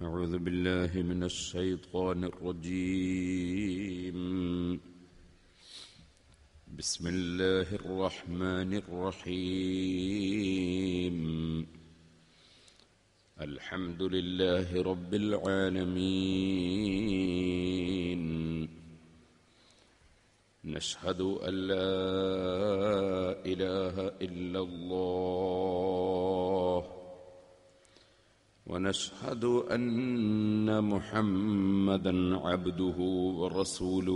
أعوذ بالله من الشيطان الرجيم بسم الله الرحمن الرحيم الحمد لله رب العالمين نشهد أن لا إله إلا الله ونشهد أن محمدا عبده ورسوله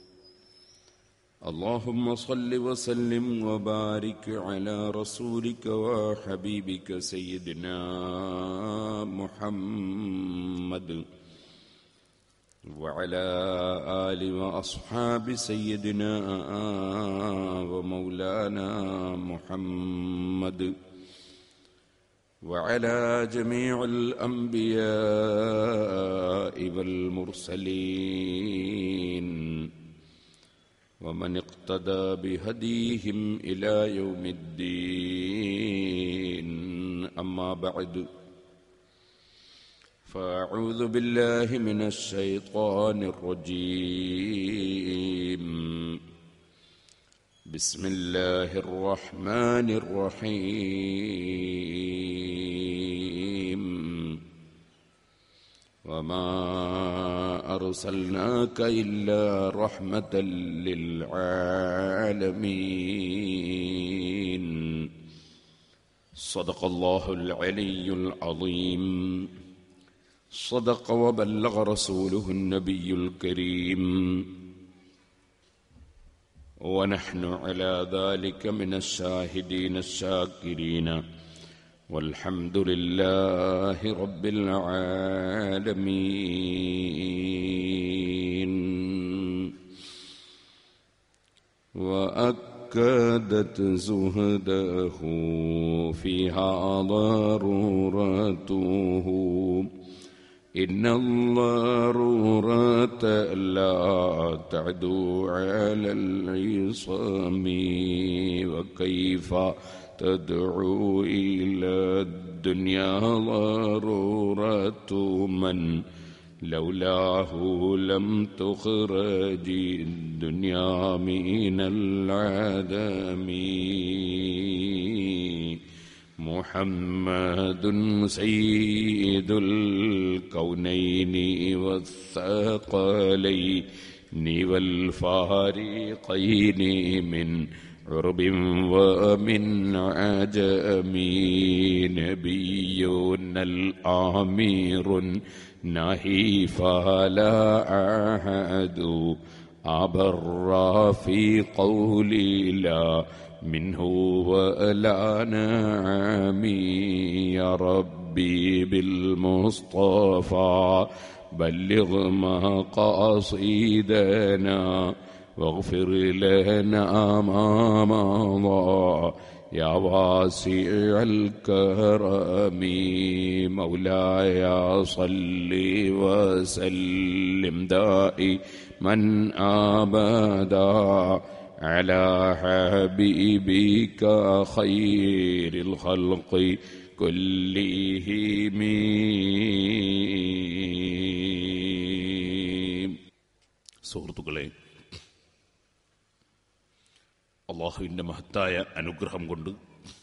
اللهم صل وسلم وبارك على رسولك وحبيبك سيدنا محمد وعلى آل وأصحاب سيدنا ومولانا محمد وعلى جميع الأنبياء والمرسلين ومن اقتدى بهديهم إلى يوم الدين أما بعد فأعوذ بالله من الشيطان الرجيم بسم الله الرحمن الرحيم وما أرسلناك إلا رحمة للعالمين صدق الله العلي العظيم صدق وبلغ رسوله النبي الكريم ونحن على ذلك من الشاهدين الشاكرين والحمد لله رب العالمين وأكدت زهده فيها ضرورته إن الضرورة لا تعدو على العصام وكيف تدعو إلى الدنيا ضرورة من لولاه لم تخرج الدنيا من العدم محمد سيد الكونين والثقلين والفارقين من عرب ومن عجم نبينا الآمير نهي فلا أحد أبر في قولي لا منه ولا نعم يا ربي بالمصطفى بلغ مقاصدنا واغفر لنا ما مضى يا واسع الكرم مولاي صل وسلم دائما ابدا على حبيبك خير الخلق كلهم സുഹൃത്തുക്കളെ അള്ളാഹുവിൻ്റെ മഹത്തായ അനുഗ്രഹം കൊണ്ട്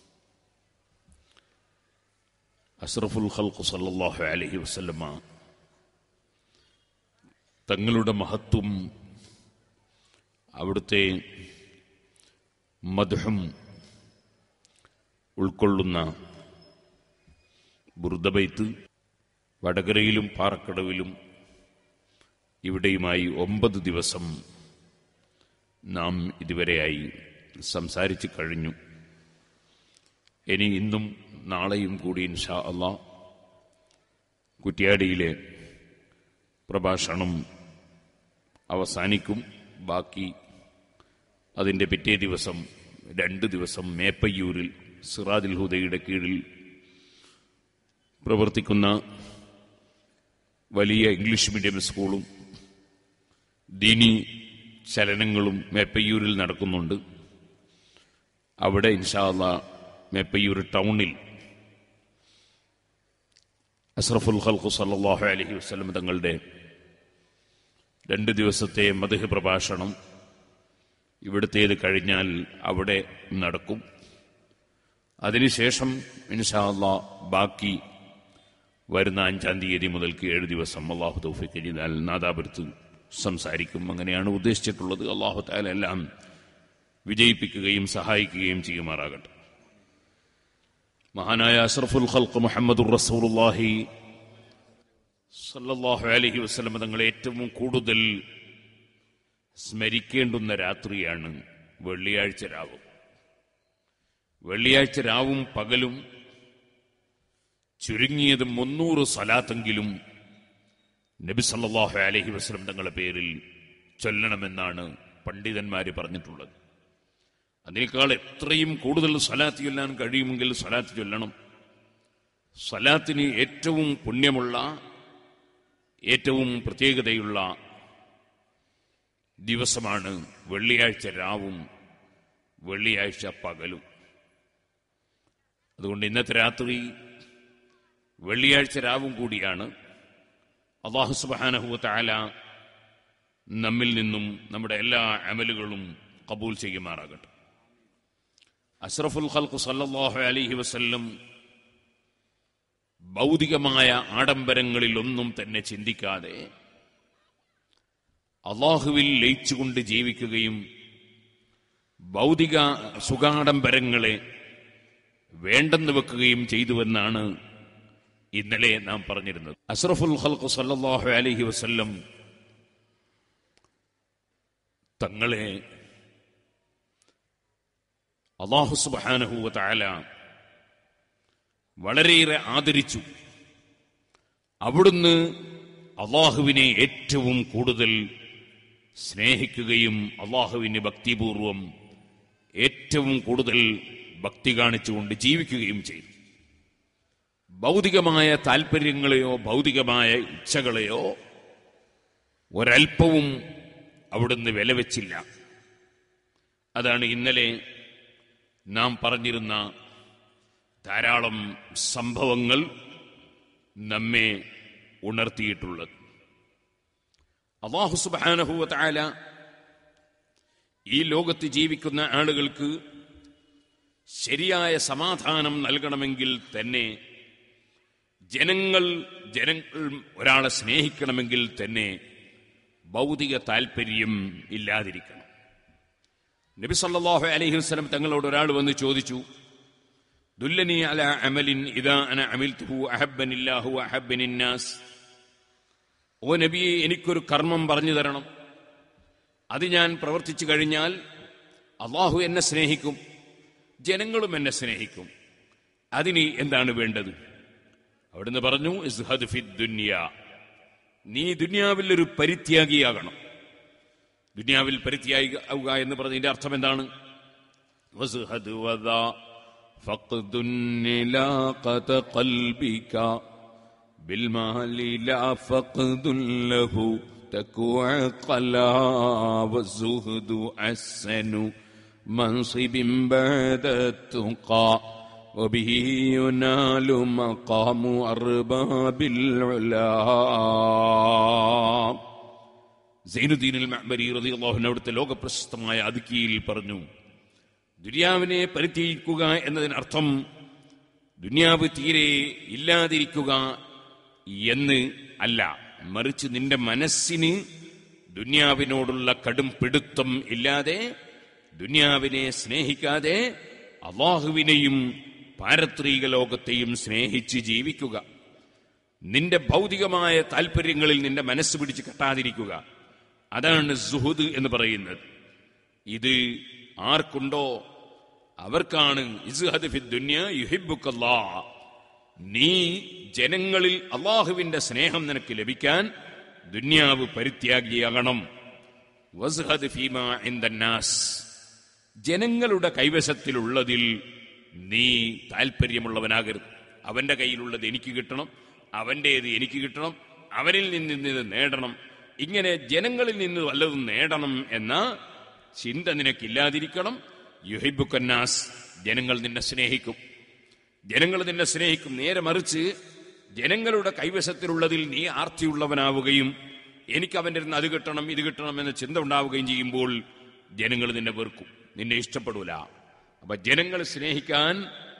അഷ്റഫുൽ ഖൽഖ് സല്ലല്ലാഹു അലൈഹി വസല്ലമ തങ്ങളുടെ മഹത്വം അവിടുത്തെ മധുഹം ഉൾക്കൊള്ളുന്ന ബുർദബൈത്ത് വടകരയിലും പാറക്കടവിലും ഇവിടെയുമായി ഒമ്പത് ദിവസം നാം ഇതുവരെയായി സംസാരിച്ചു കഴിഞ്ഞു ഇനി ഇന്നും നാളെയും കൂടി ഇൻഷാ അള്ളാ കുറ്റ്യാടിയിലെ പ്രഭാഷണം അവസാനിക്കും ബാക്കി അതിൻ്റെ പിറ്റേ ദിവസം രണ്ട് ദിവസം മേപ്പയ്യൂരിൽ സിറാദിൽ ഹുദയുടെ കീഴിൽ പ്രവർത്തിക്കുന്ന വലിയ ഇംഗ്ലീഷ് മീഡിയം സ്കൂളും ദീനി ചലനങ്ങളും മേപ്പയ്യൂരിൽ നടക്കുന്നുണ്ട് അവിടെ ഇൻഷാല്ല മേപ്പയ്യൂർ ടൗണിൽ അസ്രഫുൽ ഖൽഖു സല്ലല്ലാഹു അലൈഹി വസല്ലം തങ്ങളുടെ രണ്ട് ദിവസത്തെ മധുഹ പ്രഭാഷണം ഇവിടുത്തേത് കഴിഞ്ഞാൽ അവിടെ നടക്കും അതിനുശേഷം ഇൻഷാ അള്ളാ ബാക്കി വരുന്ന അഞ്ചാം തീയതി മുതൽക്ക് ഏഴ് ദിവസം അള്ളാഹു തൗഫിഖ് ചെയ്താൽ നാദാപുരത്ത് സംസാരിക്കും അങ്ങനെയാണ് ഉദ്ദേശിച്ചിട്ടുള്ളത് അള്ളാഹു താല എല്ലാം വിജയിപ്പിക്കുകയും സഹായിക്കുകയും ചെയ്യുമാറാകട്ടെ മഹാനായ അഷ്റഫുൽ ഖൽഖ് മുഹമ്മദുർ റസൂലുള്ളാഹി സല്ലല്ലാഹു അലൈഹി വസല്ലം തങ്ങൾ ഏറ്റവും കൂടുതൽ സ്മരിക്കേണ്ടുന്ന രാത്രിയാണ് വെള്ളിയാഴ്ച രാവ് വെള്ളിയാഴ്ച രാവും പകലും ചുരുങ്ങിയത് മുന്നൂറ് സലാത്തെങ്കിലും നബി സല്ലല്ലാഹു അലൈഹി വസല്ലം തങ്ങളുടെ പേരിൽ ചൊല്ലണമെന്നാണ് പണ്ഡിതന്മാര് പറഞ്ഞിട്ടുള്ളത് അതിനേക്കാൾ എത്രയും കൂടുതൽ സലാത്ത് ചൊല്ലാൻ കഴിയുമെങ്കിൽ സലാത്ത് ചൊല്ലണം സലാത്തിന് ഏറ്റവും പുണ്യമുള്ള ഏറ്റവും പ്രത്യേകതയുള്ള ദിവസമാണ് വെള്ളിയാഴ്ച രാവും വെള്ളിയാഴ്ച പകലും അതുകൊണ്ട് ഇന്നത്തെ രാത്രി വെള്ളിയാഴ്ച രാവും കൂടിയാണ് അള്ളാഹു സുബാനഹുവ താല നമ്മിൽ നിന്നും നമ്മുടെ എല്ലാ അമലുകളും കബൂൽ ചെയ്യുമാറാകട്ടെ അഷ്റഫുൽ ഖൽഖ് സല്ലല്ലാഹു അലൈഹി വസല്ലം ഭൗതികമായ ആഡംബരങ്ങളിൽ ഒന്നും തന്നെ ചിന്തിക്കാതെ അള്ളാഹുവിൽ ലയിച്ചുകൊണ്ട് ജീവിക്കുകയും ഭൗതിക സുഖാഡംബരങ്ങളെ വേണ്ടെന്ന് വെക്കുകയും ചെയ്തുവെന്നാണ് ഇന്നലെ നാം പറഞ്ഞിരുന്നത് അഷ്റഫുൽ ഖൽഖ് സല്ലല്ലാഹു അലൈഹി വസല്ലം തങ്ങളെ അള്ളാഹു സുബ്ഹാനഹു തആല വളരെയേറെ ആദരിച്ചു അവിടുന്ന് അള്ളാഹുവിനെ ഏറ്റവും കൂടുതൽ സ്നേഹിക്കുകയും അള്ളാഹുവിന് ഭക്തിപൂർവം ഏറ്റവും കൂടുതൽ ഭക്തി കാണിച്ചുകൊണ്ട് ജീവിക്കുകയും ചെയ്തു ഭൗതികമായ താല്പര്യങ്ങളെയോ ഭൗതികമായ ഇച്ഛകളെയോ ഒരൽപ്പവും അവിടുന്ന് വിലവെച്ചില്ല അതാണ് ഇന്നലെ നാം പറഞ്ഞിരുന്ന ധാരാളം സംഭവങ്ങൾ നമ്മെ ഉണർത്തിയിട്ടുള്ളത് അള്ളാഹു സുബാനഹുവ താല ഈ ലോകത്ത് ജീവിക്കുന്ന ആളുകൾക്ക് ശരിയായ സമാധാനം നൽകണമെങ്കിൽ തന്നെ ജനങ്ങൾ ജനങ്ങൾ ഒരാളെ സ്നേഹിക്കണമെങ്കിൽ തന്നെ ഭൗതിക താല്പര്യം ഇല്ലാതിരിക്കണം നബി സല്ലല്ലാഹു അലൈഹി വസല്ലം തങ്ങളോട് ഒരാൾ വന്ന് ചോദിച്ചു ദുല്ലനി അല അമലിൻ ഇദാ അന അമിൽതുഹു അഹബ്ബനില്ലാഹു അഹബ്ബനിന്നാസ് ഓ നബിയെ എനിക്കൊരു കർമ്മം പറഞ്ഞു തരണം അത് ഞാൻ പ്രവർത്തിച്ചു കഴിഞ്ഞാൽ അള്ളാഹു എന്നെ സ്നേഹിക്കും ജനങ്ങളും എന്നെ സ്നേഹിക്കും അതിന് എന്താണ് വേണ്ടത് അവിടുന്ന് പറഞ്ഞു ഇസ്ഹദ് ഫി ദുനിയ നീ ദുനിയാവിൽ ഒരു പരിത്യാഗിയാകണം ദുനിയാവിൽ പരിത്യാഗിയാവുക എന്ന് പറഞ്ഞതിന്റെ അർത്ഥം എന്താണ് വസ്ഹദ് വദാ ഫഖ്ദു നിലാഖത ഖൽബിക بالمال لا فقد له تكوع قلا والزهد أحسن منصب بعد التقى وبه ينال مقام أرباب العلا സൈനുദ്ദീൻ മഅ്ബരി റളിയല്ലാഹു അൻഹു അവിടുത്തെ ലോകപ്രശസ്തമായ അതുക്കിയിൽ പറഞ്ഞു ദുനിയാവിനെ പരിത്യജിക്കുക എന്നതിനർത്ഥം ദുനിയാവ് തീരെ ഇല്ലാതിരിക്കുക എന്ന് അല്ല മറിച്ച് നിന്റെ മനസ്സിന് ദുനിയാവിനോടുള്ള കടും പിടുത്തം ഇല്ലാതെ ദുനിയാവിനെ സ്നേഹിക്കാതെ അള്ളാഹുവിനെയും പാരത്രിക ലോകത്തെയും സ്നേഹിച്ച് ജീവിക്കുക നിന്റെ ഭൗതികമായ താല്പര്യങ്ങളിൽ നിന്റെ മനസ്സ് പിടിച്ച് കെട്ടാതിരിക്കുക അതാണ് സുഹുദ് എന്ന് പറയുന്നത് ഇത് ആർക്കുണ്ടോ അവർക്കാണ് ഇസ്ഹദ് ഫി ദുനിയ യുഹിബ്ബുക്കല്ലാ നീ ജനങ്ങളിൽ അള്ളാഹുവിന്റെ സ്നേഹം നിനക്ക് ലഭിക്കാൻ ദുന്യാവ് പരിത്യാഗിയാകണം വസ്ഹദ് ഫീമ ഇൻദന്നാസ് ജനങ്ങളുടെ കൈവശത്തിലുള്ളതിൽ നീ താല്പര്യമുള്ളവനാകരുത് അവന്റെ കയ്യിലുള്ളത് എനിക്ക് കിട്ടണം അവന്റേത് എനിക്ക് കിട്ടണം അവനിൽ നിന്ന് ഇത് നേടണം ഇങ്ങനെ ജനങ്ങളിൽ നിന്ന് വല്ലതും നേടണം എന്ന ചിന്ത നിനക്കില്ലാതിരിക്കണം യുഹിബുക്കന്നാസ് ജനങ്ങൾ നിന്നെ സ്നേഹിക്കും ജനങ്ങൾ നിന്നെ സ്നേഹിക്കും നേരെ മറിച്ച് ജനങ്ങളുടെ കൈവശത്തിലുള്ളതിൽ നീ ആർത്തിയുള്ളവനാവുകയും എനിക്ക് അവന്റെ അടുത്ത് അത് കിട്ടണം ഇത് കിട്ടണം എന്ന ചിന്ത ഉണ്ടാവുകയും ചെയ്യുമ്പോൾ ജനങ്ങൾ നിന്നെ വെറുക്കും നിന്നെ ഇഷ്ടപ്പെടൂല അപ്പൊ ജനങ്ങൾ സ്നേഹിക്കാൻ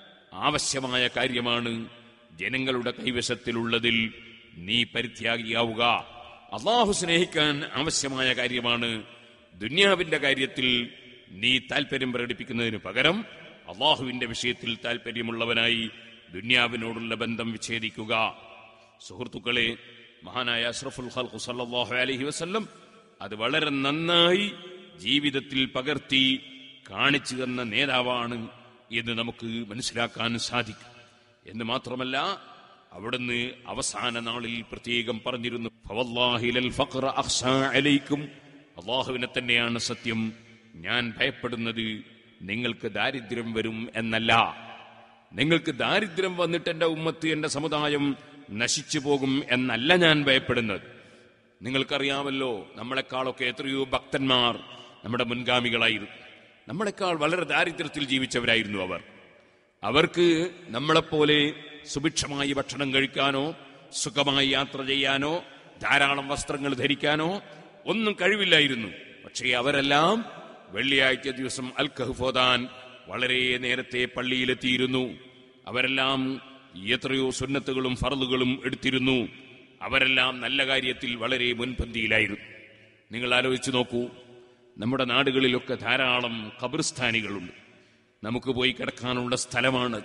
ആവശ്യമായ കാര്യമാണ് ജനങ്ങളുടെ കൈവശത്തിലുള്ളതിൽ നീ പരിത്യാഗിയാവുക അള്ളാഹു സ്നേഹിക്കാൻ ആവശ്യമായ കാര്യമാണ് ദുന്യാവിന്റെ കാര്യത്തിൽ നീ താല്പര്യം പ്രകടിപ്പിക്കുന്നതിന് പകരം അള്ളാഹുവിന്റെ വിഷയത്തിൽ താല്പര്യമുള്ളവനായി ദുന്യാവിനോടുള്ള ബന്ധം വിച്ഛേദിക്കുക സുഹൃത്തുക്കളെ മഹാനായ അഷ്റഫുൽ ഖൽഖു സല്ലല്ലാഹു അലൈഹി വസല്ലം അത് വളരെ നന്നായി ജീവിതത്തിൽ പകർത്തി കാണിച്ചു തന്ന നേതാവാണ് എന്ന് നമുക്ക് മനസ്സിലാക്കാൻ സാധിക്കും എന്ന് മാത്രമല്ല അവിടുന്ന് അവസാന നാളിൽ പ്രത്യേകം പറഞ്ഞിരുന്നു "ഫവല്ലാഹി ലൽ ഫഖ്റ അഖ്ശാ അലൈക്കും അള്ളാഹുവിനെ തന്നെയാണ് സത്യം ഞാൻ ഭയപ്പെടുന്നത് നിങ്ങൾക്ക് ദാരിദ്ര്യം വരും എന്നല്ല നിങ്ങൾക്ക് ദാരിദ്ര്യം വന്നിട്ട് എന്റെ ഉമ്മത്ത് എന്റെ സമുദായം നശിച്ചു പോകും എന്നല്ല ഞാൻ ഭയപ്പെടുന്നത് നിങ്ങൾക്കറിയാമല്ലോ നമ്മളെക്കാളൊക്കെ എത്രയോ ഭക്തന്മാർ നമ്മുടെ മുൻഗാമികളായിരുന്നു നമ്മളെക്കാൾ വളരെ ദാരിദ്ര്യത്തിൽ ജീവിച്ചവരായിരുന്നു അവർ അവർക്ക് നമ്മളെപ്പോലെ സുഭിക്ഷമായി ഭക്ഷണം കഴിക്കാനോ സുഖമായി യാത്ര ചെയ്യാനോ ധാരാളം വസ്ത്രങ്ങൾ ധരിക്കാനോ ഒന്നും കഴിവില്ലായിരുന്നു പക്ഷേ അവരെല്ലാം വെള്ളിയാഴ്ച ദിവസം അൽ കഹ്ഫോദാൻ വളരെ നേരത്തെ പള്ളിയിലെത്തിയിരുന്നു അവരെല്ലാം എത്രയോ സുന്നത്തുകളും ഫറലുകളും എടുത്തിരുന്നു അവരെല്ലാം നല്ല കാര്യത്തിൽ വളരെ മുൻപന്തിയിലായിരുന്നു നിങ്ങൾ ആലോചിച്ചു നോക്കൂ നമ്മുടെ നാടുകളിലൊക്കെ ധാരാളം ഖബർസ്ഥാനികളുണ്ട് നമുക്ക് പോയി കിടക്കാനുള്ള സ്ഥലമാണ്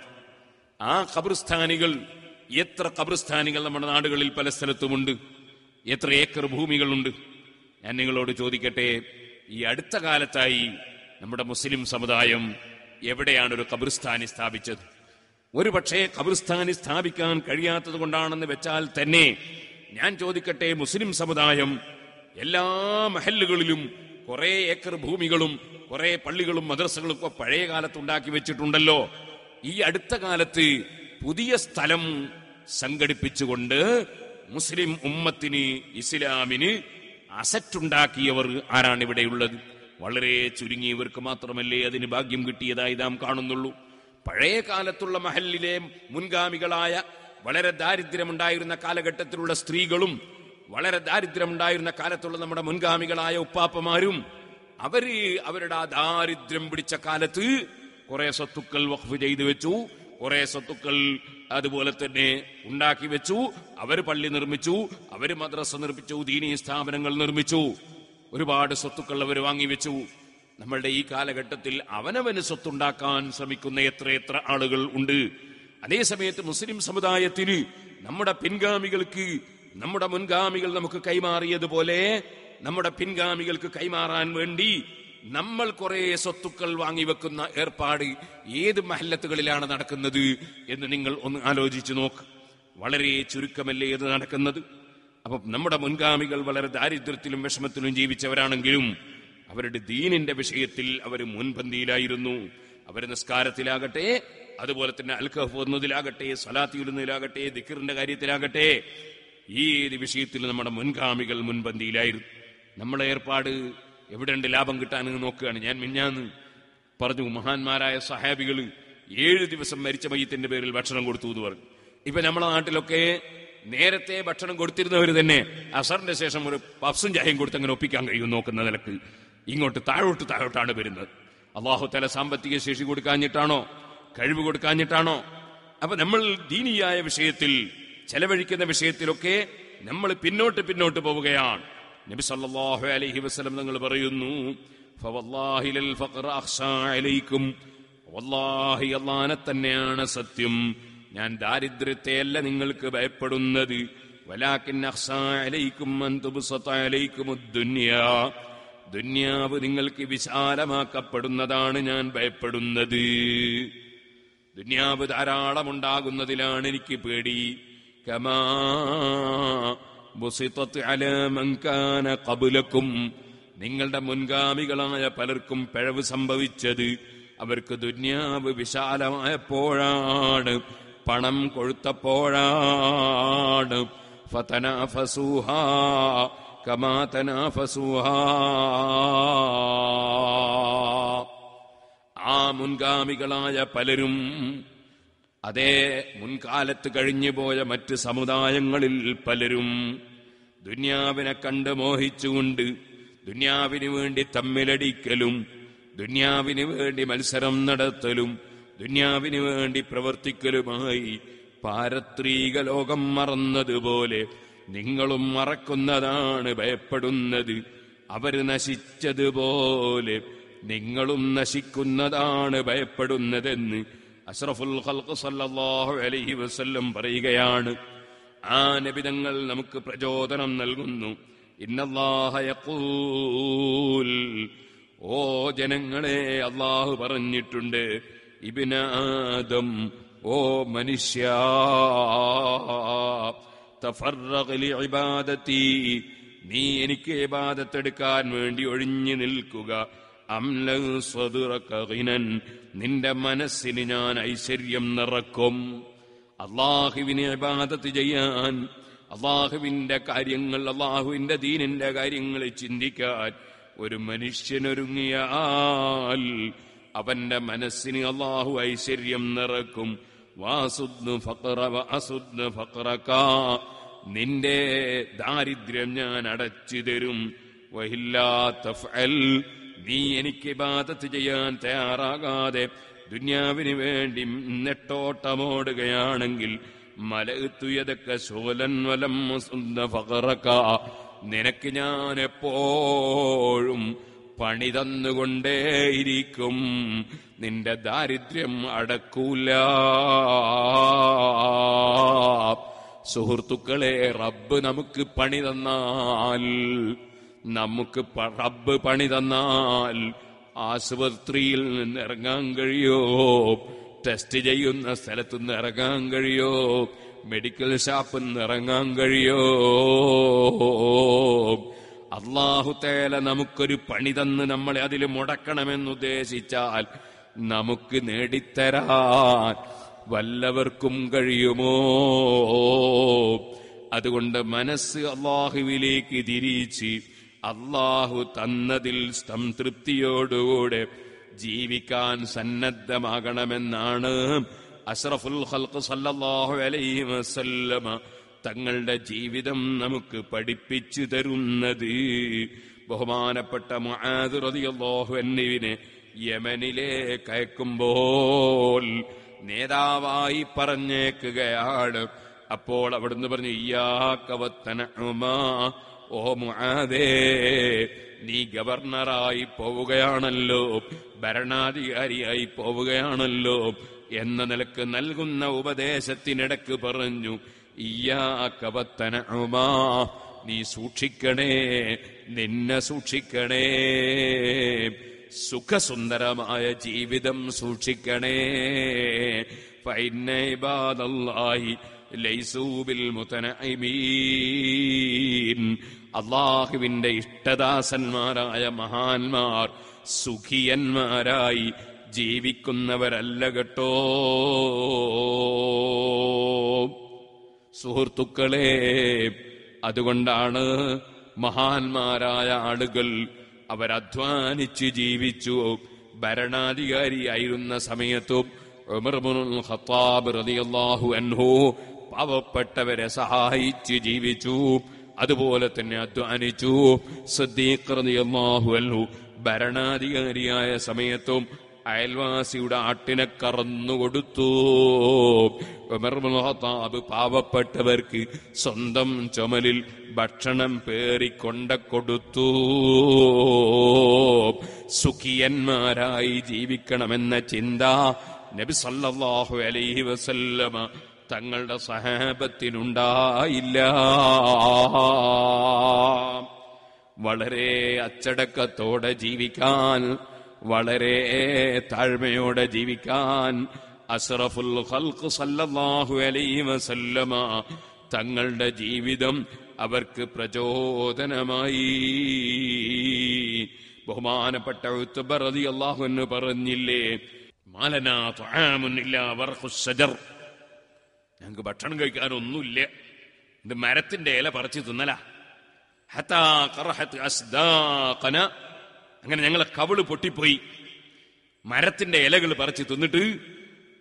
ആ ഖബർസ്ഥാനികൾ എത്ര ഖബർസ്ഥാനികൾ നമ്മുടെ നാടുകളിൽ പല സ്ഥലത്തുമുണ്ട് എത്ര ഏക്കർ ഭൂമികളുണ്ട് ഞാൻ നിങ്ങളോട് ചോദിക്കട്ടെ ഈ അടുത്ത കാലത്തായി നമ്മുടെ മുസ്ലിം സമുദായം എവിടെയാണ് ഒരു ഖബർസ്ഥാനി സ്ഥാപിച്ചത് ഒരു പക്ഷേ ഖബർസ്ഥാനി സ്ഥാപിക്കാൻ കഴിയാത്തത് കൊണ്ടാണെന്ന് വെച്ചാൽ തന്നെ ഞാൻ ചോദിക്കട്ടെ മുസ്ലിം സമുദായം എല്ലാ മഹല്ലുകളിലും കുറെ ഏക്കർ ഭൂമികളും കുറെ പള്ളികളും മദ്രസകളും ഒക്കെ പഴയ കാലത്ത് ഉണ്ടാക്കി വെച്ചിട്ടുണ്ടല്ലോ ഈ അടുത്ത കാലത്ത് പുതിയ സ്ഥലം സംഘടിപ്പിച്ചുകൊണ്ട് മുസ്ലിം ഉമ്മത്തിന് ഇസ്ലാമിന് അസറ്റുണ്ടാക്കിയവർ ആരാണ് ഇവിടെയുള്ളത് വളരെ ചുരുങ്ങിയവർക്ക് മാത്രമല്ലേ അതിന് ഭാഗ്യം കിട്ടിയതായി നാം കാണുന്നുള്ളൂ പഴയ കാലത്തുള്ള മഹലിലെ മുൻഗാമികളായ വളരെ ദാരിദ്ര്യമുണ്ടായിരുന്ന കാലഘട്ടത്തിലുള്ള സ്ത്രീകളും വളരെ ദാരിദ്ര്യമുണ്ടായിരുന്ന കാലത്തുള്ള നമ്മുടെ മുൻഗാമികളായ ഉപ്പാപ്പമാരും അവര് അവരുടെ ആ ദാരിദ്ര്യം പിടിച്ച കാലത്ത് കുറെ സ്വത്തുക്കൾ വഖഫ് ചെയ്തു വെച്ചു കുറെ സ്വത്തുക്കൾ അതുപോലെ തന്നെ ഉണ്ടാക്കി വെച്ചു അവര് പള്ളി നിർമ്മിച്ചു അവര് മദ്രസ നിർമ്മിച്ചു ദീനീ സ്ഥാപനങ്ങൾ നിർമ്മിച്ചു ഒരുപാട് സ്വത്തുക്കൾ അവർ വാങ്ങിവെച്ചു നമ്മളുടെ ഈ കാലഘട്ടത്തിൽ അവനവന് സ്വത്തുണ്ടാക്കാൻ ശ്രമിക്കുന്ന എത്രയെത്ര ആളുകൾ ഉണ്ട് അതേസമയത്ത് മുസ്ലിം സമുദായത്തിന് നമ്മുടെ പിൻഗാമികൾക്ക് നമ്മുടെ മുൻഗാമികൾ നമുക്ക് കൈമാറിയതുപോലെ നമ്മുടെ പിൻഗാമികൾക്ക് കൈമാറാൻ വേണ്ടി നമ്മൾ കുറെ സ്വത്തുക്കൾ വാങ്ങിവെക്കുന്ന ഏർപ്പാട് ഏത് മഹല്ലത്തുകളിലാണ് നടക്കുന്നത് എന്ന് നിങ്ങൾ ഒന്ന് ആലോചിച്ചു നോക്ക് വളരെ ചുരുക്കമല്ലേ ഇത് നടക്കുന്നത് അപ്പം നമ്മുടെ മുൻഗാമികൾ വളരെ ദാരിദ്ര്യത്തിലും വിഷമത്തിലും ജീവിച്ചവരാണെങ്കിലും അവരുടെ ദീനിന്റെ വിഷയത്തിൽ അവർ മുൻപന്തിയിലായിരുന്നു അവർ നിസ്കാരത്തിലാകട്ടെ അതുപോലെ തന്നെ അൽക്കഹ് എന്നതിലാകട്ടെ സലാത്തിയിലുന്നതിലാകട്ടെ ദിക്കറിന്റെ കാര്യത്തിലാകട്ടെ ഈ വിഷയത്തിൽ നമ്മുടെ മുൻഗാമികൾ മുൻപന്തിയിലായിരുന്നു നമ്മളെ ഏർപ്പാട് എവിടെയുണ്ട് ലാഭം കിട്ടാനെന്ന് നോക്കുകയാണ് ഞാൻ മിഞ്ഞാന്ന് പറഞ്ഞു മഹാന്മാരായ സഹാബികൾ ഏഴ് ദിവസം മരിച്ച മയ്യത്തിന്റെ പേരിൽ ഭക്ഷണം കൊടുത്തു എന്ന് പറഞ്ഞു ഇപ്പൊ നമ്മുടെ നാട്ടിലൊക്കെ നേരത്തെ ഭക്ഷണം കൊടുത്തിരുന്നവർ തന്നെ അസറിന്റെ ശേഷം ഒരു പഫ്സും ചായയും കൊടുത്ത് അങ്ങനെ ഒപ്പിക്കാൻ കഴിയും നോക്കുന്ന നിലക്ക് ഇങ്ങോട്ട് താഴോട്ട് താഴോട്ടാണ് വരുന്നത് അള്ളാഹു തല സാമ്പത്തിക ശേഷി കൊടുക്കാഞ്ഞിട്ടാണോ കഴിവ് കൊടുക്കാഞ്ഞിട്ടാണോ അപ്പൊ നമ്മൾ ദീനീയായ വിഷയത്തിൽ ചെലവഴിക്കുന്ന വിഷയത്തിലൊക്കെ നമ്മൾ പിന്നോട്ട് പിന്നോട്ട് പോവുകയാണ് നബി സല്ലല്ലാഹു അലൈഹി വസല്ലം നിങ്ങൾ പറയുന്നു ഫവല്ലാഹി ലൽ ഫഖറ അഖ്ശാ അലൈക്കും വല്ലാഹി അല്ലാഹനെ തന്നെയാണ് സത്യം ഞാൻ ദാരിദ്ര്യത്തെയല്ല നിങ്ങൾക്ക് ഭയപ്പെടുന്നത് വലാക്കിൻ അഖ്ശാ അലൈക്കും അൻ തുബ്സത അലൈക്കും ദുനിയാ ദുന്യാവ് നിങ്ങൾക്ക് വിശാലമാക്കപ്പെടുന്നതാണ് ഞാൻ ഭയപ്പെടുന്നത് ദുന്യാവ് ധാരാളം ഉണ്ടാകുന്നതിലാണ് എനിക്ക് പേടി കമാ ബുസിത്തത്ത് അലാ മൻ കാന ഖബ്ലക്കും നിങ്ങളുടെ മുൻഗാമികളായ പലർക്കും പിഴവ് സംഭവിച്ചത് അവർക്ക് ദുന്യാവ് വിശാലമായപ്പോഴാണ് പണം കൊഴുത്തപ്പോഴാണ് ഫതനാഫസൂഹ കമാ തനാഫസൂഹ ആ മുൻഗാമികളായ പലരും അതേ മുൻകാലത്ത് കഴിഞ്ഞു പോയ മറ്റ് സമുദായങ്ങളിൽ പലരും ദുന്യാവിനെ കണ്ട് മോഹിച്ചുകൊണ്ട് ദുന്യാവിന് വേണ്ടി തമ്മിലടിക്കലും ദുന്യാവിന് വേണ്ടി മത്സരം നടത്തലും ദുന്യാവിന് വേണ്ടി പ്രവർത്തിക്കലുമായി പാരത്രീക ലോകം മറന്നതുപോലെ നിങ്ങളും മറക്കുന്നതാണ് ഭയപ്പെടുന്നത് അവര് നശിച്ചതുപോലെ നിങ്ങളും നശിക്കുന്നതാണ് ഭയപ്പെടുന്നതെന്ന് അഷ്റഫുൽ ഖൽഖ് സല്ലല്ലാഹു അലൈഹി വസല്ലം പറയുകയാണ് ആ നബിതങ്ങൾ നമുക്ക് പ്രചോദനം നൽകുന്നു ഇന്നല്ലാഹ യഖൂൽ ഓ ജനങ്ങളെ അള്ളാഹു പറഞ്ഞിട്ടുണ്ട് ഇബിന ആദം ഓ മനുഷ്യ തഫറഖ് ലിഇബാദതി നീ എനിക്ക് ഇബാദത്തെടുക്കാൻ വേണ്ടി ഒഴിഞ്ഞു നിൽക്കുക അംല സ്വദുറക ഗിനൻ നിന്റെ മനസ്സിന് ഞാൻ ഐശ്വര്യം നിറക്കും അള്ളാഹുവിനെ ഇബാദത്ത് ചെയ്യാൻ അള്ളാഹുവിന്റെ കാര്യങ്ങൾ അള്ളാഹുവിന്റെ ദീനിന്റെ കാര്യങ്ങൾ ചിന്തിക്കാൻ ഒരു മനുഷ്യനൊരുങ്ങിയാൽ അവന്റെ മനസ്സിന് അള്ളാഹു ഐശ്വര്യം നിറക്കും വാസുദ്നു ഫഖറ വഅസുദ്നു ഫഖറക നിന്റെ ദാരിദ്ര്യം ഞാൻ അടച്ചു തരും വഹില്ലാ തഫ്അൽ നീ എനിക്ക് ഇബാദത്ത് ചെയ്യാൻ തയ്യാറാകാതെ ദുന്യാവിന് വേണ്ടി നെട്ടോട്ടമോടുകയാണെങ്കിൽ മലത്തുയതൊക്കെ ശോലൻ വലം ഫറക്ക നിനക്ക് ഞാൻ എപ്പോഴും പണി തന്നുകൊണ്ടേയിരിക്കും നിന്റെ ദാരിദ്ര്യം അടക്കൂല സുഹൃത്തുക്കളെ റബ്ബ് നമുക്ക് പണി തന്നാൽ നമുക്ക് പ- റബ്ബ് പണി തന്നാൽ ആശുപത്രിയിൽ നിന്ന് ഇറങ്ങാൻ കഴിയോ ടെസ്റ്റ് ചെയ്യുന്ന സ്ഥലത്തു നിന്ന് ഇറങ്ങാൻ കഴിയോ മെഡിക്കൽ ഷാപ്പിൽ നിന്ന് ഇറങ്ങാൻ കഴിയോ അള്ളാഹു തേല നമുക്കൊരു പണി തന്ന് നമ്മളെ അതിൽ മുടക്കണമെന്ന് ഉദ്ദേശിച്ചാൽ നമുക്ക് നേടിത്തരാൻ വല്ലവർക്കും കഴിയുമോ അതുകൊണ്ട് മനസ്സ് അള്ളാഹുവിലേക്ക് തിരിച്ച് അള്ളാഹു തന്നതിൽ സംതൃപ്തിയോടുകൂടെ ജീവിക്കാൻ സന്നദ്ധമാകണമെന്നാണ് അഷ്റഫുൽ ഖൽഖ് സല്ലല്ലാഹു അലൈഹി വസല്ലമ തങ്ങളുടെ ജീവിതം നമുക്ക് പഠിപ്പിച്ചു തരുന്നത് ബഹുമാനപ്പെട്ട മുആദ് റളിയല്ലാഹു അൻഹുവിനെ യമനിലേക്ക് അയക്കുമ്പോൾ നേതാവായി പറഞ്ഞേക്കുകയാണ് അപ്പോൾ അവിടുന്ന് പറഞ്ഞു ഇയാക്കവത്തനമാ ഓ മുആദേ നീ ഗവർണറായി പോവുകയാണല്ലോ ഭരണാധികാരിയായി പോവുകയാണല്ലോ എന്ന നിലക്ക് നൽകുന്ന ഉപദേശത്തിനിടക്ക് പറഞ്ഞു ഇയാക്കവത്തനമാ നീ സൂക്ഷിക്കണേ നിന്നെ സൂക്ഷിക്കണേ സുഖസുന്ദരമായ ജീവിതം സൂക്ഷിക്കണേ ഫൈന ഇബാദല്ലാഹി ലൈസൂ ബിൽ മുതനഇമീൻ അള്ളാഹുവിന്റെ ഇഷ്ടദാസന്മാരായ മഹാന്മാർ സുഖിയന്മാരായി ജീവിക്കുന്നവരല്ല കേട്ടോ സുഹൃത്തുക്കളെ അതുകൊണ്ടാണ് മഹാന്മാരായ ആളുകൾ അവരധ്വാനിച്ച് ജീവിച്ചു ഭരണാധികാരിയായിരുന്ന സമയത്തും ഉമർ ഇബ്നുൽ ഖത്താബ് റളിയല്ലാഹു അൻഹു പാവപ്പെട്ടവരെ സഹായിച്ച് ജീവിച്ചു അതുപോലെ തന്നെ അധ്വാനിച്ചു സദ്ദീഖ് റളിയല്ലാഹു അൻഹു ഭരണാധികാരിയായ സമയത്തും അയൽവാസിയുടെ ആട്ടിനെ കറന്നുകൊടുത്തു ഉമർ ഇബ്നുൽ ഖത്താബ് പാവപ്പെട്ടവർക്ക് സ്വന്തം ചുമലിൽ ഭക്ഷണം പേറിക്കൊണ്ട കൊടുത്തു സുഖിയന്മാരായി ജീവിക്കണമെന്ന ചിന്ത നബി സല്ലല്ലാഹു അലൈഹി വസല്ലമ തങ്ങളുടെ സഹാബത്തിനുണ്ടായില്ല വളരെ അച്ചടക്കത്തോടെ ജീവിക്കാൻ വളരെ താഴ്മയോടെ ജീവിക്കാൻ അസ്റഫുൽ ഖൽഖ് സല്ലല്ലാഹു അലൈഹി വസല്ലമ തങ്ങളുടെ ജീവിതം അവർക്ക് പ്രചോദനമായി ബഹുമാനപ്പെട്ട ഉത്ബ റളിയല്ലാഹു അൻഹു പറഞ്ഞില്ലേ മാലനാ തുആമുൻ ഇല്ലാ വർഖുസ് ശജർ ഞങ്ങൾക്ക് ഭക്ഷണം കഴിക്കാൻ ഒന്നുമില്ല ഇത് മരത്തിന്റെ ഇല പറിച്ച് തിന്നല ഹത്താ ഖറഹത്ത് അസ്ദാഖന അങ്ങനെ ഞങ്ങളെ കവിള് പൊട്ടിപ്പോയി മരത്തിന്റെ ഇലകൾ പറിച്ച് തിന്നിട്ട്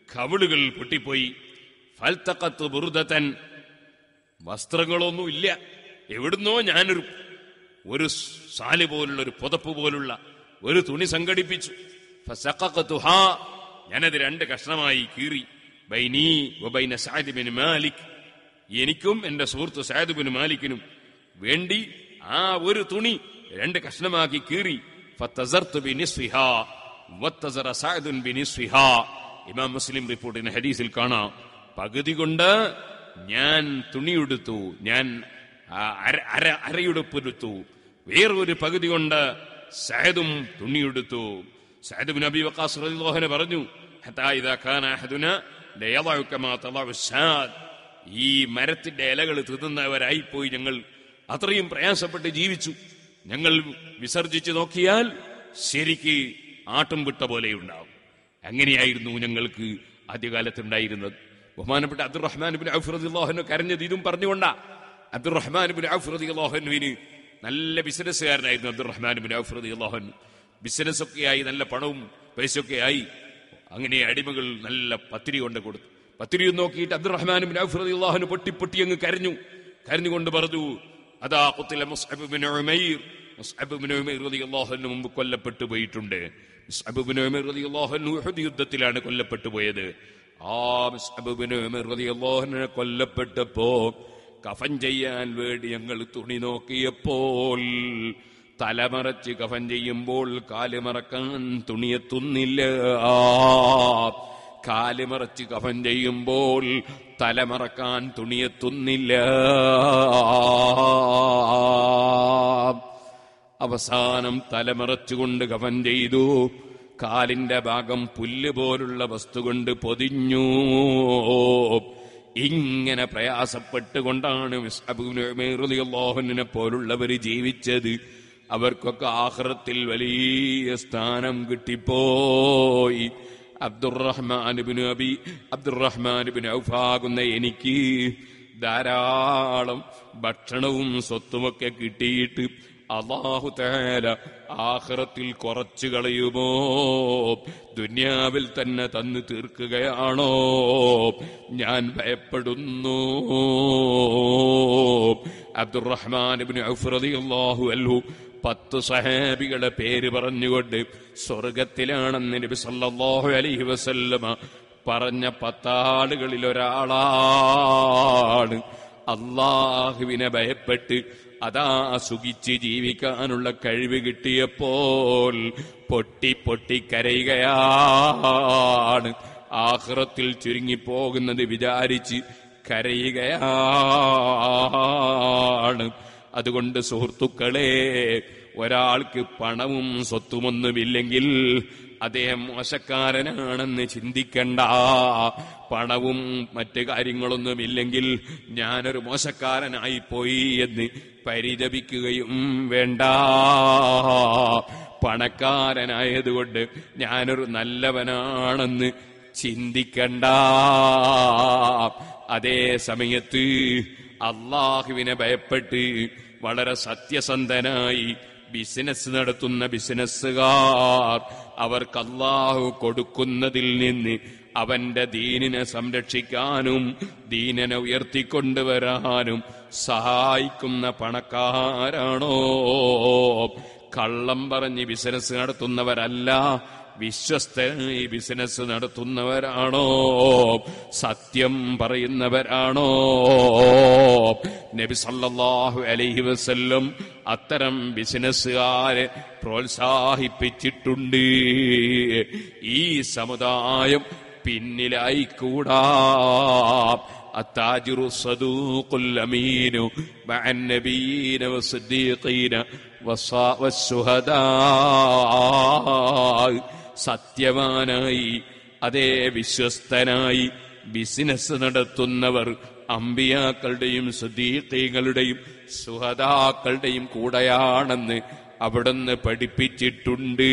കവിളുകൾ പൊട്ടിപ്പോയി ഫൽത്തക്കത്ത് ബുറുദത്തൻ വസ്ത്രങ്ങളൊന്നും ഇല്ല എവിടുന്നോ ഞാനൊരു ഒരു സാല് പോലുള്ള ഒരു പുതപ്പ് പോലുള്ള ഒരു തുണി സംഘടിപ്പിച്ചു ഫസഖഖതുഹാ. ഞാനത് രണ്ട് കഷ്ണമായി കീറി ബൈനീ വബൈന സഅദ് ബിൻ മാലിക് എനിക്കും എന്റെ സുഹൃത്ത് സഅദ് ബിൻ മാലിക്കിനും വേണ്ടി ആ ഒരു തുണി രണ്ട് കഷ്ണമാക്കി കീറി ഫത്തസർതു ബിനിസ്ഫിഹാ വത്തസറ സഅദുൻ ബിനിസ്ഫിഹാ ഇമാം മുസ്ലിം റിപ്പോർട്ടിന് ഹദീസിൽ കാണാം പകുതി കൊണ്ട് ഞാൻ തുണിയെടുത്തു ഞാൻ ആ അര അര അരയുടുപ്പെടുത്തു വേറൊരു പകുതി കൊണ്ട് സഹദും തുണിയെടുത്തു സഹദ് ബിൻ അബി വഖാസ് റളിയല്ലാഹു അൻഹു പറഞ്ഞു ഹത്താ ഇദാ കാന അഹദുന ലയളഉ കമാ തളഉ സാദ് ഈ മരത്തിന്റെ ഇലകൾ തിന്നുന്നവരായി പോയി ഞങ്ങൾ അത്രയും പ്രയാസപ്പെട്ട് ജീവിച്ചു ഞങ്ങൾ വിസർജിച്ച് നോക്കിയാൽ ശരിക്ക് ആട്ടും വിട്ട പോലെ ഉണ്ടാവും അങ്ങനെയായിരുന്നു ഞങ്ങൾക്ക് ആദ്യകാലത്തുണ്ടായിരുന്നത് ബഹുമാനപ്പെട്ട അബ്ദുറഹ്മാൻ ബിൻ ഔഫ് റളിയല്ലാഹു കരഞ്ഞത് ഇതും പറഞ്ഞുകൊണ്ടാ അബ്ദുറഹ്മാൻ ബിൻ ഔഫ് റളിയല്ലാഹുവിന് നല്ല ബിസിനസ്സുകാരനായിരുന്നു അബ്ദുറഹ്മാൻ ബിൻ ഔഫ് റളിയല്ലാഹു ബിസിനസ് ഒക്കെ ആയി നല്ല പണവും പൈസയൊക്കെ ആയി അങ്ങനെ അടിമകൾ നല്ല പത്തിരി കൊണ്ട് കൊടുത്തു പത്തിരി നോക്കിയിട്ട് അബ്ദുറഹ്മാൻ ബിൻ ഔഫ് റളിയല്ലാഹു പൊട്ടി പൊട്ടി അങ്ങ് കരഞ്ഞു കരഞ്ഞുകൊണ്ട് പറഞ്ഞു അതാ കുത്തില Musab bin Umair Musab bin Umair റളിയല്ലാഹു അൻഹു മുമ്പ് കൊല്ലപ്പെട്ടു പോയിട്ടുണ്ട് മുസ്അബ് ബിൻ ഉമൈർ റളിയല്ലാഹു അൻഹു ഉഹദ് യുദ്ധത്തിലാണ് കൊല്ലപ്പെട്ടു പോയത് ആ മുസ്അബ് ബിൻ ഉമൈർ റളിയല്ലാഹു അൻഹു കൊല്ലപ്പെട്ടപ്പോ കഫൻ ചെയ്യാൻ വേണ്ടി ഞങ്ങൾ തുണി നോക്കിയപ്പോൾ തലമറച്ച് കഫൻ ചെയ്യുമ്പോൾ കാല് മറക്കാൻ തുണിയെത്തുന്നില്ല കാല് മറച്ച് കഫൻ ചെയ്യുമ്പോൾ തലമറക്കാൻ തുണിയെത്തുന്നില്ല അവസാനം തലമറച്ചുകൊണ്ട് കഫൻ ചെയ്തു കാലിന്റെ ഭാഗം പുല്ല് പോലുള്ള വസ്തു കൊണ്ട് പൊതിഞ്ഞു ഇങ്ങനെ പ്രയാസപ്പെട്ടുകൊണ്ടാണ് അബുനെ പോലുള്ളവർ ജീവിച്ചത് അവർക്കൊക്കെ ആഹ്റത്തിൽ വലിയ സ്ഥാനം കിട്ടിപ്പോയി അബ്ദുറഹ്മാനുബിന് അബി അബ്ദുറഹ്മാനുബിന് ഔഫാകുന്ന എനിക്ക് ധാരാളം ഭക്ഷണവും സ്വത്തുമൊക്കെ കിട്ടിയിട്ട് അള്ളാഹു തേല ആഹ്റത്തിൽ കുറച്ചു കളയുമോ ദുന്യാവിൽ തന്നെ തന്നു തീർക്കുകയാണോ ഞാൻ ഭയപ്പെടുന്നു അബ്ദുറഹ്മാൻ അള്ളാഹു അല്ലു പത്ത് സഹാബികളെ പേര് പറഞ്ഞുകൊണ്ട് സ്വർഗത്തിലാണെന്ന് നബി സല്ലല്ലാഹു അലൈഹി വസല്ലമ പറഞ്ഞ പത്താളുകളിൽ ഒരാളാണ് അള്ളാഹുവിനെ ഭയപ്പെട്ട് അതാ സുഖിച്ച് ജീവിക്കാനുള്ള കഴിവ് കിട്ടിയപ്പോൾ പൊട്ടി പൊട്ടി കരയുകയാണ് ആഹ്റത്തിൽ ചുരുങ്ങിപ്പോകുന്നത് വിചാരിച്ച് കരയുകയാണ് അതുകൊണ്ട് സുഹൃത്തുക്കളെ ഒരാൾക്ക് പണവും സ്വത്തുമൊന്നുമില്ലെങ്കിൽ അദ്ദേഹം മോശക്കാരനാണെന്ന് ചിന്തിക്കണ്ട പണവും മറ്റ് കാര്യങ്ങളൊന്നുമില്ലെങ്കിൽ ഞാനൊരു മോശക്കാരനായി പോയി എന്ന് പരിതപിക്കുകയും വേണ്ട പണക്കാരനായതുകൊണ്ട് ഞാനൊരു നല്ലവനാണെന്ന് ചിന്തിക്കണ്ട അതേ സമയത്ത് അള്ളാഹുവിനെ ഭയപ്പെട്ട് വളരെ സത്യസന്ധനായി ബിസിനസ് നടത്തുന്ന ബിസിനസ്സുകാർ അവർക്ക് അള്ളാഹു കൊടുക്കുന്നതിൽ നിന്ന് അവന്റെ ദീനിനെ സംരക്ഷിക്കാനും ദീനനെ ഉയർത്തിക്കൊണ്ടുവരാനും സഹായിക്കുന്ന പണക്കാരാണോ കള്ളം പറഞ്ഞ് ബിസിനസ് നടത്തുന്നവരല്ല വിശ്വസ്തനായി ബിസിനസ് നടത്തുന്നവരാണോ സത്യം പറയുന്നവരാണോ നബി സല്ലല്ലാഹു അലൈഹി വസല്ലം അത്തരം ബിസിനസ്സുകാരെ പ്രോത്സാഹിപ്പിച്ചിട്ടുണ്ട് ഈ സമുദായം പിന്നിലായി കൂടാ التاجر الصدوق الأمين مع النبيين والصديقين والصا- والشهداء സത്യവാനായി അതേ വിശ്വസ്തനായി ബിസിനസ് നടത്തുന്നവർ അമ്പിയാക്കളുടെയും സുദീഖീകളുടെയും സുഹതാക്കളുടെയും കൂടെയാണെന്ന് അവിടുന്ന് പഠിപ്പിച്ചിട്ടുണ്ട്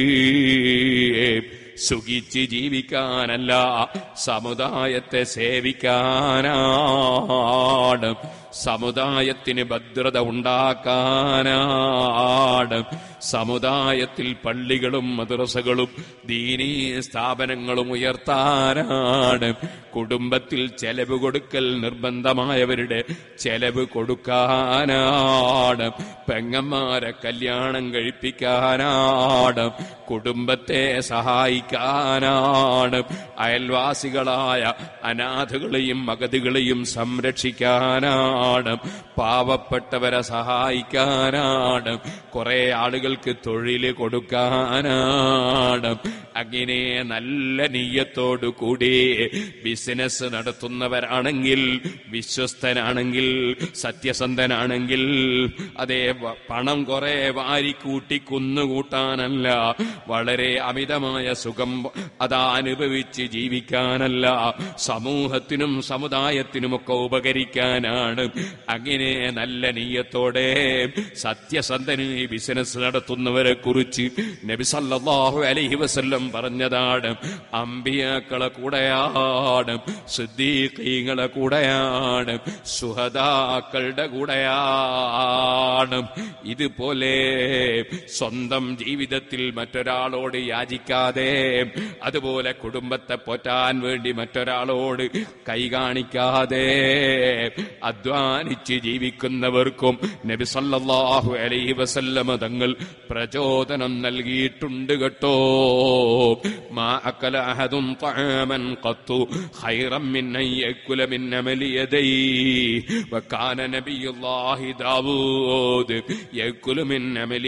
സുഖിച്ച് ജീവിക്കാനല്ല സമുദായത്തെ സേവിക്കാനാണ് സമുദായത്തിന് ഭദ്രത ഉണ്ടാക്കാനാണ് സമുദായത്തിൽ പള്ളികളും മദ്രസകളും ദീനീ സ്ഥാപനങ്ങളും ഉയർത്താനാണ് കുടുംബത്തിൽ ചെലവ് കൊടുക്കൽ നിർബന്ധമായവരുടെ ചെലവ് കൊടുക്കാനാണ് പെങ്ങന്മാരെ കല്യാണം കഴിപ്പിക്കാനാണ് കുടുംബത്തെ സഹായിക്കാനാണ് അയൽവാസികളായ അനാഥകളെയും മഗതികളെയും സംരക്ഷിക്കാനാണ് പാവപ്പെട്ടവരെ സഹായിക്കാനാണ് കുറെ ആളുകൾക്ക് തൊഴിൽ കൊടുക്കാനാണ് അങ്ങനെ നല്ല നീയത്തോടു കൂടി ബിസിനസ് നടത്തുന്നവരാണെങ്കിൽ വിശ്വസ്തനാണെങ്കിൽ സത്യസന്ധനാണെങ്കിൽ അതേ വ- പണം കുറെ വാരിക്കൂട്ടി കുന്നുകൂട്ടാനല്ല വളരെ അമിതമായ സുഖം അതാ അനുഭവിച്ച് ജീവിക്കാനല്ല സമൂഹത്തിനും സമുദായത്തിനുമൊക്കെ ഉപകരിക്കാനാണ് അങ്ങനെ നല്ല നീയത്തോടെ സത്യസന്ധന് ഈ ബിസിനസ് നടത്തുന്നവരെ കുറിച്ച് നബി സല്ലല്ലാഹു അലൈഹി വസല്ലം പറഞ്ഞതാണ് അമ്പിയാക്കളെ കൂടെയാണ് സിദ്ദീഖീങ്ങളെ കൂടെയാണ് സുഹദാക്കളുടെ കൂടെയാണ് ഇതുപോലെ സ്വന്തം ജീവിതത്തിൽ മറ്റൊരാളോട് യാചിക്കാതെ അതുപോലെ കുടുംബത്തെ പോറ്റാൻ വേണ്ടി മറ്റൊരാളോട് കൈ കാണിക്കാതെ അധ്വാനിച്ച് ജീവിക്കുന്നവർക്കും നബി സല്ലല്ലാഹു അലൈഹി വസല്ലമ തങ്ങൾ പ്രചോദനം നൽകിയിട്ടുണ്ട് കേട്ടോ മാ അക്കല അഹദും طعاما قط خيرا من أن يأكل من عمل يديه وكان نبي الله داود يأكل من عمل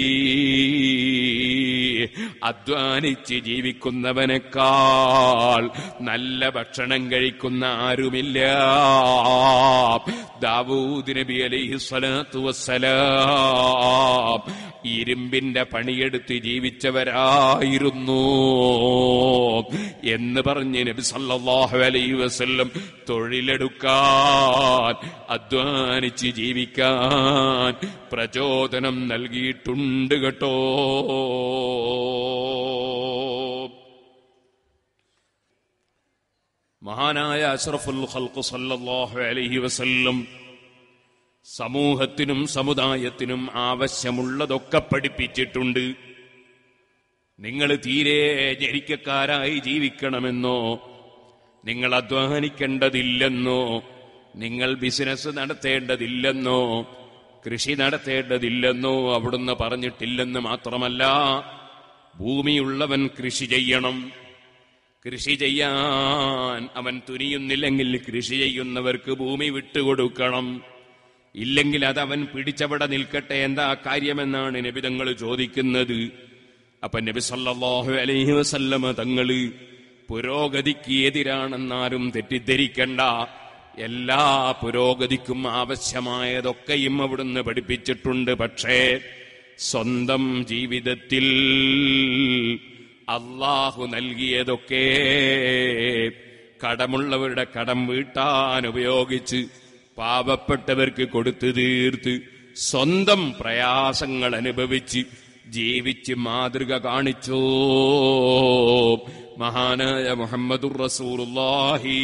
يديه അധ്വാനിച്ച് ജീവിക്കുന്നവനേക്കാൾ നല്ല ഭക്ഷണം കഴിക്കുന്ന ആരുമില്ല ദാവൂദ് നബി അലൈഹി സ്വലാത്തു വസ്സലാം ഇരുമ്പിന്റെ പണിയെടുത്ത് ജീവിച്ചവരായിരുന്നു എന്ന് പറഞ്ഞ് നബി സല്ലല്ലാഹു അലൈഹി വസല്ലം തൊഴിലെടുക്കാൻ അധ്വാനിച്ച് ജീവിക്കാൻ പ്രചോദനം നൽകിയിട്ടുണ്ട് കേട്ടോ മഹാനായ അഷ്റഫുൽ ഖൽഖ് സല്ലല്ലാഹു അലൈഹി വസല്ലം സമൂഹത്തിനും സമുദായത്തിനും ആവശ്യമുള്ളതൊക്കെ പഠിപ്പിച്ചിട്ടുണ്ട് നിങ്ങൾ തീരെ ജനിക്കക്കാരായി ജീവിക്കണമെന്നോ നിങ്ങൾ അധ്വാനിക്കേണ്ടതില്ലെന്നോ നിങ്ങൾ ബിസിനസ് നടത്തേണ്ടതില്ലെന്നോ കൃഷി നടത്തേണ്ടതില്ലെന്നോ അവിടുന്ന് പറഞ്ഞിട്ടില്ലെന്ന് മാത്രമല്ല ഭൂമിയുള്ളവൻ കൃഷി ചെയ്യണം കൃഷി ചെയ്യാൻ അവൻ തുനിയുന്നില്ലെങ്കിൽ കൃഷി ചെയ്യുന്നവർക്ക് ഭൂമി വിട്ടുകൊടുക്കണം ഇല്ലെങ്കിൽ അത് അവൻ പിടിച്ചവിടെ നിൽക്കട്ടെ എന്താ കാര്യമെന്നാണ് നബി തങ്ങൾ ചോദിക്കുന്നത് അപ്പൊ നബി സല്ലല്ലാഹു അലൈഹി വസല്ലമ തങ്ങള് പുരോഗതിക്ക് എതിരാണെന്നാരും തെറ്റിദ്ധരിക്കണ്ട എല്ലാ പുരോഗതിക്കും ആവശ്യമായതൊക്കെയും അവിടുന്ന് പഠിപ്പിച്ചിട്ടുണ്ട് പക്ഷേ സ്വന്തം ജീവിതത്തിൽ അള്ളാഹു നൽകിയതൊക്കെ കടമുള്ളവരുടെ കടം വീട്ടാൻ ഉപയോഗിച്ച് പാവപ്പെട്ടവർക്ക് കൊടുത്തു തീർത്ത് സ്വന്തം പ്രയാസങ്ങൾ അനുഭവിച്ച് ജീവിച്ച് മാതൃക കാണിച്ചോ മഹാനായ മുഹമ്മദുർ റസൂലുള്ളാഹി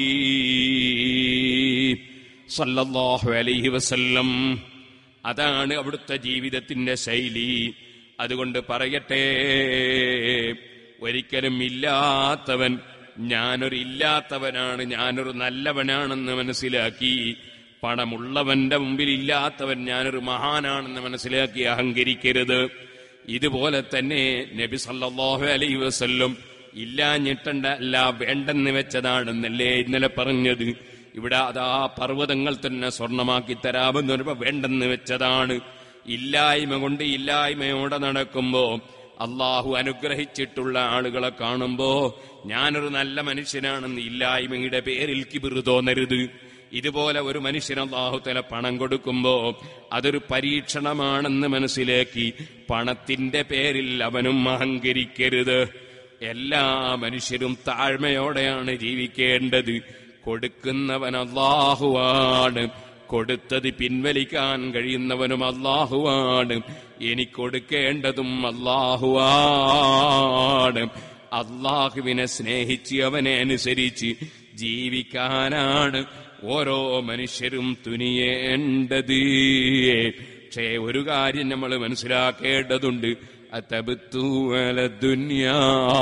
സല്ലല്ലാഹു അലൈഹി വസല്ലം അതാണ് അവിടുത്തെ ജീവിതത്തിന്റെ ശൈലി അതുകൊണ്ട് പറയട്ടെ ഒരിക്കലും ഇല്ലാത്തവൻ ഞാനൊരു ഇല്ലാത്തവനാണ് ഞാനൊരു നല്ലവനാണെന്ന് മനസ്സിലാക്കി പണമുള്ളവന്റെ മുമ്പിൽ ഇല്ലാത്തവൻ ഞാനൊരു മഹാനാണെന്ന് മനസ്സിലാക്കി അഹങ്കരിക്കരുത് ഇതുപോലെ തന്നെ നബി സല്ലല്ലാഹു അലൈഹി വസല്ലം ഇല്ലാഞ്ഞിട്ടണ്ട അല്ല വേണ്ടെന്ന് വെച്ചതാണെന്നല്ലേ ഇന്നലെ പറഞ്ഞത് ഇവിടെ അതാ പർവ്വതങ്ങൾ തന്നെ സ്വർണമാക്കി തരാമെന്ന് പറയുമ്പോ വേണ്ടെന്ന് വെച്ചതാണ് ഇല്ലായ്മ കൊണ്ട് ഇല്ലായ്മയോടെ നടക്കുമ്പോ അള്ളാഹു അനുഗ്രഹിച്ചിട്ടുള്ള ആളുകളെ കാണുമ്പോ ഞാനൊരു നല്ല മനുഷ്യനാണെന്ന് ഇല്ലായ്മയുടെ പേരിൽ കിബിറു തോന്നരുത് ഇതുപോലെ ഒരു മനുഷ്യന് അള്ളാഹു തല പണം കൊടുക്കുമ്പോ അതൊരു പരീക്ഷണമാണെന്ന് മനസ്സിലാക്കി പണത്തിന്റെ പേരിൽ അവനും അഹങ്കരിക്കരുത് എല്ലാ മനുഷ്യരും താഴ്മയോടെയാണ് ജീവിക്കേണ്ടത് കൊടുക്കുന്നവൻ അള്ളാഹുവാണ് കൊടുത്തത് പിൻവലിക്കാൻ കഴിയുന്നവനും അള്ളാഹുവാണ് എനിക്ക് കൊടുക്കേണ്ടതും അള്ളാഹുവാണ് അള്ളാഹുവിനെ സ്നേഹിച്ച് അവനെ അനുസരിച്ച് ജീവിക്കാനാണ് ഓരോ മനുഷ്യരും തുനിയേണ്ടത് പക്ഷേ ഒരു കാര്യം നമ്മൾ മനസ്സിലാക്കേണ്ടതുണ്ട് അത്തബത്തു അല ദുനിയാ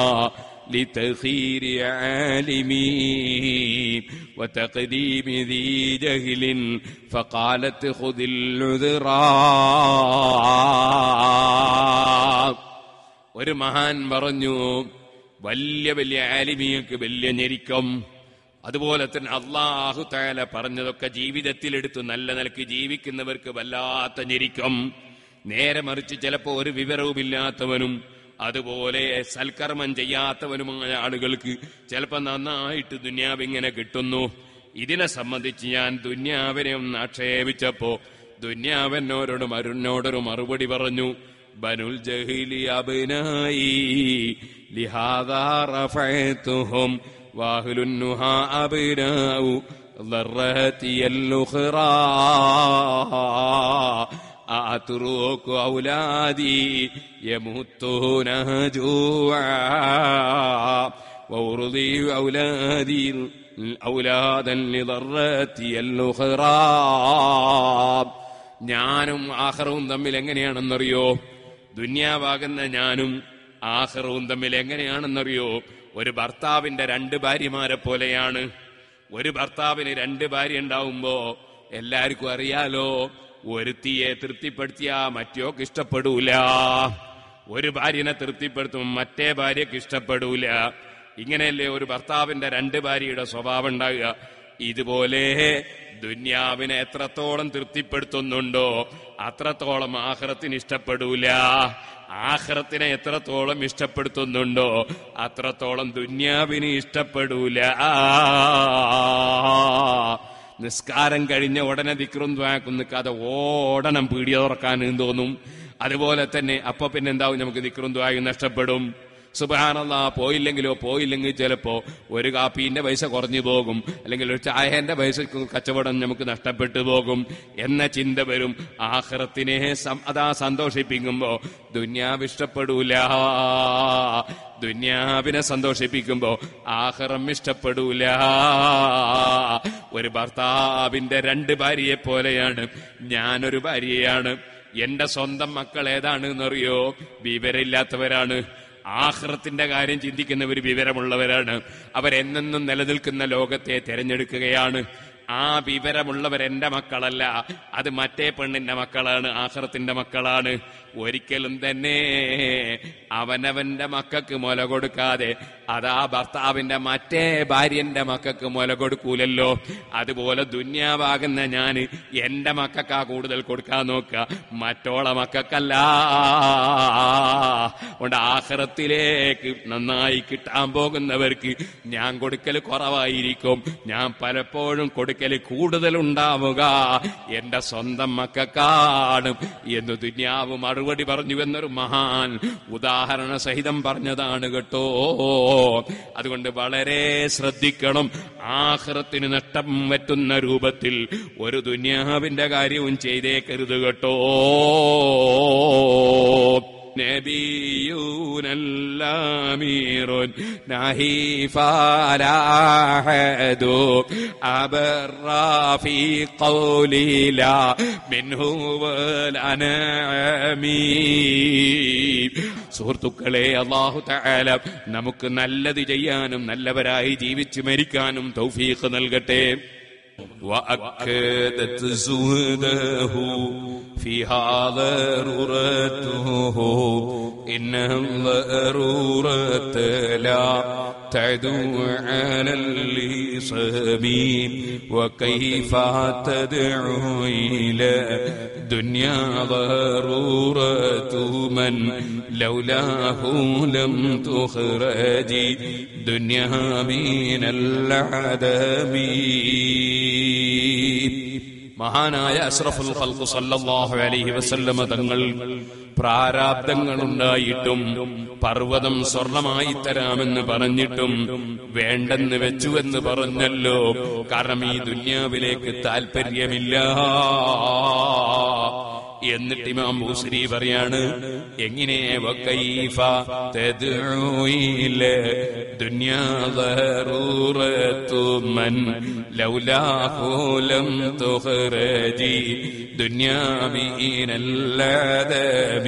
لتخير عالمين وتقديم ذي جهل فقالت خذ العذرا ഒരു മഹാൻ പറഞ്ഞു വലിയ വലിയ ആലിമിയക്ക് വലിയ ഞെരിക്കം അതുപോലെ തന്നെ അള്ളാഹു താല പറഞ്ഞതൊക്കെ ജീവിതത്തിലെടുത്ത് നല്ല നിലക്ക് ജീവിക്കുന്നവർക്ക് വല്ലാത്ത ഞെരിക്കം നേരെ മറിച്ച് ചിലപ്പോ ഒരു വിവരവുമില്ലാത്തവനും അതുപോലെ സൽക്കർമ്മം ചെയ്യാത്തവനുമായ ആളുകൾക്ക് ചിലപ്പോ നന്നായിട്ട് ദുന്യാവ് ഇങ്ങനെ കിട്ടുന്നു ഇതിനെ സംബന്ധിച്ച് ഞാൻ ദുന്യാവിനെ ഒന്ന് ആക്ഷേപിച്ചപ്പോ ദുന്യാവനോരോട് മരുന്നോടൊരു മറുപടി പറഞ്ഞു ബനുൽ ജഹിലി അബിനായി ലിഹാദാ റഫഅതുഹും വാഹുലുന്നുഹ അബിനാഉ ضرتي الأخرى أترك أولادي يموتون جوعا وأرضي أولادي أولادا لضرتي الأخرى ഞാനും ആഹ്റവും തമ്മിൽ എങ്ങനെയാണെന്നറിയോ ദുന്യാവാകുന്ന ഞാനും ആഹ്റവും തമ്മിൽ എങ്ങനെയാണെന്നറിയോ ഒരു ഭർത്താവിന്റെ രണ്ട് ഭാര്യമാരെ പോലെയാണ് ഒരു ഭർത്താവിന് രണ്ട് ഭാര്യ ഉണ്ടാവുമ്പോ എല്ലാവർക്കും അറിയാലോ ഒരുത്തിയെ തൃപ്തിപ്പെടുത്തിയാ മറ്റോക്ക് ഇഷ്ടപ്പെടൂല ഒരു ഭാര്യനെ തൃപ്തിപ്പെടുത്തും മറ്റേ ഭാര്യക്ക് ഇഷ്ടപ്പെടൂല ഇങ്ങനെയല്ലേ ഒരു ഭർത്താവിന്റെ രണ്ട് ഭാര്യയുടെ സ്വഭാവം ഉണ്ടാകുക ഇതുപോലെ ദുന്യാവിനെ എത്രത്തോളം തൃപ്തിപ്പെടുത്തുന്നുണ്ടോ അത്രത്തോളം ആഹ്റത്തിന് ഇഷ്ടപ്പെടൂല ആഹ്റത്തിനെ എത്രത്തോളം ഇഷ്ടപ്പെടുത്തുന്നുണ്ടോ അത്രത്തോളം ദുന്യാവിന് ഇഷ്ടപ്പെടൂല നിസ്കാരം കഴിഞ്ഞ ഉടനെ ദിക്റും ദ്വാക്കും നിൽക്കാതെ ഓടണം പീടിയ തുറക്കാൻ തോന്നും അതുപോലെ തന്നെ അപ്പൊ പിന്നെ എന്താവും നമുക്ക് ദിക്റും ദ്വായും നഷ്ടപ്പെടും സുബാനല്ല പോയില്ലെങ്കിലോ പോയില്ലെങ്കിൽ ചിലപ്പോ ഒരു കാപ്പീന്റെ പൈസ കുറഞ്ഞു പോകും അല്ലെങ്കിൽ ഒരു ചായന്റെ പൈസ കച്ചവടം നമുക്ക് നഷ്ടപ്പെട്ടു പോകും എന്ന ചിന്ത വരും ആഹ്റത്തിനെ സം- അതാ സന്തോഷിപ്പിക്കുമ്പോ ദുന്യാവ് ഇഷ്ടപ്പെടൂല ദുന്യാവിനെ സന്തോഷിപ്പിക്കുമ്പോ ആഹ്റം ഇഷ്ടപ്പെടൂല ഒരു ഭർത്താവിന്റെ രണ്ട് ഭാര്യയെ പോലെയാണ് ഞാനൊരു ഭാര്യയാണ് എന്റെ സ്വന്തം മക്കൾ ഏതാണ് എന്നറിയോ വിവരമില്ലാത്തവരാണ് ആഹ്റത്തിന്റെ കാര്യം ചിന്തിക്കുന്നവർ വിവരമുള്ളവരാണ് അവരെന്നെന്നും നിലനിൽക്കുന്ന ലോകത്തെ തിരഞ്ഞെടുക്കുകയാണ് ആ വിവരമുള്ളവർ എന്റെ മക്കളല്ല അത് മറ്റേ പെണ്ണിന്റെ മക്കളാണ് ആഹ്റത്തിന്റെ മക്കളാണ് ഒരിക്കലും തന്നെ അവനവന്റെ മക്കൾക്ക് മുല കൊടുക്കാതെ അതാ ഭർത്താവിന്റെ മറ്റേ ഭാര്യന്റെ മക്കൾക്ക് മുല കൊടുക്കൂലല്ലോ അതുപോലെ ദുന്യാവാകുന്ന ഞാന് എന്റെ മക്കൾക്കാ കൂടുതൽ കൊടുക്കാൻ നോക്കുക മറ്റോളെ മക്കൾക്കല്ല അതുകൊണ്ട് ആഹ്റത്തിലേക്ക് നന്നായി കിട്ടാൻ പോകുന്നവർക്ക് ഞാൻ കൊടുക്കൽ കുറവായിരിക്കും ഞാൻ പലപ്പോഴും കൊടുക്കൽ കൂടുതൽ ഉണ്ടാവുക എന്റെ സ്വന്തം മക്കൾക്കാണ് എന്ന് ദുന്യാവ് മറുപടി പറഞ്ഞു എന്നൊരു മഹാൻ ഉദാഹരണ സഹിതം പറഞ്ഞതാണ് കേട്ടോ അതുകൊണ്ട് വളരെ ശ്രദ്ധിക്കണം ആഹ്റത്തിന് നഷ്ടം പറ്റുന്ന രൂപത്തിൽ ഒരു ദുന്യാവിന്റെ കാര്യവും ചെയ്തേക്കരുത് കേട്ടോ نبيون الأمير نهيف على أحد أبر في قولي لا منه والأنعام സുഹൃത്തുക്കളെ അള്ളാഹു തആല നമുക്ക് നല്ലത് ചെയ്യാനും നല്ലവരായി ജീവിച്ചു മരിക്കാനും തൗഫീഖ് നൽകട്ടെ وأكدت زهده فيها ضرورته إن الضرورة لا تعدو على اللصام وكيف تدعو إلى دنيا ضرورة من لولاه لم تخرج دنيا من العدم മഹാനായ അഷ്റഫുൽ ഖൽഖ് സല്ലല്ലാഹു അലൈഹി വസല്ലമ തങ്ങൾ പ്രാരാബ്ദങ്ങളുണ്ടായിട്ടും പർവ്വതം സ്വർണമായി തരാമെന്ന് പറഞ്ഞിട്ടും വേണ്ടെന്ന് വെച്ചു എന്ന് പറഞ്ഞല്ലോ കാരണം ഈ ദുന്യാവിലേക്ക് താല്പര്യമില്ല എന്നിട്ട് ഇമാം ബൂസരി പറയാണ് എങ്ങനെ വക്കൈഫ തദ്ഉ ഇല ദുനിയാ ضرورة من لولاه لم تخرجي دنيا من العذاب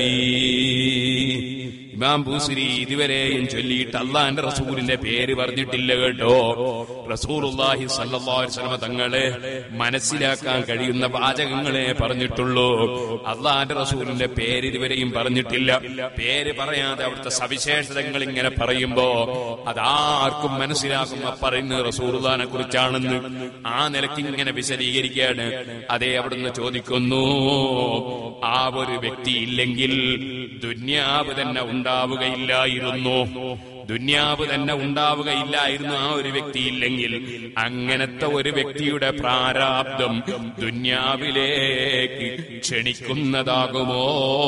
ഇമാം ബൂസിരി ഇതുവരെയും ചൊല്ലിയിട്ട് അള്ളാന്റെ റസൂലിന്റെ പേര് പറഞ്ഞിട്ടില്ല കേട്ടോ റസൂലുള്ളാഹി സല്ലല്ലാഹു അലൈഹി വസല്ലമ തങ്ങളെ മനസ്സിലാക്കാൻ കഴിയുന്ന വാചകങ്ങളെ പറഞ്ഞിട്ടുള്ളൂ അള്ളാന്റെ റസൂലിന്റെ പേര് ഇതുവരെയും പറഞ്ഞിട്ടില്ല പേര് പറയാതെ അവിടുത്തെ സവിശേഷതകൾ ഇങ്ങനെ പറയുമ്പോ അതാർക്കും മനസ്സിലാകും ആ പറയുന്നത് റസൂലുള്ളാനെ കുറിച്ചാണെന്ന് ആ നിലയ്ക്ക് ഇങ്ങനെ വിശദീകരിക്കുകയാണ് അതേ അവിടുന്ന് ചോദിക്കുന്നു ആ ഒരു വ്യക്തി ഇല്ലെങ്കിൽ ദുന്യാവ് തന്നെ ഉണ്ടാവുകയില്ലായിരുന്നു ദുന്യാവ് തന്നെ ഉണ്ടാവുകയില്ലായിരുന്നു ആ ഒരു വ്യക്തി ഇല്ലെങ്കിൽ അങ്ങനത്തെ ഒരു വ്യക്തിയുടെ പ്രാരാബ്ദം ദുന്യാവിലേക്ക് ക്ഷണിക്കുന്നതാകുമോ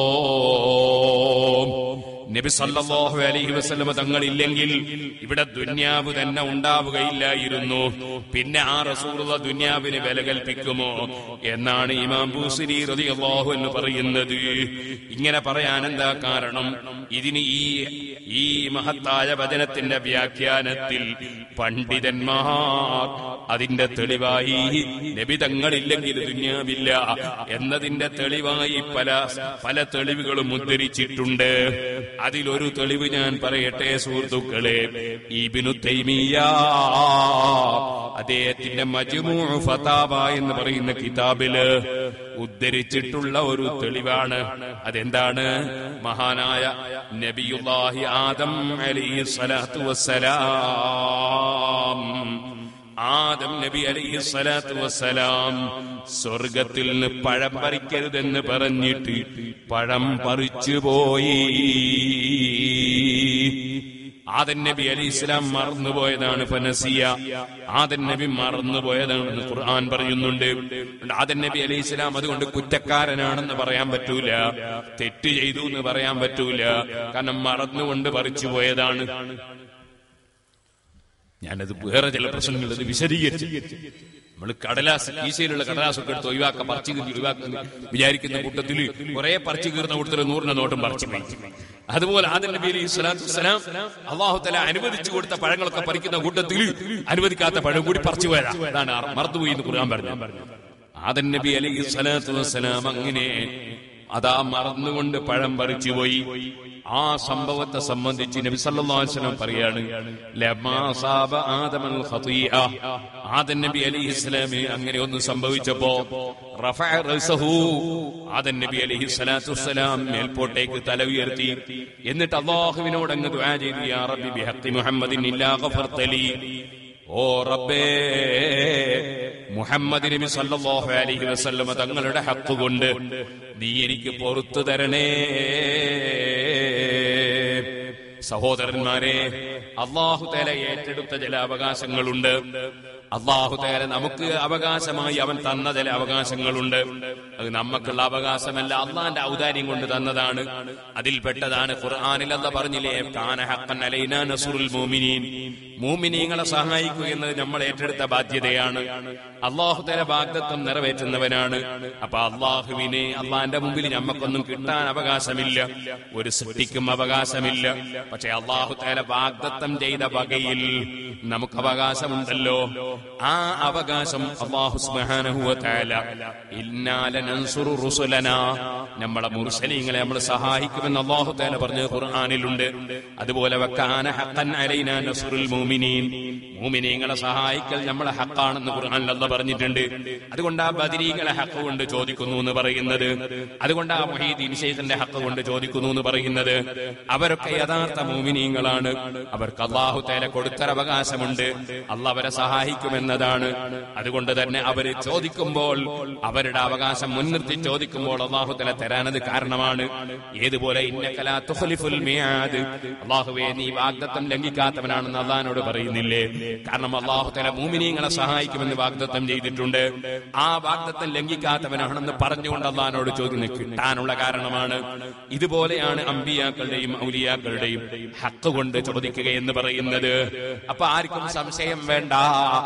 നബി സല്ലല്ലാഹു അലൈഹി വസല്ലമ തങ്ങളില്ലെങ്കിൽ ഇവിടെ ദുന്യാവ് തന്നെ ഉണ്ടാവുകയില്ലായിരുന്നു പിന്നെ ആ റസൂലുള്ള ദുന്യാവിന് വില കൽപ്പിക്കുമോ എന്നാണ് ഇമാം ബൂസിരി റളിയല്ലാഹു എന്ന് പറയുന്നത് ഇങ്ങനെ പറയാൻ എന്താ കാരണം ഇതിന് ഈ ഈ മഹത്തായ വചനത്തിന്റെ വ്യാഖ്യാനത്തിൽ പണ്ഡിതന്മാർ അതിന്റെ തെളിവായി നബിതങ്ങളില്ലെങ്കിൽ ദുന്യാവില്ല എന്നതിന്റെ തെളിവായി പല പല തെളിവുകളും ഉദ്ധരിച്ചിട്ടുണ്ട് അതിലൊരു തെളിവ് ഞാൻ പറയട്ടെ സുഹൃത്തുക്കളെ ഇബിനു തൈമിയ അദ്ദേഹത്തിന്റെ മജ്മൂ ഫതാബ എന്ന് പറയുന്ന കിതാബില് ഉദ്ധരിച്ചിട്ടുള്ള ഒരു തെളിവാണ് അതെന്താണ് മഹാനായ നബിയുല്ലാഹി ആദം അലൈഹി സ്വലാത്തു വസ്സലാം ആദം നബി അലൈഹി സ്വലാത്തു വസ്സലാം സ്വർഗത്തിൽ നിന്ന് പഴം പറിക്കരുതെന്ന് പറഞ്ഞിട്ട് പഴം പറിച്ചു പോയി ആദൻ നബി അലി ഇസ്ലാം മറന്നുപോയതാണ് ഫനസിയ ആദൻ നബി മറന്നുപോയതാണെന്ന് ഖുർആൻ പറയുന്നുണ്ട് ആദൻ നബി അലി ഇസ്ലാം അതുകൊണ്ട് കുറ്റക്കാരനാണെന്ന് പറയാൻ പറ്റൂല തെറ്റ് ചെയ്തു എന്ന് പറയാൻ പറ്റൂല കാരണം മറന്നുകൊണ്ട് പറിച്ചു പോയതാണ് ഞാനത് വേറെ ചില പ്രശ്നങ്ങൾ അത് വിശദീകരിച്ചു നമ്മൾ കടലാസ് കീശയിലുള്ള കടലാസൊക്കെ എടുത്ത് ഒഴിവാക്ക പറിച്ചു കീറി ഒഴിവാക്കുന്ന വിചാരിക്കുന്ന കൂട്ടത്തിൽ കുറെ പറിച്ചു കീറുന്ന കൂട്ടത്തിൽ നൂറിന്റെ നോട്ടും പറിച്ചു പോയി അതുപോലെ ആദം നബി അലൈഹി സ്വലാത്തു വസ്സലാം അള്ളാഹു തല അനുവദിച്ചു കൊടുത്ത പഴങ്ങളൊക്കെ പറിക്കുന്ന കൂട്ടത്തിൽ അനുവദിക്കാത്ത പഴം കൂടി പറിച്ചു പോയതാ അതാണ് ആ മറന്നുപോയി എന്ന് ഖുർആൻ പറഞ്ഞു ആദൻ നബി അലൈഹി സ്വലാത്തു വസ്സലാം അങ്ങനെ അതാ മറന്നുകൊണ്ട് പഴം പറിച്ചു പോയി ആ സംഭവത്തെ സംബന്ധിച്ച് നബി സല്ലല്ലാഹു അലൈഹി വസല്ലം പറയാണ് ലമാ സാബ ആദമൽ ഖതീഅ ആദം നബി അലൈഹി ഇസ്ലാമി അങ്ങനെ ഒന്ന് സംഭവിച്ചപ്പോ റഫഅ റസഹു ആദം നബി അലൈഹി സ്വലാത്തു വസ്സലാം മേൽപോട്ടേക്ക് തല ഉയർത്തി എന്നിട്ട് അല്ലാഹുവിനോട് അങ്ങ് ദുആ ചെയ്തു യാ റബ്ബി ബിഹഖി മുഹമ്മദിൻ ഇല്ലാ ഗഫർതലി ഓ റബ്ബേ മുഹമ്മദ് നബി സല്ലല്ലാഹു അലൈഹി വസല്ലമ തങ്ങളുടെ ഹക്ക് കൊണ്ട് നീ എനിക്ക് പുറത്തു തരണേ സഹോദരന്മാരെ അള്ളാഹു തേല ഏറ്റെടുത്ത ചില അവകാശങ്ങളുണ്ട് അള്ളാഹു തേല നമുക്ക് അവകാശമായി അവൻ തന്ന ചില അവകാശങ്ങളുണ്ട് അത് നമുക്കുള്ള അവകാശമല്ല അള്ളാന്റെ ഔദാര്യം കൊണ്ട് തന്നതാണ് അതിൽപ്പെട്ടതാണ് ഖുർആാനിൽ അല്ല പറഞ്ഞില്ലേ കാന ഹഖൻ അലൈനാ നസ്റുൽ മുഅ്മിനീൻ മൂമിനീങ്ങളെ സഹായിക്കുക എന്നത് നമ്മൾ ഏറ്റെടുത്ത ബാധ്യതയാണ് അള്ളാഹു തല വാഗ്ദത്വം നിറവേറ്റുന്നവനാണ് അപ്പൊ അള്ളാഹുവിനെ അള്ളാന്റെ മുമ്പിൽ ഞമ്മക്കൊന്നും കിട്ടാൻ അവകാശമില്ല ഒരു സൃഷ്ടിക്കും അവകാശമില്ല പക്ഷെ അള്ളാഹു തല വാഗ്ദത്തം ചെയ്ത വകയിൽ നമുക്ക് അവകാശമുണ്ടല്ലോ ആ അവകാശം അള്ളാഹു സുബ്ഹാനഹു തആല ഇന്നാല നൻസുറു റുസുലന നമ്മളെ മുർസലീങ്ങളെ നമ്മൾ സഹായിക്കുമെന്ന് അള്ളാഹു തആല പറഞ്ഞ ഖുർആനിലുണ്ട് അതുപോലെ വക്കാന ഹഖൻ അലൈനാ നസ്റുൽ മുഅ്മിനീൻ മുഅ്മിനീങ്ങളെ സഹായിക്കൽ നമ്മളെ ഹക്കാണെന്ന് ഖുർആനിൽ അല്ലാഹ് പറഞ്ഞിട്ടുണ്ട് അതുകൊണ്ട് ആ ബദരീങ്ങളെ ഹക്ക് കൊണ്ട് ചോദിക്കുന്നു എന്ന് പറയുന്നത് അതുകൊണ്ട് ആ മൊഹീദ്ദീൻ ഷെയ്ഖിന്റെ ഹക്ക് കൊണ്ട് ചോദിക്കുന്നു എന്ന് പറയുന്നത് അവരൊക്കെ യഥാർത്ഥ മോമിനീങ്ങളാണ് അവർക്ക് അള്ളാഹു തേല കൊടുത്തൊരവകാശമുണ്ട് അല്ല അവരെ സഹായിക്കുമെന്നതാണ് അതുകൊണ്ട് തന്നെ അവര് ചോദിക്കുമ്പോൾ അവരുടെ അവകാശം മുൻനിർത്തി ചോദിക്കുമ്പോൾ അള്ളാഹു തല തരാനത് കാരണമാണ് ഏതുപോലെ ഇന്നക്കലാ തുഖ്ലിഫുൽ മിയാദ് അള്ളാഹുവേ നീ വാഗ്ദത്തം ലംഘിക്കാത്തവനാണെന്ന് അള്ളഹാനോട് പറയുന്നില്ലേ കാരണം അള്ളാഹു തല മൂമിനീങ്ങളെ സഹായിക്കുമെന്ന് വാഗ്ദത്തം ചെയ്തിട്ടുണ്ട് ആ വാഗ്ദത്തം ലംഘിക്കാത്തവനാണെന്ന് പറഞ്ഞുകൊണ്ട് അള്ളഹാനോട് ചോദ്യം കിട്ടാനുള്ള കാരണമാണ് ഇതുപോലെയാണ് അമ്പിയാക്കളുടെയും ഔലിയാക്കളുടെയും ഹക്ക് കൊണ്ട് ചോദിക്കുക എന്ന് പറയുന്നത് അപ്പൊ ആർക്കും സംശയം വേണ്ട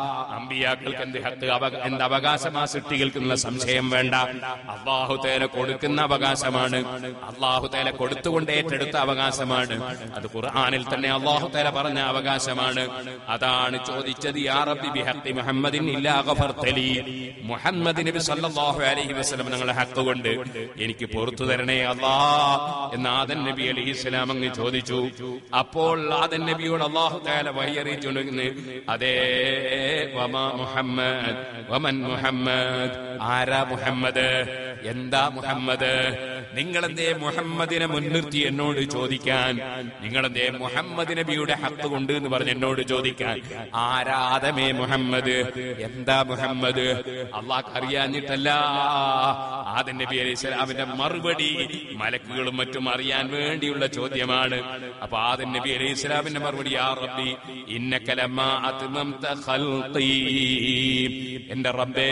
അമ്പിയാക്കൾക്ക് എന്ത് ഹക്ക് അവ- എന്ത് അവകാശം ആ സൃഷ്ടികൾക്കുള്ള സംശയം വേണ്ട അള്ളാഹു തേല കൊടുക്കുന്ന അവകാശമാണ് അള്ളാഹു തേല കൊടുത്തുകൊണ്ട് ഏറ്റെടുത്ത അവകാശമാണ് അത് ഖുർആനിൽ തന്നെ അള്ളാഹു തേല പറഞ്ഞ അവകാശമാണ് അതാണ് ചോദിച്ചത് യാ റബ്ബി ബിഹഖി മുഹമ്മദിൻ ഇല്ലാ ഗഫർതലി മുഹമ്മദ് നബി സല്ലല്ലാഹു അലൈഹി വസല്ലം നിങ്ങളെ ഹക്ക് കൊണ്ട് എനിക്ക് പുറത്തു തരണേ അല്ലാ എന്ന് ആദൻ നബി അലൈഹി സ്വലാം അങ്ങ് ചോദിച്ചു അപ്പോൾ ആദൻ നബിയോട് അള്ളാഹു തആല വഹിയറിയിച്ചുണ്ടെന്ന് അതേ വമാ മുഹമ്മദ് വമൻ മുഹമ്മദ് ആരാ മുഹമ്മദ് എന്താ മുഹമ്മദ് നിങ്ങളെന്തേ മുഹമ്മദിനെ മുൻനിർത്തി എന്നോട് ചോദിക്കാൻ നിങ്ങളെന്തേ മുഹമ്മദ് നബിയുടെ ഹക്ക് കൊണ്ട് എന്ന് പറഞ്ഞ് എന്നോട് ചോദിക്കാൻ ആരാധമേ മുഹമ്മദ് എന്താ മുഹമ്മദ് അള്ളാഹ് അറിയാഞ്ഞിട്ടല്ല ആദൻ നബി അലൈഹി സ്വലാമിന്റെ മറുപടി മലക്കുകളും മറ്റും അറിയാൻ വേണ്ടിയുള്ള ചോദ്യമാണ് അപ്പൊ ആദൻ നബി അലൈഹി സ്വലാമിന്റെ മറുപടി യാ റബ്ബി ഇന്നക ലമാ അത്മംത ഖൽഖി എന്റെ റബ്ബേ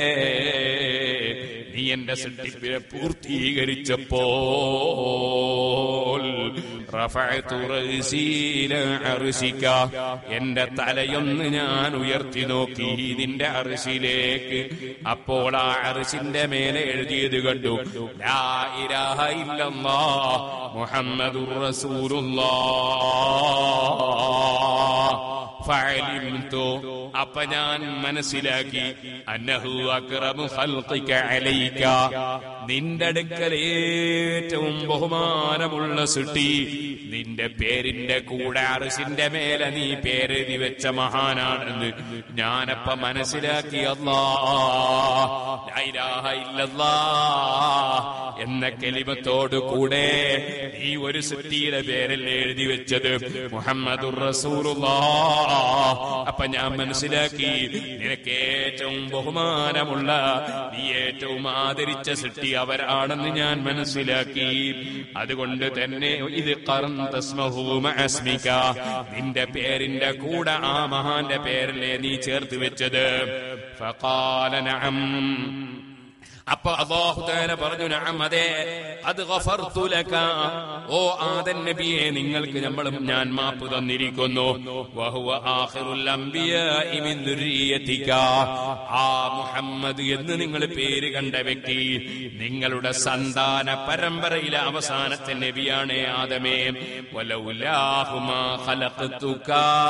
നീ എന്റെ സൃഷ്ടിപ്പിനെ പൂർത്തീകരിച്ചപ്പോൾ റഫഅതു റഅസി ഇലാ അർശിക എന്റെ തലയൊന്ന് ഞാൻ ഉയർത്തി നോക്കി നിന്റെ അർശിലേക്ക് അപ്പോൾ ആ അർശിന്റെ മേലെ എഴുതിയത് കണ്ടു ലാ ഇലാഹ ഇല്ലല്ലാഹ് മുഹമ്മദുർ റസൂലുള്ളാഹ് ഫഅലിംതു അപ്പൊ ഞാൻ മനസ്സിലാക്കി അന്നഹു അക്റമു ഖൽഖിക അലൈക നിന്റെ അടുക്കൽ ഏറ്റവും ബഹുമാനമുള്ള സൃഷ്ടി നിന്റെ പേരിന്റെ കൂടെ അർശിന്റെ മേലെ നീ പേരെഴുതി വെച്ച മഹാനാണെന്ന് ഞാനപ്പ മനസ്സിലാക്കി അല്ലാ ലാ ഇലാഹ ഇല്ലല്ലാ എന്ന കെലിമത്തോടു കൂടെ ഈ ഒരു സൃഷ്ടിയുടെ പേരല്ലേ എഴുതി വെച്ചത് മുഹമ്മദുർ റസൂലുള്ളാഹ് അപ്പൊ ഞാൻ മനസ്സിലാക്കി നിനക്ക് ഏറ്റവും ബഹുമാനമുള്ള നീ ഏറ്റവും ആദരിച്ച സൃഷ്ടി അവരാണെന്ന് ഞാൻ മനസ്സിലാക്കി അതുകൊണ്ട് തന്നെ ഇത് കറം തസ്മഹൂമസ്മിക നിന്റെ പേരിന്റെ കൂടെ ആ മഹാന്റെ പേരല്ലേ നീ ചേർത്ത് വെച്ചത് ഫഖാല നഅം അപ്പൊ അള്ളാഹു തആല പറഞ്ഞു നഅം അതെ അത് ഗഫർതു ലക ഓ ആദൻ നബിയെ നിങ്ങൾക്ക് നമ്മളും ഞാൻ മാപ്പ് തന്നിരിക്കുന്നു വഹുവ ആഖിറുൽ അംബിയാഇ മിൻ ദുർരിയതിക ആ മുഹമ്മദ് എന്ന് നിങ്ങൾ പേര് കണ്ട വ്യക്തി നിങ്ങളുടെ സന്താന പരമ്പരയിലെ അവസാനത്തെ നബിയാണ് ആദമേ വലൗലാഹു മാ ഖലഖതുക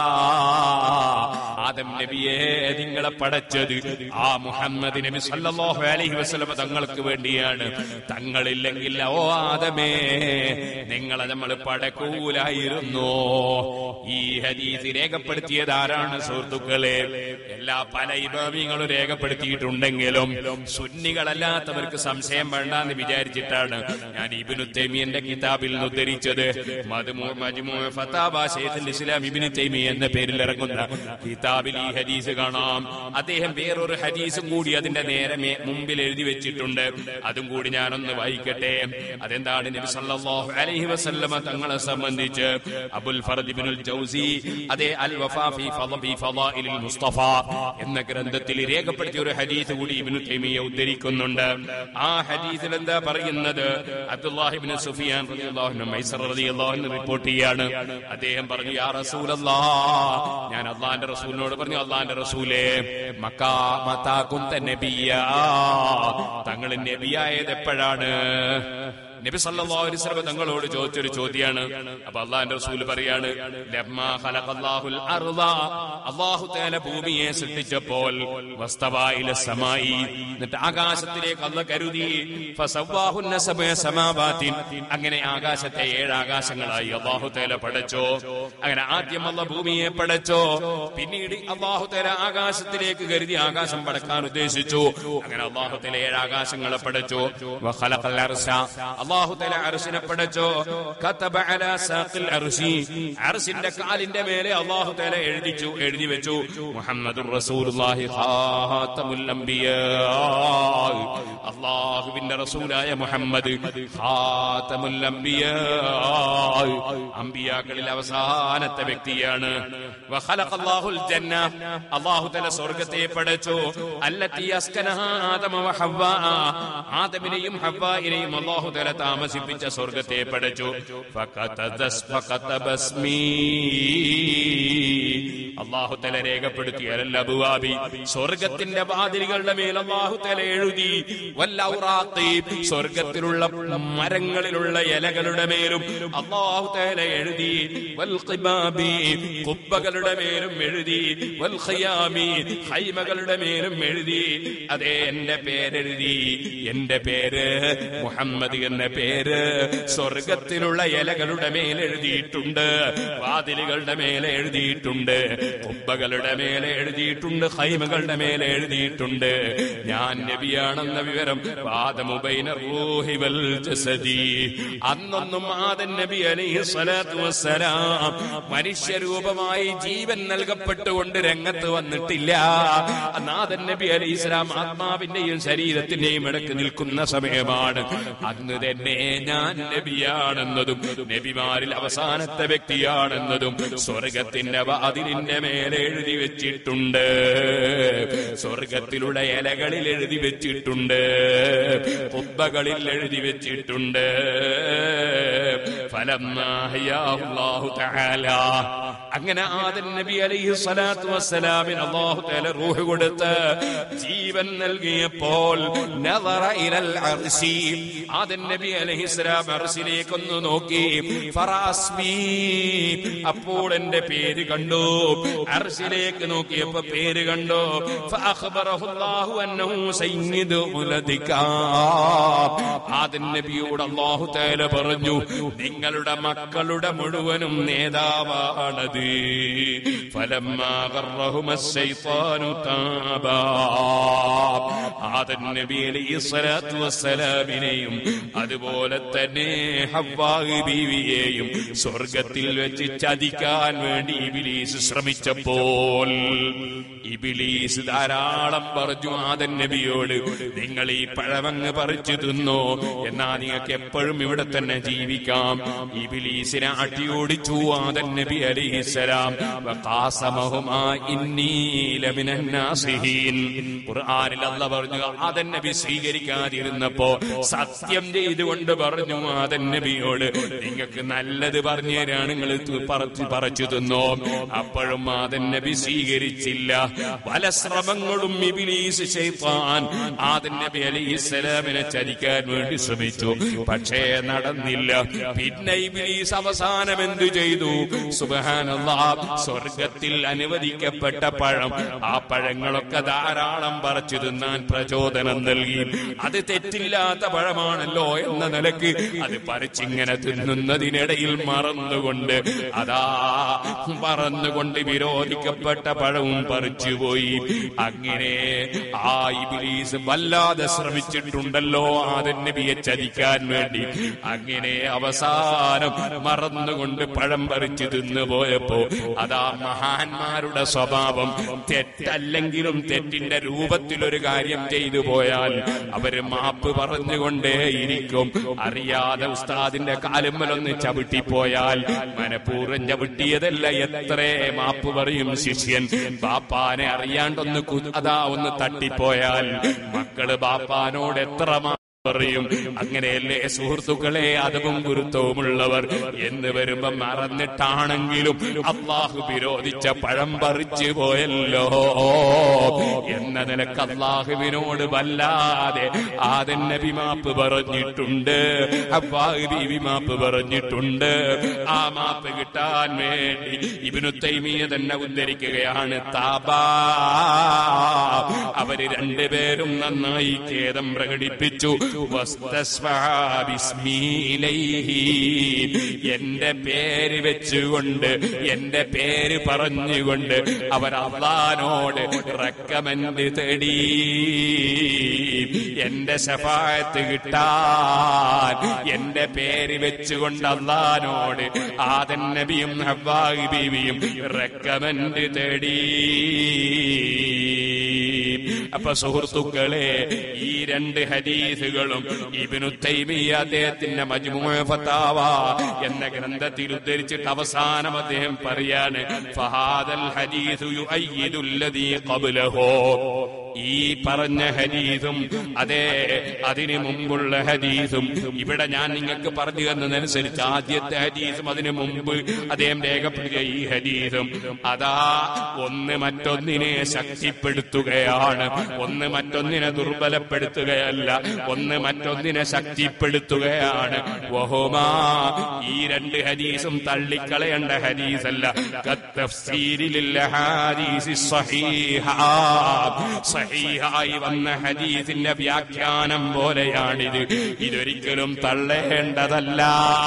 ആദം നബിയെ നിങ്ങളെ പടച്ചത് ആ മുഹമ്മദ് നബി സല്ലല്ലാഹു അലൈഹി വസല്ലം തങ്ങൾക്ക് വേണ്ടിയാണ് തങ്ങളില്ലെങ്കിൽ ഓ ആദമേ നിങ്ങളെ നമ്മൾ പടക്കൂലായിരുന്നു ഈ ഹദീസ് രേഖപ്പെടുത്തിയത് ആരാണ് സുഹൃത്തുക്കളെ എല്ലാ പല ഇമാമിങ്ങളും രേഖപ്പെടുത്തിയിട്ടുണ്ടെങ്കിലും സുന്നികളല്ലാത്തവർക്ക് സംശയം വേണ്ട എന്ന് വിചാരിച്ചിട്ടാണ് ഞാൻ ഇബിനു തൈമിയന്റെ കിതാബിൽ നിന്ന് ഉദ്ധരിച്ചത് മജ്മൂ- മജ്മൂ ഫതാവ ശൈഖുൽ ഇസ്ലാം ഇബിനു തൈമി എന്ന പേരിൽ ഇറങ്ങുന്ന കിതാബിൽ ഈ ഹദീസ് കാണാം അദ്ദേഹം വേറൊരു ഹദീസും കൂടി അതിന്റെ നേരെ മേ- മുമ്പിൽ എഴുതി വെച്ചിട്ടുണ്ട് അതും കൂടി ഞാനൊന്ന് വായിക്കട്ടെ അതെന്താണ് നബി സല്ലല്ലാഹു അലൈഹി വസല്ലമ തങ്ങളെ സംബന്ധിച്ച് അബുൽ ഫർദ് ഇബ്നുൽ ജൗസി അതേ അൽ വഫാ ഫി ഫള ഫി ഫളായിലിൽ മുസ്തഫ എന്ന ഗ്രന്ഥത്തിൽ രേഖപ്പെടുത്തിയ ഒരു ഹദീസ് കൂടി ഇബ്നു തൈമിയ ഉദ്ധരിക്കുന്നുണ്ട് ആ ഹദീസിൽ എന്താ പറയുന്നത് അബ്ദുല്ലാഹി ഇബ്നു സുഫിയാൻ റളിയല്ലാഹു അൻഹു മൈസർ റളിയല്ലാഹു അൻഹു റിപ്പോർട്ട് ചെയ്യാണ് അദ്ദേഹം പറഞ്ഞു യാ റസൂലല്ലാഹ് ഞാൻ അള്ളാന്റെ റസൂലിനോട് പറഞ്ഞു അള്ളാന്റെ റസൂലേ മക്കാ മത്താ കുന്ത നബിയാ തങ്ങൾ നബിയായത് എപ്പോഴാണ് നബി സല്ലല്ലാഹു അലൈഹി വസല്ലം തങ്ങളോട് ചോദിച്ചൊരു ചോദ്യമാണ് അപ്പൊ അള്ളാഹിന്റെ റസൂൽ പറയാണ് ലമ്മാ ഖലഖല്ലാഹുൽ അർള അല്ലാഹു തആല ഭൂമിയെ സൃഷ്ടിച്ചപ്പോൾ വസ്തവാ ഇല സമായി എന്നിട്ട് ആകാശത്തിലേക്ക് അല്ല കരുതി ഫസവ്വാഹുന്ന സബഅ സമാവാതിൻ അങ്ങനെ ആകാശത്തെ ഏഴ് ആകാശങ്ങളായി അല്ലാഹു തആല പടച്ചോ അങ്ങനെ ആദ്യം അല്ല ഭൂമിയെ പടച്ചോ പിന്നീട് അല്ലാഹു തആല ആകാശത്തിലേക്ക് കരുതി ആകാശം പടക്കാൻ ഉദ്ദേശിച്ചു അങ്ങനെ അല്ലാഹു തആല ഏഴ് ആകാശങ്ങളെ പടച്ചു വഖലഖൽ അർശ അല്ലാഹു തആല അർശിനെ പടച്ചു കതബ അലാ സാഖിൽ അർശി അർശിന്റെ കാലിന്റെ മേലെ അല്ലാഹു തആല എഴുതിച്ചു എഴുതി വെച്ചു മുഹമ്മദുർ റസൂലുള്ളാഹി ഖാതമുൽ അംബിയാ അല്ലാഹുവിന്റെ റസൂലായ മുഹമ്മദ് ഖാതമുൽ അംബിയാ അംബിയാക്കളിൽ അവസാനത്തെ വ്യക്തിയാണ് വഖലഖല്ലാഹുൽ ജന്ന അല്ലാഹു തആല സ്വർഗ്ഗത്തെ പടച്ചു അല്ലത്തി അസ്കനഹാ ആദമ വ ഹവ്വാ ആദമിനെയും ഹവ്വായിനെയും അല്ലാഹു തആല താമസിപ്പിച്ച സ്വർഗ്ഗത്തെ പടച്ചു ഫഖതദസ് ഫഖതബസ്മീ അള്ളാഹു തല രേഖപ്പെടുത്തി അലല്ലബുവാബി സ്വർഗത്തിന്റെ വാതിലുകളുടെ മേൽ അള്ളാഹു തല എഴുതി വല്ലൗറാത്തി സ്വർഗത്തിലുള്ള മരങ്ങളിലുള്ള ഇലകളുടെ മേലും അള്ളാഹു തല എഴുതി വൽ ഖിബാബി കുബ്ബകളുടെ മേലും എഴുതി വൽ ഖിയാമി ഹൈമകളുടെ മേലും എഴുതി അതേ എന്റെ പേരെഴുതി എന്റെ പേര് മുഹമ്മദ് എന്ന പേര് സ്വർഗത്തിലുള്ള ഇലകളുടെ മേൽ എഴുതിയിട്ടുണ്ട് വാതിലുകളുടെ മേലെ എഴുതിയിട്ടുണ്ട് കുബ്ബകളുടെ മേലെ എഴുതിയിട്ടുണ്ട് ഹൈമകളുടെ മേലെ എഴുതിയിട്ടുണ്ട് ഞാൻ നബിയാണെന്ന വിവരം വാദമുബൈന റൂഹി വൽ ജസദി അന്നൊന്നും ആദൻ നബി അലൈഹി സ്വലാത്തു വസ്സലാം മനുഷ്യരൂപമായി ജീവൻ നൽകപ്പെട്ടുകൊണ്ട് രംഗത്ത് വന്നിട്ടില്ല നാഥൻ നബി അലൈഹി ഇസ്ലാം ആത്മാവിന്റെയും ശരീരത്തിന്റെയും ഇടക്ക് നിൽക്കുന്ന സമയമാണ് അന്ന് തന്നെ ഞാൻ നബിയാണെന്നതും നബിമാരിൽ അവസാനത്തെ വ്യക്തിയാണെന്നതും സ്വർഗത്തിന്റെ വാതിലിന്റെ മേലെ എഴുതി വെച്ചിട്ടുണ്ട് സ്വർഗത്തിലുള്ള ഇലകളിൽ എഴുതി വെച്ചിട്ടുണ്ട് കുബ്ബകളിൽ എഴുതി വെച്ചിട്ടുണ്ട് ഫലമാഹു തആല അങ്ങനെ ആദൻ നബി അലൈഹി സ്വലാത്തു വസ്സലാമിന് അല്ലാഹു തആല റൂഹ് കൊടുത്ത് ജീവൻ നൽകിയപ്പോൾ നദറ ഇലൽ അർശി ആദൻ നബി അലൈഹി സ്വലാം അർശിലേക്ക് ഒന്ന് നോക്കി ഫറാസ്മി അപ്പോൾ എന്റെ പേര് കണ്ടു അർശിലേക്ക് നോക്കിയപ്പോ പേര് കണ്ടു ഫഅഖ്ബറഹു അല്ലാഹു അന്നഹു സയ്യിദു ഉലദിക ആദൻ നബിയോട് അല്ലാഹു തആല പറഞ്ഞു നിങ്ങളുടെ മക്കളുടെ മുഴുവനും നേതാവാണത് ഫലമ്മാ ഗറഹുമ الشيطان താബാ ആദൻ നബി അലൈഹി സ്വലാത്തു വസ്സലാമിനെയും അതുപോലെ തന്നെ ഹവ്വാഹ് ബീവിയെയും സ്വർഗത്തിൽ വെച്ച് ചതിക്കാൻ വേണ്ടി ഇബിലീസ് ശ്രമിച്ചപ്പോൾ ഇബിലീസ് ധാരാളം പറഞ്ഞു ആദൻ നബിയോട് നിങ്ങൾ ഈ പഴമങ്ങ് പറിച്ചു തിന്നോ എന്നാ നിങ്ങൾക്ക് എപ്പോഴും ഇവിടെ തന്നെ ജീവിക്കാം ഇബിലീസിനെ അടിയോടിച്ചു ആദൻ നബി അലൈഹിസ്സലാം വഖാസമഹുമാ ഇന്നീ ലമിനൻ നാസിഹീൻ ഖുർആനിൽ അല്ലാഹ് പറഞ്ഞു ആദൻ നബി സ്വീകരിക്കാതിരുന്നപ്പോ സത്യം ചെയ്തുകൊണ്ട് പറഞ്ഞു ആദൻ നബിയോട് നിങ്ങൾക്ക് നല്ലത് പറഞ്ഞു തരാണ് നിങ്ങൾ പറച്ചു പറിച്ചു തിന്നോ അപ്പോഴും ആദൻ നബി സ്വീകരിച്ചില്ല പല ശ്രമങ്ങളും ഇബിലീസ് ശൈത്താൻ ആദൻ നബി അലൈഹിസ്സലാമിനെ ചതിക്കാൻ വേണ്ടി ശ്രമിച്ചു പക്ഷേ നടന്നില്ല പിന്നെ ഇബിലീസ് അവസാനം എന്തു ചെയ്തു സുബഹാനല്ലാഹ് സ്വർഗത്തിൽ അനുവദിക്കപ്പെട്ട പഴം ആ പഴങ്ങളൊക്കെ ധാരാളം പറിച്ചു തിന്നാൻ പ്രചോദനം നൽകി അത് തെറ്റില്ലാത്ത പഴമാണല്ലോ എന്ന നിലക്ക് അത് പറിച്ചിങ്ങനെ തിന്നുന്നതിനിടയിൽ മറന്നുകൊണ്ട് അതാ മറന്നുകൊണ്ട് വിരോധിക്കപ്പെട്ട പഴവും പറിച്ചുപോയി അങ്ങനെ ആ ഇബിലീസ് വല്ലാതെ ശ്രമിച്ചിട്ടുണ്ടല്ലോ ആദൻ നബിയെ ചതിക്കാൻ വേണ്ടി അങ്ങനെ അവസാനം മറന്നുകൊണ്ട് പഴം പറിച്ചു തിന്നു പോയപ്പോ അതാ മഹാന്മാരുടെ സ്വഭാവം തെറ്റല്ലെങ്കിലും തെറ്റിന്റെ രൂപത്തിൽ ഒരു കാര്യം ചെയ്തു പോയാൽ അവര് മാപ്പ് പറഞ്ഞുകൊണ്ടേ ഇരിക്കും അറിയാതെ ഉസ്താദിന്റെ കാലുമ്മലൊന്ന് ചവിട്ടിപ്പോയാൽ മനഃപൂർവ്വം ചവിട്ടിയതല്ല എത്രേ മാപ്പ് പറയും ശിഷ്യൻ ബാപ്പാനെ അറിയാണ്ടൊന്ന് കു- അതാ ഒന്ന് തട്ടിപ്പോയാൽ മക്കള് ബാപ്പാനോട് എത്ര മാ- പറയും അങ്ങനെയല്ലേ സുഹൃത്തുക്കളെ അതവും ഗുരുത്വവുമുള്ളവർ എന്ന് വരുമ്പോ മറന്നിട്ടാണെങ്കിലും അള്ളാഹു വിരോധിച്ച പഴം പറിച്ചു പോയല്ലോ എന്ന നിലക്ക് അള്ളാഹുവിനോട് വല്ലാതെ ആദൻ നബി മാപ്പ് പറഞ്ഞിട്ടുണ്ട് അബ്ബാഹ് ബീവി മാപ്പ് പറഞ്ഞിട്ടുണ്ട് ആ മാപ്പ് കിട്ടാൻ വേണ്ടി ഇബിനു തൈമിയ തന്നെ ഉദ്ധരിക്കുകയാണ് താബാ അവര് രണ്ടുപേരും നന്നായി ഖേദം പ്രകടിപ്പിച്ചു വസ്തസ്വാ ബിസ്മി ഇലൈഹി. എന്റെ പേര് വെച്ചുകൊണ്ട് എന്റെ പേര് പറഞ്ഞുകൊണ്ട് അവർ അള്ളഹാനോട് റെക്കമെന്റ് തേടി എന്റെ ശഫായത്ത് കിട്ടാൻ എന്റെ പേര് വെച്ചുകൊണ്ട് അള്ളഹാനോട് ആദൻ നബിയും ഹവ്വാഹി ബീവിയും റെക്കമെന്റ് തേടി അപ്പൊ സുഹൃത്തുക്കളെ ഈ രണ്ട് ഹദീസുകളും ഇബ്നു തൈമിയ അദ്ദേഹത്തിന്റെ മജ്മൂഅ ഫത്താവ എന്ന ഗ്രന്ഥത്തിൽ ഉദ്ധരിച്ചിട്ട് അവസാനം അദ്ദേഹം പറയാണ് ഫഹാദൽ ഹദീസു യുഅയ്യിദുല്ലദീ ഖബ്ലഹു ഈ പറഞ്ഞ ഹദീസും അതെ അതിനു മുമ്പുള്ള ഹദീസും ഇവിടെ ഞാൻ നിങ്ങൾക്ക് പറഞ്ഞു തന്നതനുസരിച്ച് ആദ്യത്തെ ഹദീസും അതിനു മുമ്പ് അദ്ദേഹം രേഖപ്പെടുത്തിയ ഈ ഹദീസും അതാ ഒന്ന് മറ്റൊന്നിനെ ശക്തിപ്പെടുത്തുകയാണ് ഒന്ന് മറ്റൊന്നിനെ ദുർബലപ്പെടുത്തുകയല്ല ഒന്ന് മറ്റൊന്നിനെ ശക്തിപ്പെടുത്തുകയാണ് വഹുമാ ഈ രണ്ട് ഹദീസും തള്ളിക്കളയേണ്ട ഹദീസല്ല കത്തഫ്സീരിലിൽ ഹദീസി സ്വഹീഹ സഹീഹായി വന്ന ഹദീസിന്റെ വ്യാഖ്യാനം പോലെയാണിത് ഇതൊരിക്കലും തള്ളേണ്ടതല്ല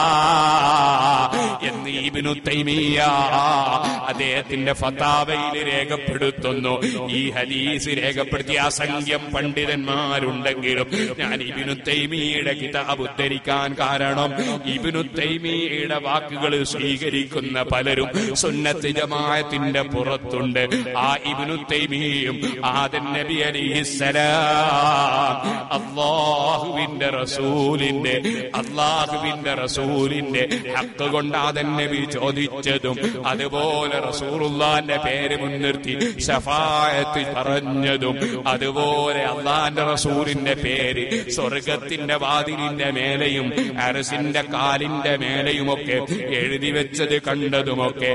എന്ന് ഇബ്നു തൈമിയ അദ്ദേഹത്തിന്റെ ഫതാവയിൽ രേഖപ്പെടുത്തുന്നു ഈ ഹദീസ് രേഖപ്പെടുത്തിയ അസംഖ്യം പണ്ഡിതന്മാരുണ്ടെങ്കിലും ഞാൻ ഇബിനു തൈമിയുടെ കിതാബ് ഉദ്ധരിക്കാൻ കാരണം ഇബിനു തൈമിയുടെ വാക്കുകൾ സ്വീകരിക്കുന്ന പലരും സുന്നത്ത് ജമാഅത്തിന്റെ പുറത്തുണ്ട് ആ ഇബിനു തൈമിയും ആദൻ നബി അലിഹിസലാം അള്ളാഹുവിന്റെ റസൂലിന്റെ അള്ളാഹുവിന്റെ റസൂലിന്റെ ഹക്ക് കൊണ്ട് ആദൻ നബി ചോദിച്ചതും അതുപോലെ റസൂറുല്ലാന്റെ പേര് മുൻനിർത്തി ഷഫായത്ത് പറഞ്ഞതും അതുപോലെ അള്ളാന്റെ റസൂലിന്റെ പേര് സ്വർഗത്തിന്റെ വാതിലിന്റെ മേലെയും അരസിന്റെ കാലിന്റെ മേലെയുമൊക്കെ എഴുതി വെച്ചത് കണ്ടതുമൊക്കെ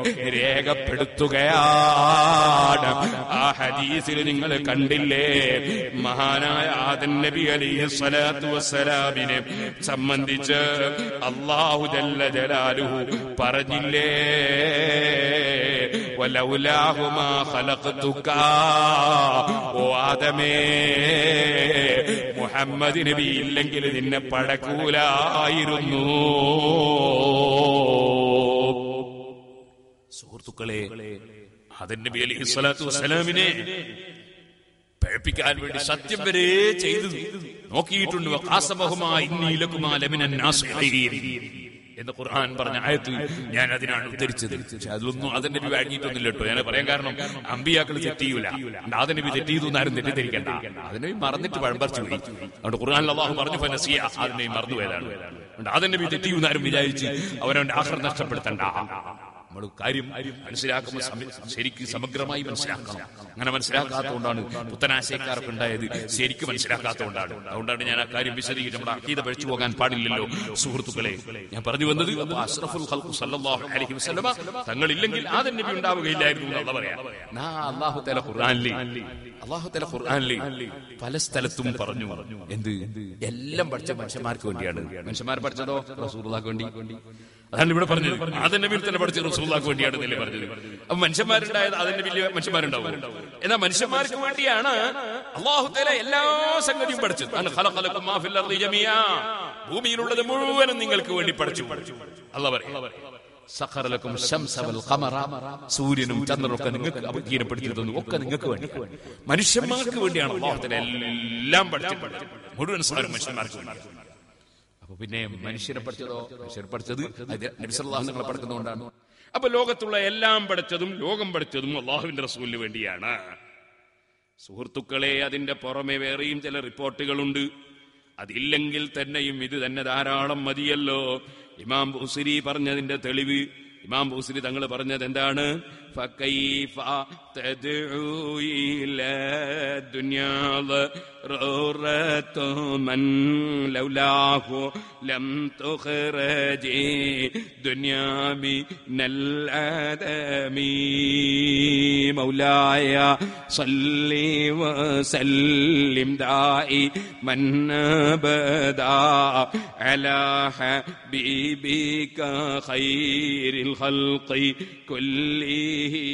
രേഖപ്പെടുത്തുകയാണ് ആ ഹദീസിൽ നിങ്ങൾ കണ്ടില്ലേ മഹാനായ ആദൻ നബി അലൈഹി സ്വലാത്തു വസ്സലാമിനെ സംബന്ധിച്ച് അള്ളാഹു ജല്ല ജലാലുഹു പറഞ്ഞില്ലേ വലൗലാഹുമാ ഖലഖ്തുക ഓ ആദമേ മുഹമ്മദ് നബി ഇല്ലെങ്കിൽ നിന്നെ പടക്കൂലായിരുന്നു സുഹൃത്തുക്കളെ ആദൻ നബി അലൈഹി സ്വലാത്തു വസ്സലാമിനെ പഴപ്പിക്കാൻ വേണ്ടി സത്യം വരെ ചെയ്തു നോക്കിയിട്ടുണ്ട് വഖാസമഹുമാ ഇന്നി ലകുമാ ലമിനൻ നാസിഹീൻ എന്ന് ഖുർആൻ പറഞ്ഞ ആയത്ത് ഞാൻ അതിനാണ് ഉദ്ധരിച്ചത് പക്ഷെ അതിലൊന്നും അതിന്റെ നബി വഴങ്ങിയിട്ടൊന്നുമില്ല കേട്ടോ ഞാൻ പറയാൻ കാരണം അമ്പിയാക്കൾ തെറ്റിയൂല അതിന്റെ നബി തെറ്റിയതു എന്നാരും തെറ്റിദ്ധരിക്കണ്ട അതിനെ മറന്നിട്ട് പഴമ്പറിച്ചു പോയി അതുകൊണ്ട് ഖുർആൻ അള്ളാഹു പറഞ്ഞു ഫനസിയ അതിനെ മറന്നുപോയതാണ് അതുകൊണ്ട് അതിന്റെ നബി തെറ്റിയൂന്നാരും വിചാരിച്ച് അവനവന്റെ ആഹ്റം നഷ്ടപ്പെടുത്തണ്ട നമ്മൾ കാര്യം മനസ്സിലാക്കുമ്പോൾ സമ- ശരിക്ക് സമഗ്രമായി മനസ്സിലാക്കണം അങ്ങനെ മനസ്സിലാക്കാത്തതുകൊണ്ടാണ് പുത്തനാശയക്കാരൊക്കെ ഉണ്ടായത് ശരിക്കും മനസ്സിലാക്കാത്തതുകൊണ്ടാണ് അതുകൊണ്ടാണ് ഞാൻ ആ കാര്യം വിശദീകരിച്ച് നമ്മുടെ അക്കീത പഴിച്ചു പോകാൻ പാടില്ലല്ലോ സുഹൃത്തുക്കളെ ഞാൻ പറഞ്ഞു വന്നത് അപ്പൊ അഷ്റഫുൽ ഖൽഖു സല്ലല്ലാഹു അലൈഹി വസല്ലമ തങ്ങളില്ലെങ്കിൽ ആദം നബി ഉണ്ടാവുകയില്ലായിരുന്നു എന്നുള്ള പറയാം നാ അല്ലാഹു തആല ഖുർആനിൽ അല്ലാഹു തആല ഖുർആനിൽ പല സ്ഥലത്തും പറഞ്ഞു എന്ത് എല്ലാം പഠിച്ച മനുഷ്യന്മാർക്ക് വേണ്ടിയാണ് മനുഷ്യന്മാർ പഠിച്ചതോ റസൂലുള്ളാഹിക്ക് വേണ്ടി അതാണ് ഇവിടെ പറഞ്ഞത് ആദം നബിയിൽ തന്നെ പഠിച്ച റസൂലുള്ളാഹിക്ക് വേണ്ടിയാണ് എന്നല്ലേ പറഞ്ഞത് അപ്പൊ മനുഷ്യന്മാരുണ്ടായത് അതിന്റെ വലിയ മനുഷ്യന്മാരുണ്ടാവും എന്നാൽ മനുഷ്യന്മാർക്ക് വേണ്ടിയാണ് അള്ളാഹു തആല എല്ലാ സംഗതിയും പഠിച്ചത് അൻ ഖലഖലകും മാ ഫിൽ അർളി ജമീഅ ഭൂമിയിലുള്ളത് മുഴുവനും നിങ്ങൾക്ക് വേണ്ടി പഠിച്ചു അല്ലാഹ് പറയും സഖറലക്കും ശംസ വൽ ഖമറ സൂര്യനും ചന്ദ്രനും ഒക്കെ നിങ്ങൾക്ക് അപകീരപ്പെടുത്തി തന്നു ഒക്കെ നിങ്ങൾക്ക് വേണ്ടി മനുഷ്യന്മാർക്ക് വേണ്ടിയാണ് അള്ളാഹു തആല എല്ലാം പഠിച്ചിട്ടുള്ളത് മുഴുവൻ സാധനം മനുഷ്യന്മാർക്ക് വേണ്ടി അപ്പൊ പിന്നെ മനുഷ്യരെ പഠിച്ചതോ മനുഷ്യരെ പഠിച്ചത് അത് നബി സല്ലല്ലാഹു നിങ്ങളെ പഠിക്കുന്നതുകൊണ്ടാണ് അപ്പൊ ലോകത്തുള്ള എല്ലാം പഠിച്ചതും ലോകം പഠിച്ചതും അള്ളാഹുവിന്റെ റസൂലിന് വേണ്ടിയാണ് സുഹൃത്തുക്കളെ അതിന്റെ പുറമെ വേറെയും ചില റിപ്പോർട്ടുകളുണ്ട് അതില്ലെങ്കിൽ തന്നെയും ഇത് തന്നെ ധാരാളം മതിയല്ലോ ഇമാം ബുസിരി പറഞ്ഞതിന്റെ തെളിവ് ഇമാം ബുസിരി തങ്ങൾ പറഞ്ഞത് എന്താണ് فكيف تدعو إلى الدنيا ضرورة من لولاه لم تخرج دنيا من العدم مولاي صل وسلم دائما ابدا على حبيبك خير الخلق كلهم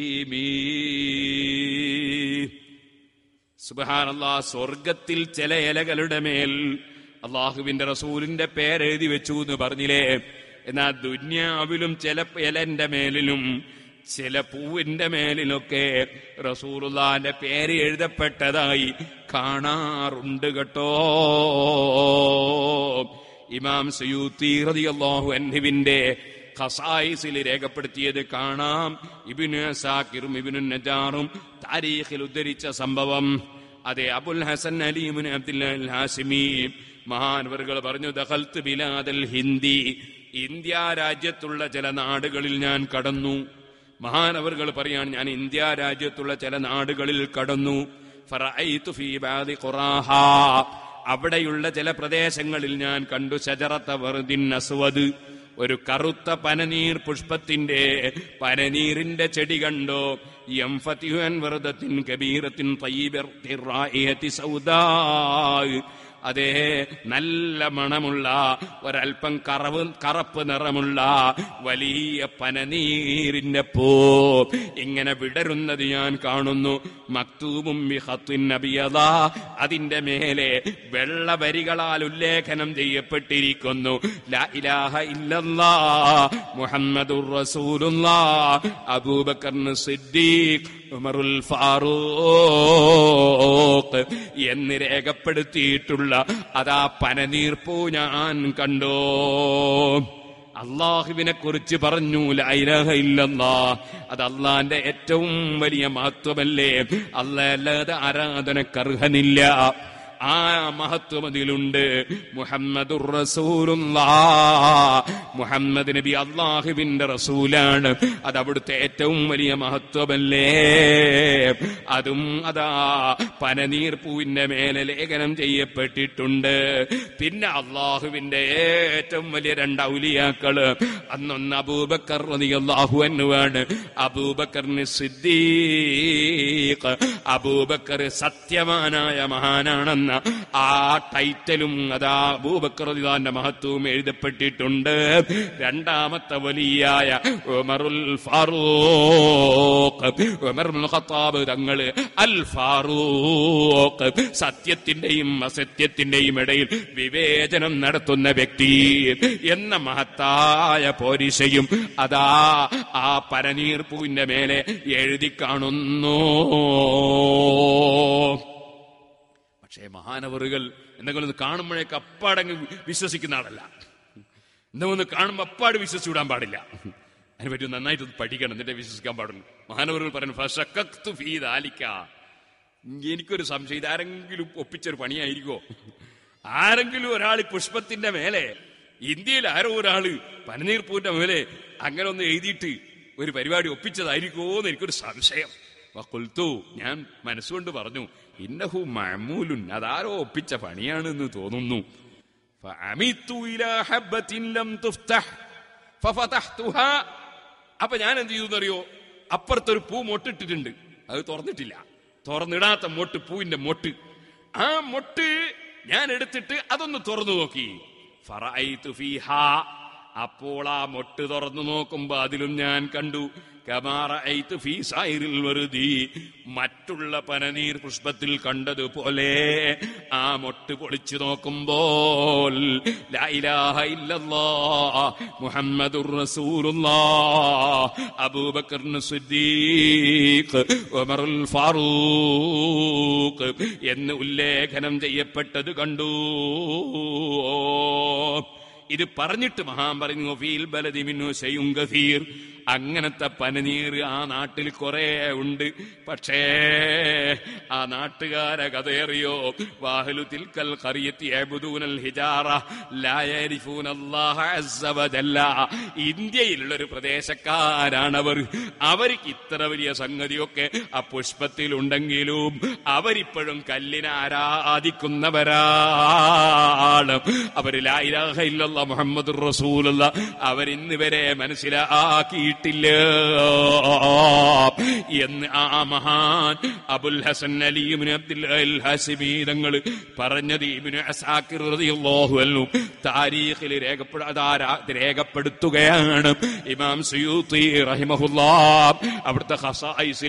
സുബഹാനല്ലാ സ്വർഗത്തിൽ ചില ഇലകളുടെ മേൽ അള്ളാഹുവിന്റെ റസൂലിന്റെ പേരെഴുതി വെച്ചു എന്ന് പറഞ്ഞില്ലേ എന്നാൽ ദുന്യാവിലും ചില ഇലന്റെ മേലിലും ചില പൂവിന്റെ മേലിലൊക്കെ റസൂലുള്ളാന്റെ പേര് എഴുതപ്പെട്ടതായി കാണാറുണ്ട് കേട്ടോ ഇമാം സയൂത്തി റളിയല്ലാഹു അൻഹുവിന്റെ ഖസായിസിൽ രേഖപ്പെടുത്തിയത് കാണാം ഇബിനു സാക്കിറും ഇബിനു നജാറും താരീഖിൽ ഉദ്ധരിച്ച സംഭവം അതെ അബുൽ ഹസൻ അലീമുൻ അബ്ദുൽ ഹാസിമി മഹാനവറുകൾ പറഞ്ഞു ദഖൽത്ത് ബിലാദൽ ഹിന്ദി ഇന്ത്യ രാജ്യത്തുള്ള ചില നാടുകളിൽ ഞാൻ കടന്നു മഹാനവറുകൾ പറയാൻ ഞാൻ ഇന്ത്യ രാജ്യത്തുള്ള ചില നാടുകളിൽ കടന്നു ഫറഅയ്തു ഫീ ബാദി ഖുറാഹ അവിടെയുള്ള ചില പ്രദേശങ്ങളിൽ ഞാൻ കണ്ടു ശജറത്ത വെറുദിൻ അസ്വദ് ഒരു കറുത്ത പനനീർ പുഷ്പത്തിന്റെ പനനീറിന്റെ ചെടി കണ്ടോ യംഫതിഹുൻ വെറുദത്തിൻ കബീറത്തിൻ തയ്യിബിർ റായിഹത്തി സൗദാ അതേ നല്ല മണമുള്ള ഒരൽപ്പം കറവ് കറപ്പ് നിറമുള്ള വലിയ പനനീരിന്റെ പൂ ഇങ്ങനെ വിടരുന്നത് ഞാൻ കാണുന്നു മക്തൂബും ബിഖത്തിൻ നബിയദ അതിന്റെ മേലെ വെള്ള വരികളാൽ ഉല്ലേഖനം ചെയ്യപ്പെട്ടിരിക്കുന്നു ലാ ഇലാഹ ഇല്ലല്ലാ മുഹമ്മദുർ റസൂലുള്ളാ അബൂബക്കർ സിദ്ദീഖ് ഉമറുൽ ഫാറൂഖ് എന്ന് രേഖപ്പെടുത്തിയിട്ടുള്ള അതാ പനനീർപ്പൂ ഞാൻ കണ്ടോ അള്ളാഹുവിനെ കുറിച്ച് പറഞ്ഞു ലൈലഹ ഇല്ലല്ലാ അത് അള്ളാന്റെ ഏറ്റവും വലിയ മഹത്വമല്ലേ അല്ല അല്ലാതെ ആരാധനക്കർഹനില്ല ആ മഹത്വം അതിലുണ്ട് മുഹമ്മദുർ റസൂലുള്ളാ മുഹമ്മദ് നബി അള്ളാഹുവിന്റെ റസൂലാണ് അത് അവിടുത്തെ ഏറ്റവും വലിയ മഹത്വമല്ലേ അതും അതാ പനനീർ പൂവിന്റെ മേലെ ലേഖനം ചെയ്യപ്പെട്ടിട്ടുണ്ട് പിന്നെ അള്ളാഹുവിന്റെ ഏറ്റവും വലിയ രണ്ട് ഔലിയാക്കള് അന്നൊന്ന് അബൂബക്കർ റളിയല്ലാഹു അൻഹുവാണ് അബൂബക്കറിന് സിദ്ദീഖ് അബൂബക്കർ സത്യവാനായ മഹാനാണെന്ന ആ ടൈറ്റലും അതാ അബൂബക്കർ റളിയല്ലാഹുവിന്റെ മഹത്വവും എഴുതപ്പെട്ടിട്ടുണ്ട് രണ്ടാമത്തെ വലിയായ Umarul Farooq Umar ibnul Khattab തങ്ങള് അൽ ഫാറൂഖ് സത്യത്തിന്റെയും അസത്യത്തിന്റെയും ഇടയിൽ വിവേചനം നടത്തുന്ന വ്യക്തി എന്ന മഹത്തായ പോരിശയും അതാ ആ പരനീർപ്പൂവിന്റെ മേലെ എഴുതി കാണുന്നു പക്ഷേ മഹാനവറുകൾ എന്തെങ്കിലും ഒന്ന് കാണുമ്പോഴേക്ക് അപ്പാടങ്ങ് വിശ്വസിക്കുന്ന ആളല്ല എന്തെങ്കിലും ഒന്ന് കാണുമ്പോൾ അപ്പാട് വിശ്വസിച്ചു വിടാൻ പാടില്ല അതിനെ പറ്റി നന്നായിട്ട് ഒന്ന് പഠിക്കണം എന്നിട്ടേ വിശ്വസിക്കാൻ പാടുള്ളൂ മഹാനവറുകൾ പറയുന്നു ഫശക്കത്തു ഫീ ദാലിക്ക എനിക്കൊരു സംശയം ഇതാരെങ്കിലും ഒപ്പിച്ചൊരു പണിയായിരിക്കോ ആരെങ്കിലും ഒരാൾ ഈ പുഷ്പത്തിന്റെ മേലെ ഇന്ത്യയിൽ ആരോ ഒരാള് പനനീർപ്പൂവിന്റെ മേലെ അങ്ങനെ ഒന്ന് എഴുതിയിട്ട് ഒരു പരിപാടി ഒപ്പിച്ചതായിരിക്കുമോ എന്ന് എനിക്കൊരു സംശയം വക്കുൽത്തു ഞാൻ മനസ്സുകൊണ്ട് പറഞ്ഞു ഇന്നഹു മഅമൂലുൻ അതാരോ ഒപ്പിച്ച പണിയാണെന്ന് തോന്നുന്നു فعمدت إلى حبة لم تفتح ففتحتها അപ്പൊ ഞാൻ എന്ത് ചെയ്തു എന്നറിയോ അപ്പുറത്തൊരു പൂ മൊട്ടിട്ടിട്ടുണ്ട് അത് തുറന്നിട്ടില്ല തുറന്നിടാത്ത മൊട്ട് പൂവിന്റെ മൊട്ട് ആ മൊട്ട് ഞാൻ എടുത്തിട്ട് അതൊന്ന് തുറന്നു നോക്കി ഫറഅയ്തു ഫീഹാ അപ്പോൾ ആ മൊട്ട് തുറന്നു നോക്കുമ്പോ അതിലും ഞാൻ കണ്ടു കമാറഅയ്തു ഫീ സായിരിൽ വറുദി മറ്റുള്ള പനനീർ പുഷ്പത്തിൽ കണ്ടതുപോലെ ആ മൊട്ട് പൊളിച്ചു നോക്കുമ്പോൾ ലാ ഇലാഹ ഇല്ലല്ലാഹ് മുഹമ്മദുർ റസൂലുള്ളാഹ് അബൂബക്കർ സിദ്ദീഖ് ഉമറുൽ ഫാറൂഖ് എന്ന് ഉല്ലേഖനം ചെയ്യപ്പെട്ടത് കണ്ടു ഇത് പറഞ്ഞിട്ട് മഹാൻ പറഞ്ഞു ഫീൽ ബലദി മിന്നു ശൈഉൻ ഗഫീർ അങ്ങനത്തെ പനനീർ ആ നാട്ടിൽ കുറെ ഉണ്ട് പക്ഷേ ആ നാട്ടുകാരെ കഥയറിയോ വാഹലു തിൽക്കൽ ഖറിയത്തി അബ്ദൂനൽ ഹിജാറ ലാ യരിഫൂന അല്ലാഹ അസ്സ വജല്ല ഇന്ത്യയിലുള്ള ഒരു പ്രദേശക്കാരാണവർ അവർക്ക് ഇത്ര വലിയ സംഗതിയൊക്കെ ആ പുഷ്പത്തിലുണ്ടെങ്കിലും അവരിപ്പോഴും കല്ലിനെ ആരാധിക്കുന്നവരാണ് അവര് ലായിലാഹ ഇല്ലല്ല മുഹമ്മദ് റസൂലുള്ള അവരിന്ന് വരെ മനസ്സിലാക്കിയിട്ടില്ല എന്ന് ആ മഹാൻ അബുൽ ഹസൻ അലിയുബിന് അബ്ദുൽ ഹസിബി തങ്ങൾ പറഞ്ഞത് ഇബിന് അസാക്കിർ റളിയല്ലാഹു അൻഹു താരീഖിൽ രേഖപ്പെടാ രേഖപ്പെടുത്തുകയാണ് ഇമാം സുയൂത്തി റഹിമഹുല്ലാ അവിടുത്തെ ഖസായിസിൽ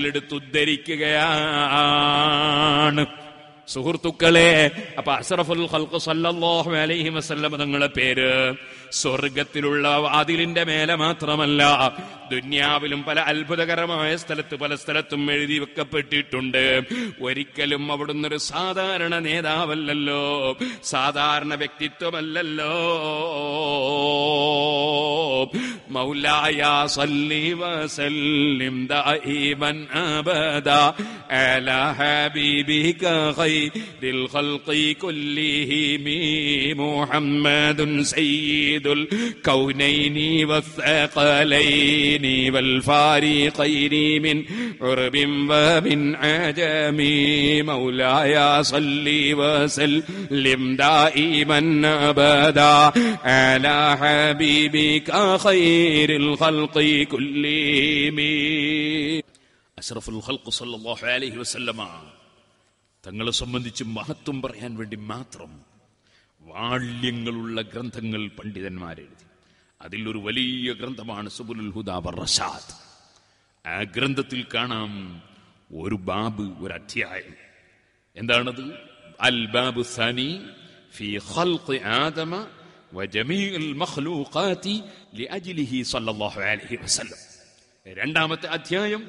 എടുത്തുദ്ധരിക്കുകയാണ് സുഹൃത്തുക്കളെ അപ്പൊ അസറഫുൽ ഖൽഖ് സല്ലല്ലാഹു അലൈഹി വസല്ലം തങ്ങളെ പേര് സ്വർഗത്തിലുള്ള വാതിലിന്റെ മേലെ മാത്രമല്ല ദുന്യാവിലും പല അത്ഭുതകരമായ സ്ഥലത്ത് പല സ്ഥലത്തും എഴുതി വെക്കപ്പെട്ടിട്ടുണ്ട് ഒരിക്കലും അവിടുന്ന് ഒരു സാധാരണ നേതാവല്ലല്ലോ സാധാരണ വ്യക്തിത്വമല്ലല്ലോ مولاي صل وسلم دائما ابدا على حبيبك خير الخلق كلهم محمد سيد الكونين والثقلين والفارقين من عرب ومن عجم مولاي صل وسلم دائما ابدا على حبيبك خير الخلق كلهم أشرف الخلق صلى الله عليه وسلم തങ്ങളെ സംബന്ധിച്ച് മഹത്വം പറയാൻ വേണ്ടി മാത്രം വാള്യങ്ങളുള്ള ഗ്രന്ഥങ്ങൾ പണ്ഡിതന്മാരെഴുതി അതിലൊരു വലിയ ഗ്രന്ഥമാണ് സുബുലുൽ ഹുദാബർ റഷാദ് ആ ഗ്രന്ഥത്തിൽ കാണാം ഒരു ബാബ് ഒരു അധ്യായം എന്താണത് അൽ ബാബു സനി ഫി ഖൽഖ് ആദമ وجميع المخلوقات لأجله صلى الله عليه وسلم രണ്ടാമത്തെ അധ്യായം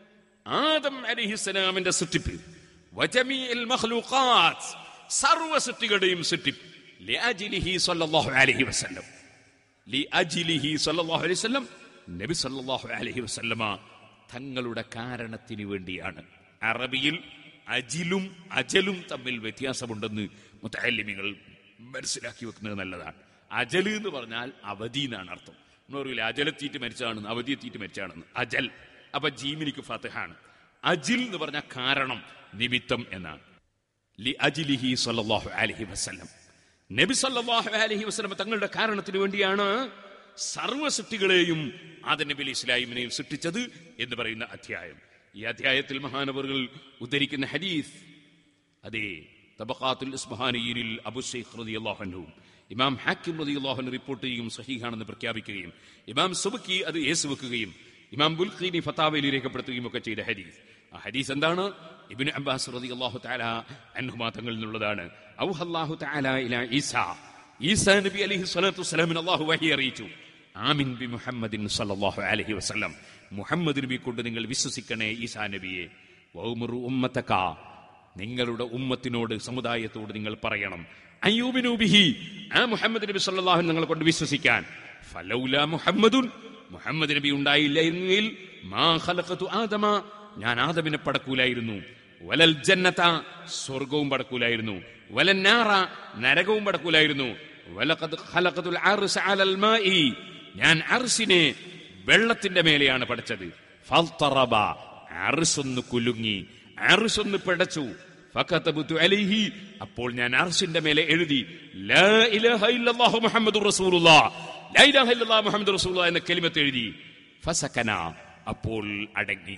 ആദം അലിഹിസ്സലാമിന്റെ സൃഷ്ടിപ്പ് വജമീൽ മഖ്ലൂഖാത്ത് സർവ സൃഷ്ടികളുടെയും സൃഷ്ടിപ്പ് ലിഅജ്ലിഹി സ്വല്ലല്ലാഹു അലൈഹി വസല്ലം ലിഅജ്ലിഹി സ്വല്ലല്ലാഹു അലൈഹി വസല്ലം നബി സല്ലല്ലാഹു അലൈഹി വസല്ലമ തങ്ങളുടെ കാരണത്തിന് വേണ്ടിയാണ് അറബിയിൽ അജിലും അജലും തമ്മിൽ വ്യത്യാസമുണ്ടെന്ന് മുത്തല്ലിമികൾ മനസ്സിലാക്കി വെക്കുന്നത് നല്ലതാണ് അജല് എന്ന് പറഞ്ഞാൽ അവധി എന്നാണ് അർത്ഥം എന്നറിയില്ല അജലെത്തിയിട്ട് മരിച്ചതാണെന്ന് അവധി എത്തിയിട്ട് മരിച്ചതാണെന്ന് അജൽ അപ്പൊ ജീമിനിക്ക് ഫത്തഹാണ് അജിൽ എന്ന് പറഞ്ഞ കാരണം നിമിത്തം എന്നാണ് ലി അജിലിഹി സല്ലല്ലാഹു അലൈഹി വസല്ലം നബി സല്ലല്ലാഹു അലൈഹി വസല്ലം തങ്ങളുടെ കാരണത്തിന് വേണ്ടിയാണ് സർവ്വ സൃഷ്ടികളെയും ആദ നബി അലൈഹി ഇസ്ലാമിനെയും സൃഷ്ടിച്ചത് എന്ന് പറയുന്ന അധ്യായം ഈ അധ്യായത്തിൽ മഹാനവറുകൾ ഉദ്ധരിക്കുന്ന ഹദീസ് അതെ തബഖാത്തുൽ ഇസ്ബഹാനിയിൽ അബു ഷെയ്ഖ് റളിയല്ലാഹു അൻഹു ഇമാം ഹാക്കിം റളിയല്ലാഹു അൻഹു റിപ്പോർട്ട് ചെയ്യും സഹീഹാണെന്ന് പ്രഖ്യാപിക്കുകയും ഇമാം സുബക്കി അത് യേസ് വെക്കുകയും ഇമാം ബുൽഖീനി ഫത്താവയിൽ രേഖപ്പെടുത്തുകയും ഒക്കെ ചെയ്ത ഹദീസ് ആ ഹദീസ് എന്താണ് ഇബ്നു അബ്ബാസ് റളിയല്ലാഹു തആല അൻഹുമാ തങ്ങളിൽ നിന്നുള്ളതാണ് ഔഹല്ലാഹു തആല ഇലാ ഈസാ ഈസാ നബി അലൈഹി സ്വലാത്തു വസ്സലാമിന് അല്ലാഹു വഹി അറിയിച്ചു ആമിൻ ബി മുഹമ്മദിൻ സല്ലല്ലാഹു അലൈഹി വസല്ലം മുഹമ്മദ് നബി കൊണ്ട് നിങ്ങൾ വിശ്വസിക്കണേ ഈസാ നബിയെ വൗമുറു ഉമ്മത്തക നിങ്ങളുടെ ഉമ്മത്തിനോട് സമുദായത്തോട് നിങ്ങൾ പറയണം അയ്യൂബിനൂബിഹി ആ മുഹമ്മദ് നബി സല്ലല്ലാഹു നിങ്ങളെ കൊണ്ട് വിശ്വസിക്കാൻ ഫലൗല മുഹമ്മദുൻ മുഹമ്മദ് നബി ഉണ്ടായില്ലെങ്കിൽ മാ ഖലഖതു ആദമ ഞാൻ ആദമിനെ പടക്കൂലായിരുന്നു വലൽ ജന്നത സ്വർഗവും പടക്കൂലായിരുന്നു വലൻ നാറ നരകവും പടക്കൂലായിരുന്നു വലഖദ് ഖലഖതുൽ അർശ അലൽ മാഇ ഞാൻ അർശിനെ വെള്ളത്തിന്റെ മേലെയാണ് പഠിച്ചത് ഫൽതറബ അർശൊന്ന് കുലുങ്ങി അർശൊന്ന് പിടച്ചു ഫകതബതു അലൈഹി അപ്പോൾ ഞാൻ അർശിന്റെ മേലെ എഴുതി ലാ ഇലാഹ ഇല്ലല്ലാഹു മുഹമ്മദുർ റസൂലുള്ളാഹ് ലാ ഇലാഹ ഇല്ലല്ലാഹു മുഹമ്മദുർ റസൂലുള്ളാഹ് എന്ന കലിമത്ത് എഴുതി ഫസകന അപ്പോൾ അടങ്ങി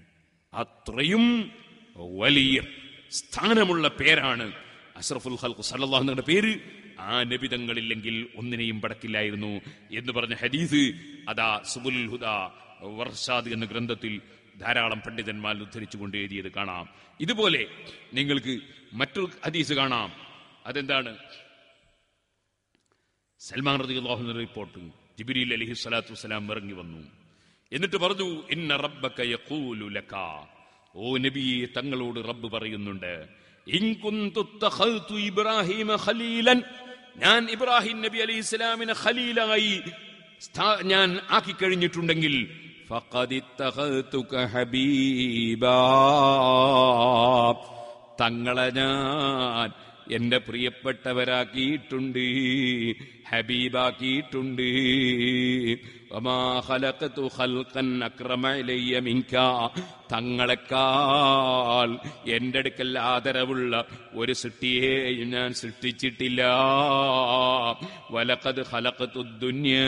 അത്രയും വലിയ സ്ഥാനമുള്ള പേരാണ് അഷ്റഫുൽ ഖൽഖ് സല്ലല്ലാഹു അലൈഹി വസല്ലം പേര് ആ നബിതങ്ങളില്ലെങ്കിൽ ഒന്നിനെയും പടക്കില്ലായിരുന്നു എന്ന് പറഞ്ഞ ഹദീസ് അതാ സുബുൽ ഹുദ വർഷാദ് എന്ന ഗ്രന്ഥത്തിൽ ധാരാളം പണ്ഡിതന്മാർ ഉദ്ധരിച്ചുകൊണ്ട് എഴുതിയത് കാണാം ഇതുപോലെ നിങ്ങൾക്ക് മറ്റൊരു ഹദീസ് കാണാം അതെന്താണ് സൽമാൻ റതി അള്ളാഹുവിന്റെ റിപ്പോർട്ട് ജിബിരിൽ അലഹി സ്വലാത്തു വസ്സലാം ഇറങ്ങി വന്നു എന്നിട്ട് പറഞ്ഞു ഇന്ന റബ്ബക യഖൂലു ലക ഓ നബിയെ തങ്ങളോട് റബ്ബ് പറയുന്നുണ്ട് ഇൻ കുന്തു തഖൽതു ഇബ്രാഹിമ ഖലീലൻ ഞാൻ ഇബ്രാഹിം നബി അലൈഹി ഇസ്ലാമിനെ ഖലീലായി സ്ഥാ- ഞാൻ ആക്കി കഴിഞ്ഞിട്ടുണ്ടെങ്കിൽ ഫഖദ് ഇത്തഖൽതുക ഹബീബാ തങ്ങളെ ഞാൻ എന്റെ പ്രിയപ്പെട്ടവരാക്കിയിട്ടുണ്ട് ഹബീബാക്കിയിട്ടുണ്ട് വമാ ഖലഖതു ഖൽഖൻ അക്രമ ഇലയ്യ മിൻക തങ്ങളെക്കാൾ എന്റെ അടുക്കൽ ആദരവുള്ള ഒരു സൃഷ്ടിയെയും ഞാൻ സൃഷ്ടിച്ചിട്ടില്ല വലഖദ് ഖലഖതു ദുനിയാ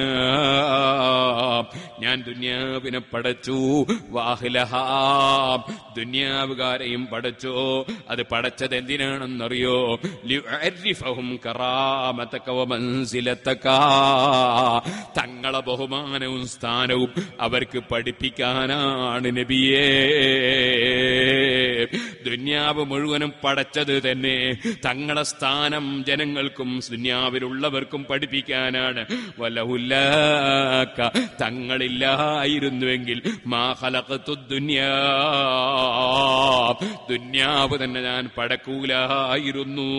ഞാൻ ദുനിയാവിനെ പടച്ചു വാഹിലഹ ദുനിയാവുകാരെയും പടച്ചു അത് പടച്ചത് എന്തിനാണെന്നറിയോ ലിയുഅരിഫഹും കറാമതക വമൻസിലതക തങ്ങളെ ബഹുമാനവും സ്ഥാനവും അവർക്ക് പഠിപ്പിക്കാനാണ് നബിയേ ദുന്യാവ് മുഴുവനും പടച്ചത് തന്നെ തങ്ങളുടെ സ്ഥാനം ജനങ്ങൾക്കും ദുന്യാവിലുള്ളവർക്കും പഠിപ്പിക്കാനാണ് വലഹുല്ലാക്ക തങ്ങളില്ലായിരുന്നുവെങ്കിൽ മാ ഖലഖത്തു ദുന്യാ ദുന്യാവ് തന്നെ ഞാൻ പടക്കൂലായിരുന്നു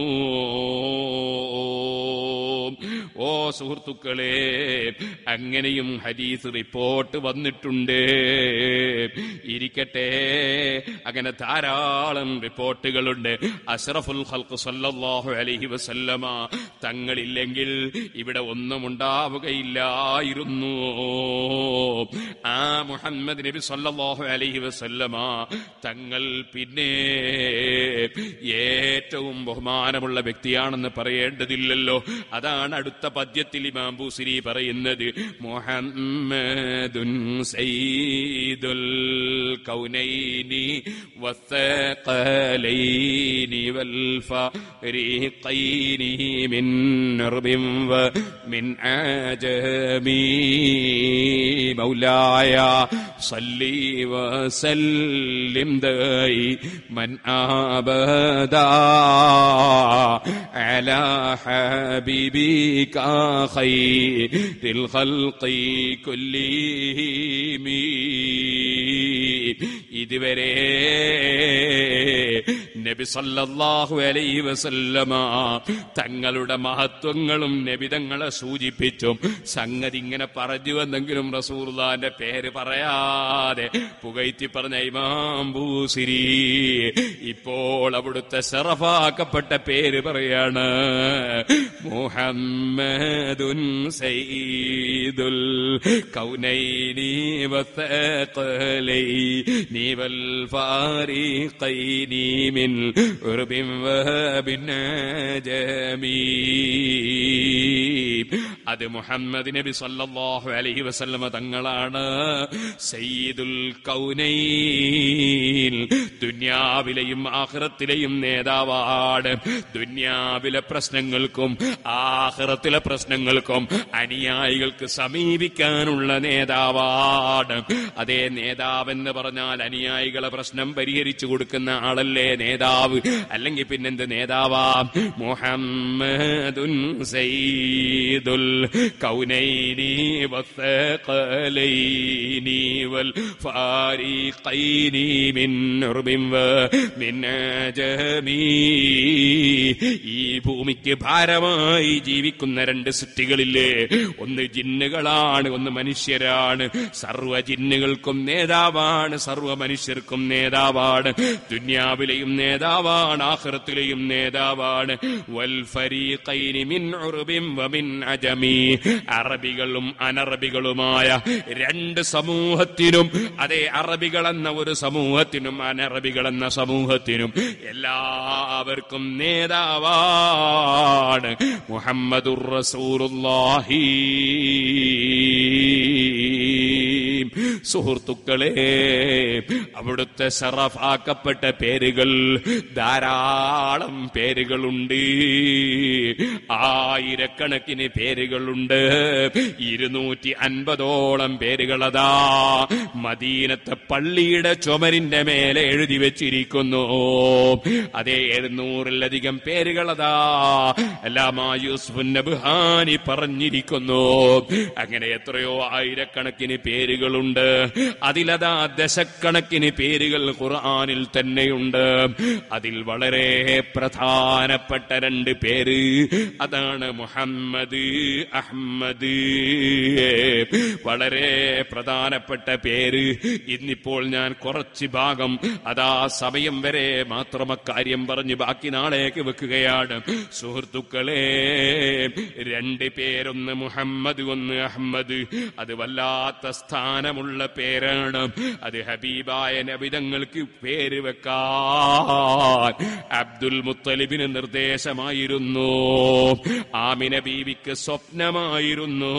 ഓ സുഹൃത്തുക്കളെ അങ്ങനെയും ഹദീസ് റിപ്പോർട്ട് വന്നിട്ടുണ്ട് ഇരിക്കട്ടെ അങ്ങനെ ധാരാളം റിപ്പോർട്ടുകളുണ്ട് അഷ്റഫുൽ ഖൽഖ് സല്ലല്ലാഹു അലൈഹി വസല്ലമ തങ്ങളില്ലെങ്കിൽ ഇവിടെ ഒന്നും ഉണ്ടാവുകയില്ലായിരുന്നു ആ മുഹമ്മദ് നബി സല്ലല്ലാഹു അലൈഹി വസല്ലമ തങ്ങൾ പിന്നെ ഏറ്റവും ബഹുമാനമുള്ള വ്യക്തിയാണെന്ന് പറയേണ്ടതില്ലല്ലോ അതാണ് അടുത്ത പദ്യത്തിൽ ഇമാം ബൂസിരി പറയുന്നത് മുഹമ്മദുൻ സയ്യിദുൽ കൗനൈനി വസ്സഖലൈനി വൽ ഫരീഖൈനി മിൻ നർബിൻ ومن عجمي مولاي صلي وسلم دائما ابدا على حبيبك خير الخلق كلهم ഇതുവരെ നബി സല്ലല്ലാഹു അലൈഹി വസല്ലമ തങ്ങളുടെ മഹത്വങ്ങളും നബിതങ്ങളെ സൂചിപ്പിച്ചും സംഗതി ഇങ്ങനെ പറഞ്ഞു വന്നെങ്കിലും റസൂർദാന്റെ പേര് പറയാതെ പുകയ്ത്തി പറഞ്ഞ ഇമാം ബൂസിരി ഇപ്പോൾ അവിടുത്തെ ശറഫാക്കപ്പെട്ട പേര് പറയാണ് മുഹമ്മദുൻ സയ്യിദുൽ കൗനൈനി വസഖലൈനി വൽ ഫാരിഖൈനി മിൻ ഉർബിൻ വബിൻ ജമീ അത് മുഹമ്മദ് നബി സല്ലല്ലാഹു അലൈഹി വസല്ലമ തങ്ങളാണ് സയ്യിദുൽ കൗനൈൻ ദുന്യാവിലെയും ആഖിറത്തിലെയും നേതാവാണ് ദുന്യാവിലെ പ്രശ്നങ്ങൾക്കും ആഖിറത്തിലെ പ്രശ്നങ്ങൾക്കും അനുയായികൾക്ക് സമീപിക്കാനുള്ള നേതാവാണ് അതേ നേതാവെന്ന് പറഞ്ഞാൽ അനുയായികളെ പ്രശ്നം പരിഹരിച്ചു കൊടുക്കുന്ന ആളല്ലേ നേതാവ് അല്ലെങ്കിൽ പിന്നെന്ത് നേതാവാ മുഹമ്മദുൻ സയ്യിദുൽ الكونين والثقلين والفارقين من نرب ومن عجم ഈ ഭൂമിക്ക് ഭാരമായി ജീവിക്കുന്ന രണ്ട് സൃഷ്ടികളില്ലേ ഒന്ന് ജിന്നുകളാണ് ഒന്ന് മനുഷ്യരാണ് സർവ ജിന്നുകൾക്കും നേതാവാണ് സർവ മനുഷ്യർക്കും നേതാവാണ് ദുന്യാവിലെയും നേതാവാണ് ആഖിറത്തിലെയും നേതാവാണ് വൽ ഫരീഖൈനി മിൻ ഉർബിൻ വമിൻ അജമി അറബികളും അനറബികളുമായ രണ്ട് സമൂഹത്തിനും അതേ അറബികൾ എന്ന ഒരു സമൂഹത്തിനും അനറബികൾ എന്ന സമൂഹത്തിനും എല്ലാവർക്കും നേതാവാണ് മുഹമ്മദുർ റസൂലുള്ളാഹി സുഹൃത്തുക്കളെ അവിടുത്തെ ഷറഫാക്കപ്പെട്ട പേരുകൾ ധാരാളം പേരുകളുണ്ട് ആയിരക്കണക്കിന് പേരുകളുണ്ട് ഇരുന്നൂറ്റി അൻപതോളം പേരുകളതാ മദീനത്തെ പള്ളിയുടെ ചുമരിന്റെ മേലെ എഴുതി വെച്ചിരിക്കുന്നു അതേ എഴുന്നൂറിലധികം പേരുകളതാ എല്ലാമാ യൂസുഫ് നബ്ഹാനി പറഞ്ഞിരിക്കുന്നു അങ്ങനെ എത്രയോ ആയിരക്കണക്കിന് പേരുകളുണ്ട് അതിലതാ ദശക്കണക്കിന് പേരുകൾ ഖുർആനിൽ തന്നെയുണ്ട് അതിൽ വളരെ പ്രധാനപ്പെട്ട രണ്ട് പേര് അതാണ് മുഹമ്മദ് അഹമ്മദ് വളരെ പ്രധാനപ്പെട്ട പേര് ഇന്നിപ്പോൾ ഞാൻ കുറച്ച് ഭാഗം അതാ സമയം വരെ മാത്രം അക്കാര്യം പറഞ്ഞ് ബാക്കി നാളേക്ക് വെക്കുകയാണ് സുഹൃത്തുക്കളെ രണ്ട് പേരൊന്ന് മുഹമ്മദ് ഒന്ന് അഹമ്മദ് അത് വല്ലാത്ത സ്ഥാനമുള്ള പേരാണ് അത് ഹബീബായ നബിതങ്ങൾക്ക് പേര് വെക്കാൻ അബ്ദുൽ മുത്തലിബിന് നിർദ്ദേശമായിരുന്നു ആമിന ബീവിക്ക് സ്വപ്നമായിരുന്നു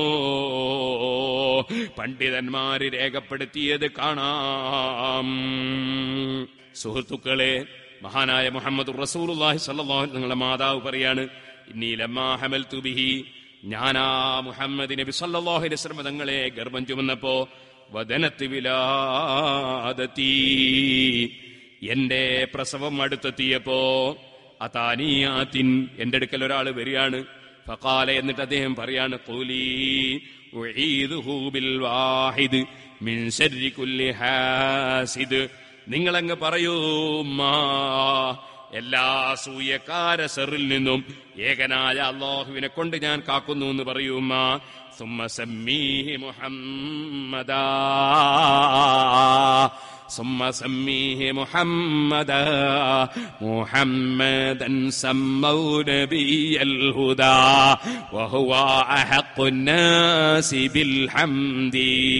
പണ്ഡിതന്മാര് രേഖപ്പെടുത്തിയത് കാണാം സുഹൃത്തുക്കളെ മഹാനായ മുഹമ്മദ് റസൂലുള്ളാഹി സ്വല്ലല്ലാഹു അലൈഹി നിങ്ങളുടെ മാതാവ് പറയാണ് ഇന്നീ ലമ്മാ ഹമൽതു ബിഹി ഞാനാ മുഹമ്മദ് നബി സല്ലല്ലാഹു അലൈഹി വസല്ലം തങ്ങളെ ഗർഭം ചുമന്നപ്പോ വദനത്ത് വിലാദത്തി എന്റെ പ്രസവം അടുത്തെത്തിയപ്പോ അതാനിയാത്തിൻ എന്റെ അടുക്കൽ ഒരാൾ വരികയാണ് ഫക്കാല എന്നിട്ട് അദ്ദേഹം പറയാണ് കൂലി ഉഈദുഹു ബിൽ വാഹിദ് മിൻ ശർരി കുല്ലി ഹാസിദ് നിങ്ങളങ്ങ് പറയൂ ഉമ്മാ എല്ലാ സൂയക്കാര സെറിൽ നിന്നും ഏകനായ അള്ളാഹുവിനെ കൊണ്ട് ഞാൻ കാക്കുന്നു എന്ന് പറയൂമ്മ സുമ്മ സമ്മീഹി മുഹമ്മദാ ثم سميه محمدا محمدا سموا نبي الهدى وهو أحق الناس بالحمد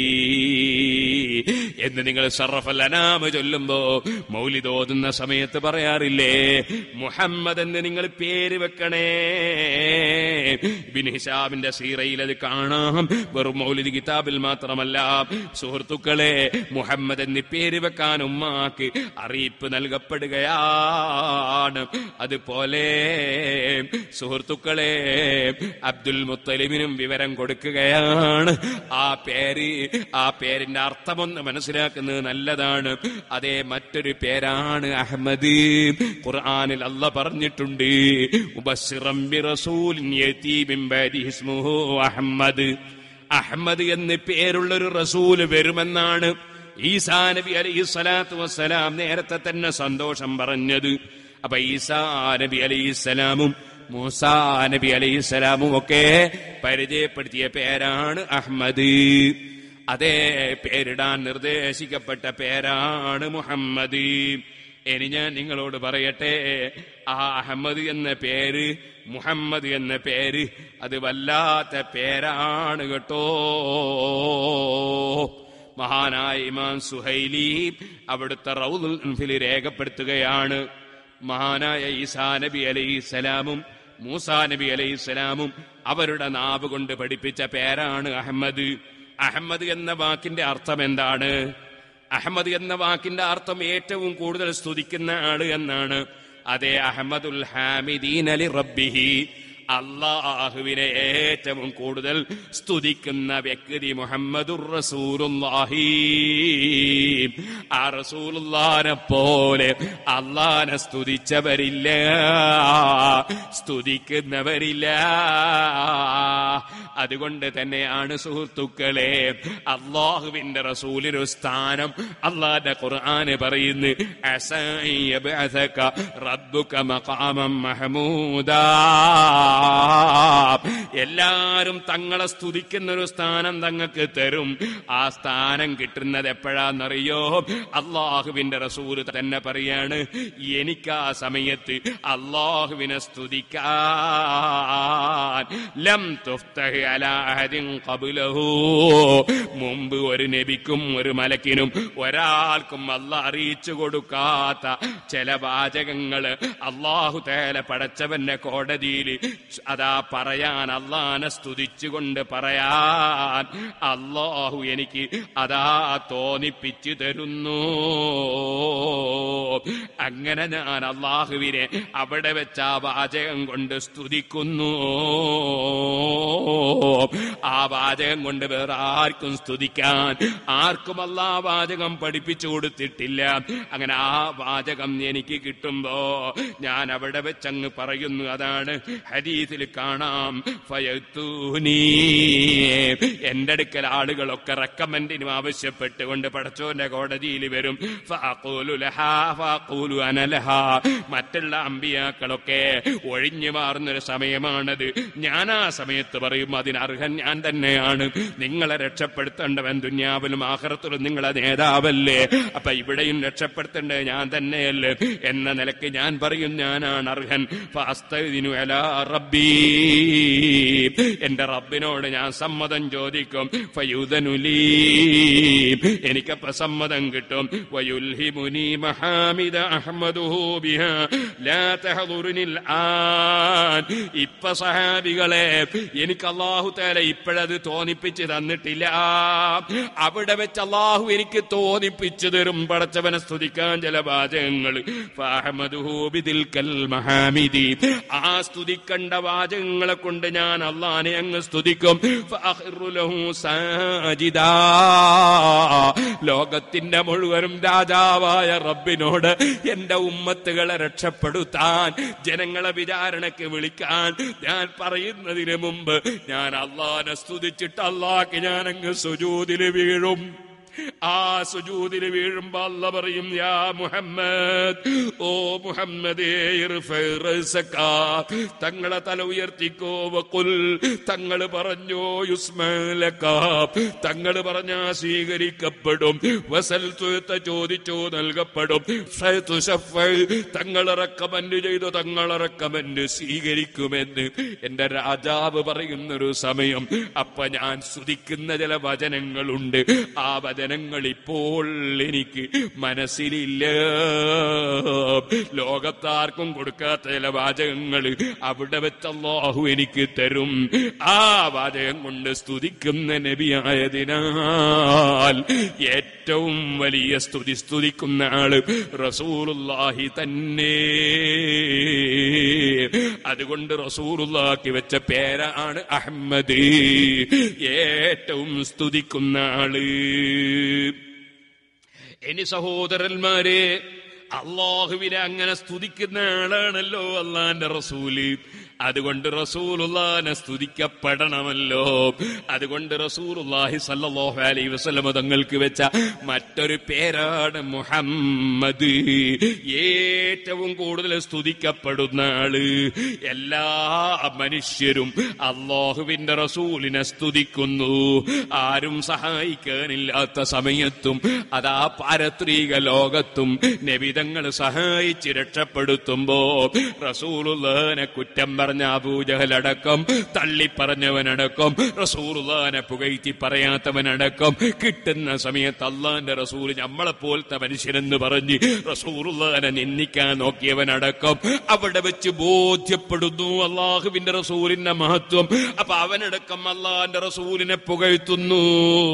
എന്ന് നിങ്ങൾ ഷറഫൽ അനാമ ചൊല്ലുമ്പോ മൗലിദ് ഓതുന്ന സമയത്ത് പറയാറില്ലേ മുഹമ്മദ് എന്ന് നിങ്ങൾ പേര് വെക്കണേ ബിൻ ഹിഷാബിന്റെ സീറയിൽ അത് കാണാം വെറും മൗലിദ് കിതാബിൽ മാത്രമല്ല സുഹൃത്തുക്കളെ മുഹമ്മദ് എന്ന് പേര് വെക്കാൻ ഉമ്മാക്ക് അറിയിപ്പ് നൽകപ്പെടുകയാണ് അതുപോലെ സുഹൃത്തുക്കളെ അബ്ദുൽ മുത്തലിമിനും വിവരം കൊടുക്കുകയാണ് ആ പേര് ആ പേരിന്റെ അർത്ഥമൊന്ന് മനസ്സിലാക്കുന്നത് നല്ലതാണ് അതേ മറ്റൊരു പേരാണ് അഹമ്മദ് ഖുർആനിൽ അല്ല പറഞ്ഞിട്ടുണ്ട് മുബശ്ശിറം ബിറസൂലിൻ യതീ മിൻ ബഅദി ഇസ്മുഹു അഹമ്മദ് അഹമ്മദ് എന്ന് പേരുള്ള ഒരു റസൂല് വരുമെന്നാണ് ഈസാ നബി അലൈഹി സ്വലാത്തു വസ്സലാം നേരത്തെ തന്നെ സന്തോഷം പറഞ്ഞത് അപ്പൊ ഈസാ നബി അലൈഹി സ്വലാമും മൂസാ നബി അലൈഹി സ്വലാമും ഒക്കെ പരിചയപ്പെടുത്തിയ പേരാണ് അഹമ്മദ് അതേ പേരിടാൻ നിർദ്ദേശിക്കപ്പെട്ട പേരാണ് മുഹമ്മദ് ഇനി ഞാൻ നിങ്ങളോട് പറയട്ടെ ആ അഹമ്മദ് എന്ന പേര് മുഹമ്മദ് എന്ന പേര് അത് വല്ലാത്ത പേരാണ് കേട്ടോ മഹാനായ ഇമാം സുഹൈലി അവിടുത്തെ റൗദുൽ അൻഫിൽ രേഖപ്പെടുത്തുകയാണ് മഹാനായ ഈസാ നബി അലൈഹി സ്വലാമും മൂസാ നബി അലൈഹി സ്വലാമും അവരുടെ നാവ് കൊണ്ട് പഠിപ്പിച്ച പേരാണ് അഹമ്മദ് അഹമ്മദ് എന്ന വാക്കിന്റെ അർത്ഥം എന്താണ് അഹമ്മദ് എന്ന വാക്കിന്റെ അർത്ഥം ഏറ്റവും കൂടുതൽ സ്തുതിക്കുന്ന ആള് എന്നാണ് അതേ അഹമ്മദുൽ ഹാമിദീൻ അലി റബ്ബിഹി അള്ളാഹുവിനെ ഏറ്റവും കൂടുതൽ സ്തുതിക്കുന്ന വ്യക്തി മുഹമ്മദുർ റസൂലുള്ളാഹി ആ റസൂലുള്ളാനെ പോലെ അള്ളാനെ സ്തുതിച്ചവരില്ല സ്തുതിക്കുന്നവരില്ല അതുകൊണ്ട് തന്നെയാണ് സുഹൃത്തുക്കളെ അള്ളാഹുവിന്റെ റസൂലിനൊരു സ്ഥാനം അള്ളാന്റെ ഖുർആന് പറയുന്നു അസയ്യബഅസക റബ്ബുക മഖാമം മഹമൂദാ എല്ലാരും തങ്ങളെ സ്തുതിക്കുന്ന ഒരു സ്ഥാനം തങ്ങൾക്ക് തരും ആ സ്ഥാനം കിട്ടുന്നത് എപ്പോഴാന്നറിയോ അള്ളാഹുവിന്റെ റസൂല് തന്നെ പറയാണ് എനിക്ക് ആ സമയത്ത് അള്ളാഹുവിനെ സ്തുതിക്കാൻ ലം തുഫ്തഹ് അലാ അഹദിൻ ഖബ്ലഹു മുമ്പ് ഒരു നബിക്കും ഒരു മലക്കിനും ഒരാൾക്കും അല്ല അറിയിച്ചു കൊടുക്കാത്ത ചില വാചകങ്ങള് അള്ളാഹു തേല പടച്ചവന്റെ കോടതിയിൽ അതാ പറയാൻ അള്ളാനെ സ്തുതിച്ചുകൊണ്ട് പറയാൻ അള്ളാഹു എനിക്ക് അതാ തോന്നിപ്പിച്ചു തരുന്നു അങ്ങനെ ഞാൻ അള്ളാഹുവിനെ അവിടെ വെച്ച് ആ വാചകം കൊണ്ട് സ്തുതിക്കുന്നു ആ വാചകം കൊണ്ട് വേറെ ആർക്കും സ്തുതിക്കാൻ ആർക്കും അല്ലാ വാചകം പഠിപ്പിച്ചു കൊടുത്തിട്ടില്ല അങ്ങനെ ആ വാചകം എനിക്ക് കിട്ടുമ്പോ ഞാൻ അവിടെ വെച്ചങ്ങ് പറയുന്നു അതാണ് ഹരീതിൽ കാണാം ഫയത്തൂനീ എന്റെ അടുക്കൽ ആളുകളൊക്കെ റെക്കമെൻഡിനും ആവശ്യപ്പെട്ടുകൊണ്ട് പടച്ചോന്റെ കോടതിയിൽ വരും ഫഅഖൂലു ലഹാ ഫഅഖൂലു അന ലഹാ. മറ്റുള്ള അമ്പിയാക്കളൊക്കെ ഒഴിഞ്ഞു മാറുന്നൊരു സമയമാണത് ഞാൻ ആ സമയത്ത് പറയും അതിനർഹൻ ഞാൻ തന്നെയാണ് നിങ്ങളെ രക്ഷപ്പെടുത്തേണ്ടവൻ ദുന്യാവിലും ആഹ്റത്തിലും നിങ്ങളെ നേതാവല്ലേ അപ്പൊ ഇവിടെയും രക്ഷപ്പെടുത്തേണ്ടത് ഞാൻ തന്നെയല്ലേ എന്ന നിലയ്ക്ക് ഞാൻ പറയും ഞാനാണ് അർഹൻ ഫാസ്തഇദിനു അലാ റബ്ബീ എന്റെ റബ്ബിനോട് ഞാൻ സമ്മതം ചോദിക്കും ഫയുദനുലീ എനിക്കപ്പ സമ്മതം കിട്ടും വയുൽഹിമുനി മഹാമിദ അഹ്മദുഹു ബിഹ ലാ തഹദുറുനിൽ ആൻ ഇപ്പ സഹാബികളെ എനിക്ക് അള്ളാഹു തആല ഇപ്പോഴത് തോന്നിപ്പിച്ച് തന്നിട്ടില്ല അവിടെ വെച്ച് അള്ളാഹു എനിക്ക് തോന്നിപ്പിച്ചു തരും പടച്ചവനെ സ്തുതിക്കാൻ ചില വാചകങ്ങൾ ഫഅഹ്മദുഹു ബിദിൽക്കൽ മഹാമിദി ആ സ്തുതിക്കണ്ട വാചകങ്ങളെ കൊണ്ട് ഞാൻ ഞാൻ അള്ളാനെ അങ്ങ് സ്തുതിക്കും ഫഅഖിറു ലഹു സാജിദാ. ലോകത്തിന്റെ മുഴുവനും രാജാവായ റബ്ബിനോട് എന്റെ ഉമ്മത്തുകളെ രക്ഷപ്പെടുത്താൻ ജനങ്ങളെ വിചാരണയ്ക്ക് വിളിക്കാൻ ഞാൻ പറയുന്നതിന് മുമ്പ് ഞാൻ അള്ളാനെ സ്തുതിച്ചിട്ട് അള്ളാഹ്ക്ക് ഞാൻ അങ്ങ് സുജൂതില് വീഴും ആ സുജൂതില് വീഴുമ്പോ അല്ല പറയും യാ മുഹമ്മദ് ഓ മുഹമ്മദേ ഇർഫഇ റഅസക. തങ്ങളെ തല ഉയർത്തിക്കോ വഖുൽ തങ്ങൾ പറഞ്ഞോ യുസ്മലക തങ്ങൾ പറഞ്ഞാ സ്വീകരിക്കപ്പെടും വസൽ തുയത്ത ചോദിച്ചോ നൽകപ്പെടും ഫയതു ശഫ്ഫ. തങ്ങൾ റെക്കമെന്റ് ചെയ്തു തങ്ങൾ റെക്കമെന്റ് സ്വീകരിക്കുമെന്ന് എന്റെ രാജാവ് പറയുന്നൊരു സമയം അപ്പൊ ഞാൻ സ്തുതിക്കുന്ന ചില വചനങ്ങളുണ്ട് ആ വചനങ്ങൾ ഇപ്പോൾ എനിക്ക് മനസ്സിലില്ല ലോകത്താർക്കും കൊടുക്കാത്ത ചില വാചകങ്ങൾ അവിടെ വെച്ച് അല്ലാഹു എനിക്ക് തരും ആ വാചകം കൊണ്ട് സ്തുതിക്കുന്ന നബിയായതിനാൽ ഏറ്റവും വലിയ സ്തുതി സ്തുതിക്കുന്ന ആള് റസൂലുള്ളാഹി തന്നെ അതുകൊണ്ട് റസൂലുള്ളാഹി വെച്ച പേരാണ് അഹമ്മദ് ഏറ്റവും സ്തുതിക്കുന്ന ആള് ഇനി സഹോദരന്മാരെ അള്ളാഹുവിനെ അങ്ങനെ സ്തുതിക്കുന്ന ആളാണല്ലോ അള്ളാന്റെ റസൂല് അതുകൊണ്ട് റസൂലുള്ളാനെ സ്തുതിക്കപ്പെടണമല്ലോ അതുകൊണ്ട് റസൂലുള്ളാഹി സല്ലല്ലാഹു അലൈഹി വസല്ലമ തങ്ങൾക്ക് വെച്ച മറ്റൊരു പേരാണ് മുഹമ്മദ് ഏറ്റവും കൂടുതൽ സ്തുതിക്കപ്പെടുന്ന ആള് എല്ലാ മനുഷ്യരും അള്ളാഹുവിന്റെ റസൂലിനെ സ്തുതിക്കുന്നു ആരും സഹായിക്കാനില്ലാത്ത സമയത്തും അതാ പാരത്രിക ലോകത്തും നബിതങ്ങൾ സഹായിച്ച് രക്ഷപ്പെടുത്തുമ്പോ റസൂലുള്ളാനെ കുറ്റം പറഞ്ഞ അബൂജഹലടക്കം തള്ളി പറഞ്ഞവനടക്കം റസൂലുള്ളാനെ പുകഴ്ത്തി പറയാത്തവനടക്കം കിട്ടുന്ന സമയത്ത് അള്ളാന്റെ റസൂൽ നമ്മളെ പോലത്തെ മനുഷ്യനെന്ന് പറഞ്ഞ് റസൂലുള്ളാനെ നിന്ദിക്കാൻ നോക്കിയവനടക്കം അവിടെ വെച്ച് ബോധ്യപ്പെടുന്നു അള്ളാഹുവിന്റെ റസൂലിന്റെ മഹത്വം അപ്പൊ അവനടക്കം അള്ളാന്റെ റസൂലിനെ പുകഴ്ത്തുന്നു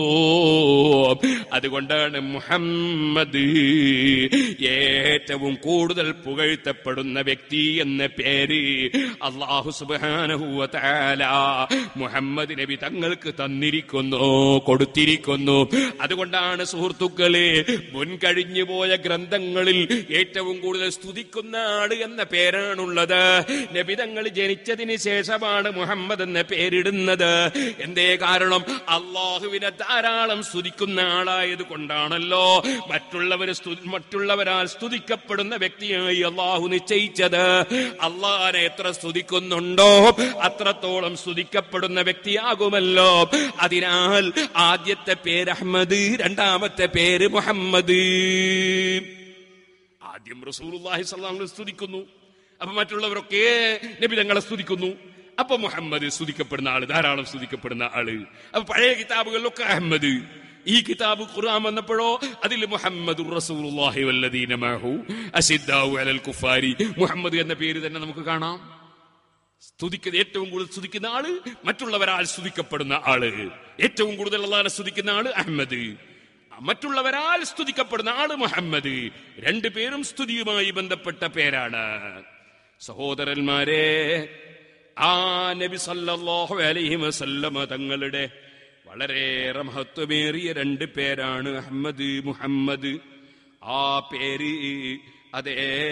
അതുകൊണ്ടാണ് മുഹമ്മദ് ഏറ്റവും കൂടുതൽ പുകഴ്ത്തപ്പെടുന്ന വ്യക്തി എന്ന പേര് അള്ളാഹു സുബാനഹുവ മുഹമ്മദ് നബി തങ്ങൾക്ക് തന്നിരിക്കുന്നു കൊടുത്തിരിക്കുന്നു അതുകൊണ്ടാണ് സുഹൃത്തുക്കളെ മുൻകഴിഞ്ഞു പോയ ഗ്രന്ഥങ്ങളിൽ ഏറ്റവും കൂടുതൽ സ്തുതിക്കുന്ന ആള് എന്ന പേരാണുള്ളത് നബിതങ്ങൾ ജനിച്ചതിന് ശേഷമാണ് മുഹമ്മദ് എന്ന പേരിടുന്നത് എന്തേ കാരണം അള്ളാഹുവിനെ ധാരാളം സ്തുതിക്കുന്ന ആളായത് കൊണ്ടാണല്ലോ മറ്റുള്ളവർ മറ്റുള്ളവരാൽ സ്തുതിക്കപ്പെടുന്ന വ്യക്തിയായി അള്ളാഹു നിശ്ചയിച്ചത് അള്ളാഹിനെ എത്ര സ്തുതിക്കുന്നുണ്ടോ അത്രത്തോളം സ്തുതിക്കപ്പെടുന്ന വ്യക്തിയാകുമല്ലോ അതിനാൽ ആദ്യത്തെ പേര് അഹമ്മദ് രണ്ടാമത്തെ പേര് മുഹമ്മദ് ആദ്യം റസൂലുള്ളാഹി സ്വല്ലല്ലാഹു അലൈഹി വസല്ലം സ്തുതിക്കുന്നു അപ്പൊ മറ്റുള്ളവരൊക്കെ നബി തങ്ങളെ സ്തുതിക്കുന്നു അപ്പൊ മുഹമ്മദ് സ്തുതിക്കപ്പെടുന്ന ആള് ധാരാളം സ്തുതിക്കപ്പെടുന്ന ആള് അപ്പൊ പഴയ കിതാബുകളിലൊക്കെ അഹമ്മദ് ഈ കിതാബ് ഖുർആൻ വന്നപ്പോഴോ അതിൽ മുഹമ്മദ് റസൂലുള്ളാഹി വല്ലദീന മഅഹു അസിദ്ദാഉ അലൽ കുഫാരി മുഹമ്മദ് എന്ന പേര് തന്നെ നമുക്ക് കാണാം സ്തുതിക്കുന്ന ഏറ്റവും കൂടുതൽ സ്തുതിക്കുന്ന ആള് മറ്റുള്ളവരാൽ സ്തുതിക്കപ്പെടുന്ന ആള് ഏറ്റവും കൂടുതൽ അള്ളാഹിനെ സ്തുതിക്കുന്ന ആള് അഹമ്മദ് മറ്റുള്ളവരാൽ സ്തുതിക്കപ്പെടുന്ന ആള് മുഹമ്മദ് രണ്ടു പേരും സ്തുതിയുമായി ബന്ധപ്പെട്ട പേരാണ് സഹോദരന്മാരെ ആ നബി സല്ലല്ലാഹു അലൈഹി വസല്ലമ തങ്ങളുടെ വളരെയേറെ മഹത്വമേറിയ രണ്ട് പേരാണ് അഹമ്മദ് മുഹമ്മദ് ആ പേര് അതേ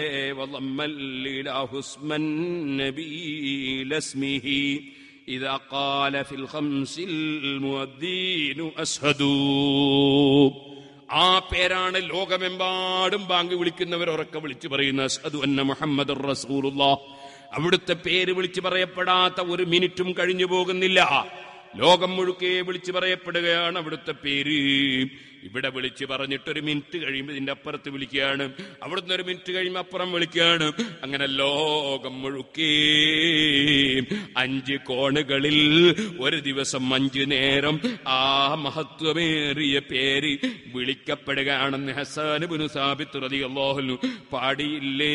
ഹുസ്മൻ നബീലസ്മിഹി إذا قال في الخمس المؤذين أشهدوا ആ പേരാണ് ലോകമെമ്പാടും ബാങ്ക് വിളിക്കുന്നവർ ഉറക്കെ വിളിച്ചു പറയുന്ന അസ്ഹദു അന്ന മുഹമ്മദ് റസൂലുള്ള അവിടുത്തെ പേര് വിളിച്ചു പറയപ്പെടാത്ത ഒരു മിനിറ്റും കഴിഞ്ഞു പോകുന്നില്ല ലോകം മുഴുക്കെ വിളിച്ചു പറയപ്പെടുകയാണ് അവിടുത്തെ പേര് ഇവിടെ വിളിച്ച് പറഞ്ഞിട്ട് ഒരു മിനിറ്റ് കഴിയുമ്പോൾ ഇതിന്റെ അപ്പുറത്ത് വിളിക്കുകയാണ് അവിടുന്ന് ഒരു മിനിറ്റ് കഴിയുമ്പോൾ അപ്പുറം വിളിക്കുകയാണ് അങ്ങനെ ലോകം മുഴുക്കേ അഞ്ച് കോണുകളിൽ ഒരു ദിവസം അഞ്ചു നേരം ആ മഹത്വമേറിയ പേര് വിളിക്കപ്പെടുകയാണെന്ന് ഹസാനുബിന് സാബിത്ത് റളിയല്ലാഹു പാടിയില്ലേ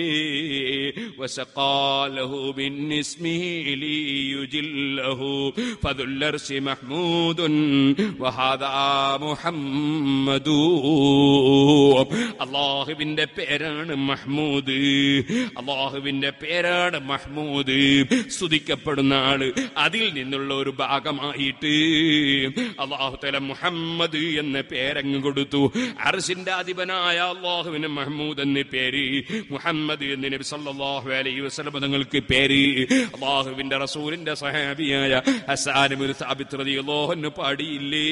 വസഖാലഹു ബിന്നിസ്മിഹി ലിയുജില്ലഹു ഫദുല്ലർശി മഹ്മൂദുൻ വഹാദാ മുഹമ്മദു അള്ളാഹുവിന്റെ പേരാണ് മഹ്മൂദ് അള്ളാഹുവിന്റെ പേരാണ് മഹ്മൂദ് സ്തുതിക്ക സ്തുതിക്കപ്പെടുന്ന ആള് അതിൽ നിന്നുള്ള ഒരു ഭാഗമായിട്ട് അള്ളാഹുതല മുഹമ്മദ് എന്ന പേരങ്ങ് കൊടുത്തു അർഷിന്റെ അധിപനായ അള്ളാഹുവിന് മഹ്മൂദ് എന്ന പേര് മുഹമ്മദ് എന്ന് നബി സല്ലല്ലാഹു അലൈഹി വസല്ലം തങ്ങൾക്ക് പേര് അള്ളാഹുവിന്റെ റസൂലിന്റെ സഹാബിയായ ഹസാനുബിൻ സാബിത്ത് റളിയല്ലാഹു അൻഹു പാടിയില്ലേ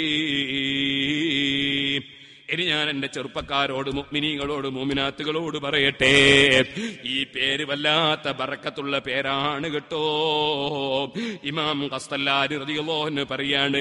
ഇനി ഞാൻ എന്റെ ചെറുപ്പക്കാരോട് മുഗ്മിനീകളോട് മോമിനാത്തുകളോട് പറയട്ടെ ഈ പേര് വല്ലാത്ത ബറക്കത്തുള്ള പേരാണ് കേട്ടോ ഇമാം കസ്തല്ലാരി റളിയല്ലാഹു പറയാണ്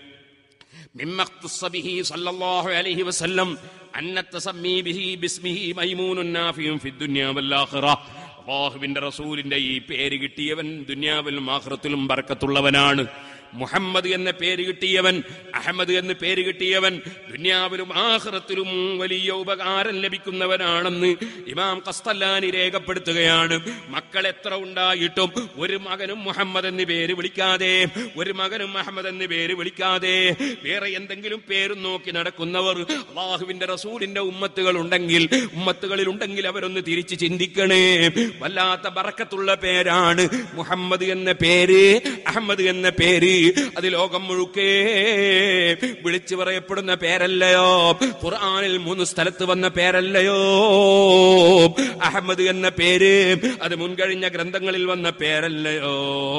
مما اختص به صلى الله عليه وسلم أن التسمي به باسمه ميمون نافع في الدنيا والآخرة അള്ളാഹുവിന്റെ റസൂലിന്റെ ഈ പേര് കിട്ടിയവൻ ദുന്യാവിലും ആഹ്റത്തിലും ബർക്കത്തുള്ളവനാണ് മുഹമ്മദ് എന്ന പേര് കിട്ടിയവൻ അഹമ്മദ് എന്ന് പേര് കിട്ടിയവൻ ദുന്യാവിലും ആഹ്റത്തിലും വലിയ ഉപകാരം ലഭിക്കുന്നവനാണെന്ന് ഇമാം കസ്തല്ലാനി രേഖപ്പെടുത്തുകയാണ് മക്കൾ എത്ര ഉണ്ടായിട്ടും ഒരു മകനും മുഹമ്മദ് എന്ന് പേര് വിളിക്കാതെ ഒരു മകനും അഹമ്മദ് എന്ന് പേര് വിളിക്കാതെ വേറെ എന്തെങ്കിലും പേരും നോക്കി നടക്കുന്നവർ അള്ളാഹുവിന്റെ റസൂലിന്റെ ഉമ്മത്തുകൾ ഉണ്ടെങ്കിൽ ഉമ്മത്തുകളിൽ ഉണ്ടെങ്കിൽ അവരൊന്ന് തിരിച്ച് ചിന്തിക്കണേ വല്ലാത്ത ബറക്കത്തുള്ള പേരാണ് മുഹമ്മദ് എന്ന പേര് അഹമ്മദ് എന്ന പേര് അത് ലോകം മുഴുക്കേ വിളിച്ചു പറയപ്പെടുന്ന പേരല്ലയോ ഖുർആനിൽ മൂന്ന് സ്ഥലത്ത് വന്ന പേരല്ലയോ അഹമ്മദ് എന്ന പേര് അത് മുൻകഴിഞ്ഞ ഗ്രന്ഥങ്ങളിൽ വന്ന പേരല്ലയോ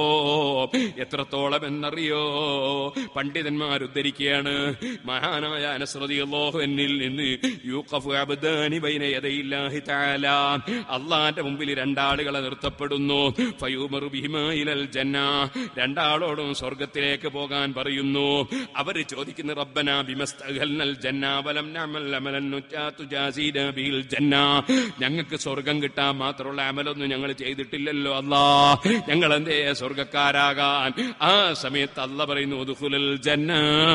എത്രത്തോളം എന്നറിയോ പണ്ഡിതന്മാർ ഉദ്ധരിക്കുകയാണ് മഹാനായ അനസ്രതി എന്നിൽ നിന്ന് യൂഖഫു അബ്ദാനി ബൈന യദയില്ലാഹി തആല അള്ളാന്റെ മുമ്പിൽ രണ്ടാളുകളെ നിർത്തപ്പെടുന്നു ഫയൂമറു ബിഹിമാ ഇലൽ ജന്ന രണ്ടാളോടും സ്വർഗത്തിലേക്ക് പോകാൻ പറയുന്നു അവര് ചോദിക്കുന്നു റബ്ബന ബിമസ്തഹൽനൽ ജന്ന വലം നഅമൽ അമലൻ നുജാതു ജാസീന ബിൽ ജന്ന ഞങ്ങൾക്ക് സ്വർഗം കിട്ടാൻ മാത്രമുള്ള അമലൊന്നും ഞങ്ങൾ ചെയ്തിട്ടില്ലല്ലോ അല്ലാ ഞങ്ങൾ എന്തേ സ്വർഗക്കാരാകാൻ ആ സമയത്ത് അല്ല പറയുന്നു ഉദ്ഖുലൽ ജന്ന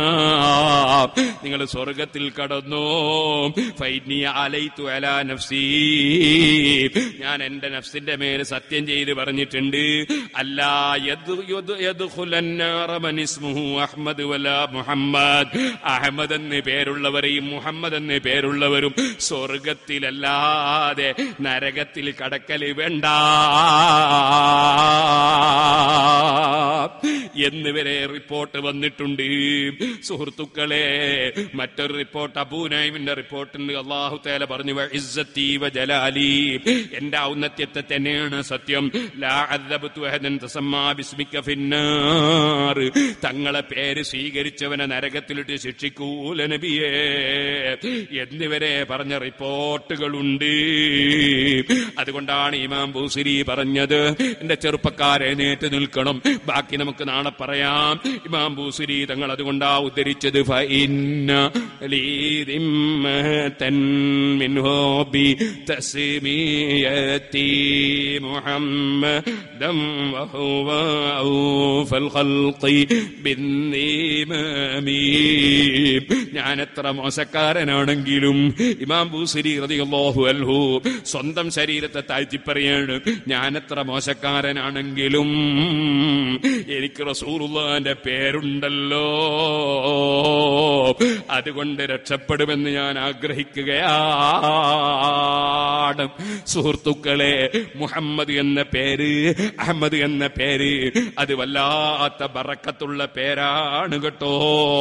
നിങ്ങൾ സ്വർഗത്തിൽ കടന്നു ഫൈനി അലൈതു അലാ നഫ്സി ഞാൻ എന്റെ നഫ്സിന്റെ മേൽ സത്യം ചെയ്ത് പറഞ്ഞിട്ടുണ്ട് അല്ലാ യദ് യദ് യദ്ഖുലന്നാറ മൻ ഇസ്മുഹു അഹ്മദ് വലാ മുഹമ്മദ് അഹമ്മദ് എന്ന് പേരുള്ളവരെയും മുഹമ്മദ് എന്ന് പേരുള്ളവരും സ്വർഗത്തിലല്ലാതെ നരകത്തിൽ കടക്കല് വേണ്ട എന്നിവരെ റിപ്പോർട്ട് വന്നിട്ടുണ്ട് സുഹൃത്തുക്കളെ മറ്റൊരു റിപ്പോർട്ട് അബൂനൈമിന്റെ റിപ്പോർട്ടുണ്ട് അള്ളാഹു തേല പറഞ്ഞു "വ ഇസ്സത്തി വ ജലാലി എന്റെ ഔന്നത്യത്തെ തന്നെയാണ് സത്യം ലാ അദ്ദബ്തു അഹദൻ തസമ്മാ ബിസ്മിക ഫിന്നാർ തങ്ങളെ പേര് സ്വീകരിച്ചവനെ നരകത്തിലിട്ട് ശിക്ഷിക്കൂല നബിയേ എന്നിവരെ പറഞ്ഞ റിപ്പോർട്ടുകളുണ്ട് അതുകൊണ്ടാണ് ഇമാം ബൂസിരി പറഞ്ഞത് എന്റെ ചെറുപ്പക്കാരെ നേറ്റ് നിൽക്കണം ബാക്കി നമുക്ക് നാളെ പറയാം ഇമാം ബൂസിരി തങ്ങൾ അതുകൊണ്ടാ ഉദ്ധരിച്ചത് ഫഇന്ന ലീ ദിമ്മതൻ മിൻഹു ബി തസ്മിയതി മുഹമ്മദം വഹുവ ഔഫൽ ഖൽഖി ബിന്നിമാമി ഞാൻ എത്ര മോശക്കാരനാണെങ്കിലും ഇമാം ബൂസിരി റളിയല്ലാഹു അൻഹു സ്വന്തം ശരീരത്തെ താഴ്ത്തി പറയാണ് ഞാൻ എത്ര മോശക്കാരനാണെങ്കിലും എനിക്ക് റസൂലുള്ളാന്റെ പേരുണ്ടല്ലോ അതുകൊണ്ട് രക്ഷപ്പെടുമെന്ന് ഞാൻ ആഗ്രഹിക്കുകയാണ് സുഹൃത്തുക്കളെ മുഹമ്മദ് എന്ന പേര് അഹമ്മദ് എന്ന പേര് അത് വല്ലാത്ത ബറക്കത്തുള്ള പേരാണ് കേട്ടോ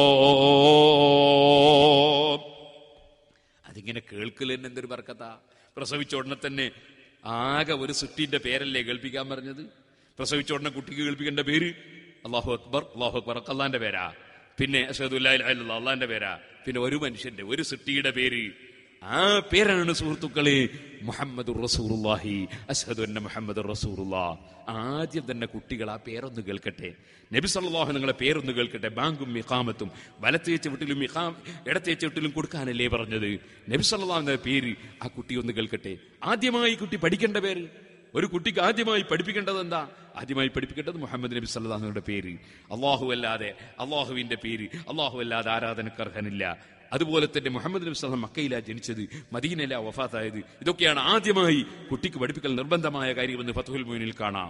അതിങ്ങനെ കേൾക്കലെന്നെ എന്തൊരു ബർക്കത്താ പ്രസവിച്ച ഉടനെ തന്നെ ആകെ ഒരു സുട്ടിന്റെ പേരല്ലേ കേൾപ്പിക്കാൻ പറഞ്ഞത് പ്രസവിച്ച ഉടനെ കുട്ടിക്ക് കേൾപ്പിക്കേണ്ട പേര് അള്ളാഹു അക്ബർ അള്ളാഹു അക്ബർ അള്ളാന്റെ പേരാ പിന്നെ അഷദുല്ലാ അള്ളാന്റെ പേരാ പിന്നെ ഒരു മനുഷ്യന്റെ ഒരു സുട്ടിയുടെ പേര് ആ പേരാണ് സുഹൃത്തുക്കളെ മുഹമ്മദ് റസൂറുല്ലാഹി അഷദു അന്ന മുഹമ്മദ് റസൂറുല്ലാ ആദ്യം തന്നെ കുട്ടികൾ ആ പേരൊന്ന് കേൾക്കട്ടെ നബി സല്ലല്ലാഹു നിങ്ങളെ പേരൊന്ന് കേൾക്കട്ടെ ബാങ്കും മിഖാമത്തും വലത്തേച്ച വീട്ടിലും മിഖാം ഇടത്തേച്ച വീട്ടിലും കൊടുക്കാനല്ലേ പറഞ്ഞത് നബി സല്ലല്ലാഹു എന്ന പേര് ആ കുട്ടി ഒന്ന് കേൾക്കട്ടെ ആദ്യമായി കുട്ടി പഠിക്കേണ്ട പേര് ഒരു കുട്ടിക്ക് ആദ്യമായി പഠിപ്പിക്കേണ്ടത് എന്താ ആദ്യമായി പഠിപ്പിക്കേണ്ടത് മുഹമ്മദ് നബി സല്ലാഹുയുടെ പേര് അള്ളാഹു അല്ലാതെ അള്ളാഹുവിന്റെ പേര് അള്ളാഹു അല്ലാതെ ആരാധനക്ക് അർഹനില്ല അതുപോലെ തന്നെ മുഹമ്മദ് നബി സല്ലാം മക്കയില ജനിച്ചത് മദീനയില വഫാത്തായത് ഇതൊക്കെയാണ് ആദ്യമായി കുട്ടിക്ക് പഠിപ്പിക്കൽ നിർബന്ധമായ കാര്യമെന്ന് ഫത്തുൽ മൊയിനിൽ കാണാം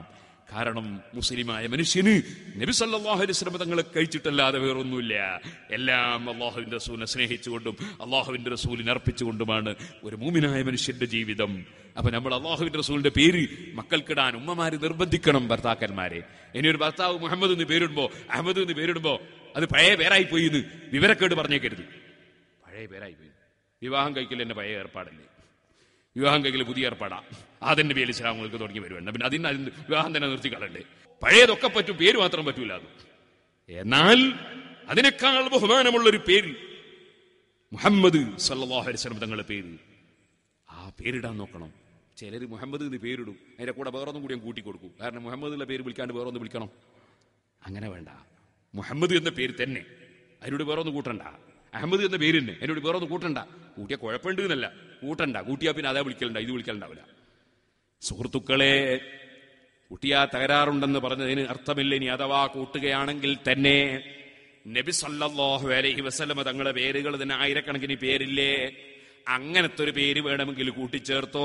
കാരണം മുസ്ലിമായ മനുഷ്യന് നബി സല്ലല്ലാഹു അലൈഹി വസല്ലം തങ്ങളെ കഴിച്ചിട്ടല്ലാതെ വേറൊന്നുമില്ല എല്ലാം അള്ളാഹുവിന്റെ റസൂലിനെ സ്നേഹിച്ചുകൊണ്ടും അള്ളാഹുവിന്റെ റസൂലിനെ അർപ്പിച്ചുകൊണ്ടുമാണ് ഒരു മൂമിനായ മനുഷ്യന്റെ ജീവിതം അപ്പൊ നമ്മൾ അള്ളാഹുവിന്റെ റസൂലിന്റെ പേര് മക്കൾക്കിടാൻ ഉമ്മമാര് നിർബന്ധിക്കണം ഭർത്താക്കന്മാരെ ഇനി ഒരു ഭർത്താവ് മുഹമ്മദ് എന്ന് പേരിടുമ്പോ അഹമ്മദ് എന്ന് പേരിടുമ്പോ അത് പഴയ പേരായി പോയി എന്ന് വിവരക്കേട് പറഞ്ഞേക്കരുത് പഴയ പേരായി പോയി വിവാഹം കഴിക്കൽ എന്നെ പഴയ ഏർപ്പാടല്ലേ വിവാഹം കഴിക്കൽ പുതിയ ഏർപ്പാടാ അതിന്റെ പേര് ഇസ്ലാമുകൾക്ക് തുടങ്ങി വരുന്നുണ്ട് പിന്നെ അതിന് അതിന് വിവാഹം തന്നെ നിർത്തിക്കളണ്ടേ പഴയതൊക്കെ പറ്റും പേര് മാത്രം പറ്റൂല അത് എന്നാൽ അതിനേക്കാൾ ബഹുമാനമുള്ളൊരു പേര് മുഹമ്മദ് സല്ലല്ലാഹു അലൈഹി വസല്ലം തങ്ങളുടെ പേര് ആ പേരിടാൻ നോക്കണം ചിലർ മുഹമ്മദ് എന്ന് പേരിടും അതിന്റെ കൂടെ വേറൊന്നും കൂടി ഞാൻ കൂട്ടി കൊടുക്കും കാരണം മുഹമ്മദ് എന്നുള്ള പേര് വിളിക്കാണ്ട് വേറൊന്ന് വിളിക്കണം അങ്ങനെ വേണ്ട മുഹമ്മദ് എന്ന പേര് തന്നെ അതിനോട് വേറൊന്ന് കൂട്ടണ്ട അഹമ്മദ് എന്ന പേര് തന്നെ അതിനോട് വേറൊന്ന് കൂട്ടണ്ട കൂട്ടിയ കുഴപ്പമുണ്ട് എന്നല്ല കൂട്ടണ്ട കൂട്ടിയാ പിന്നെ അതേ വിളിക്കലുണ്ട ഇത് വിളിക്കലുണ്ടാവില്ല സുഹൃത്തുക്കളെ കുട്ടിയാ തകരാറുണ്ടെന്ന് പറഞ്ഞതിന് അർത്ഥമില്ല ഇനി അഥവാ കൂട്ടുകയാണെങ്കിൽ തന്നെ നബി സല്ലല്ലാഹു അലൈഹി വസല്ലമ തങ്ങളുടെ പേരുകൾ തന്നെ ആയിരക്കണക്കിന് പേരില്ലേ അങ്ങനത്തെ ഒരു പേര് വേണമെങ്കിൽ കൂട്ടിച്ചേർത്തോ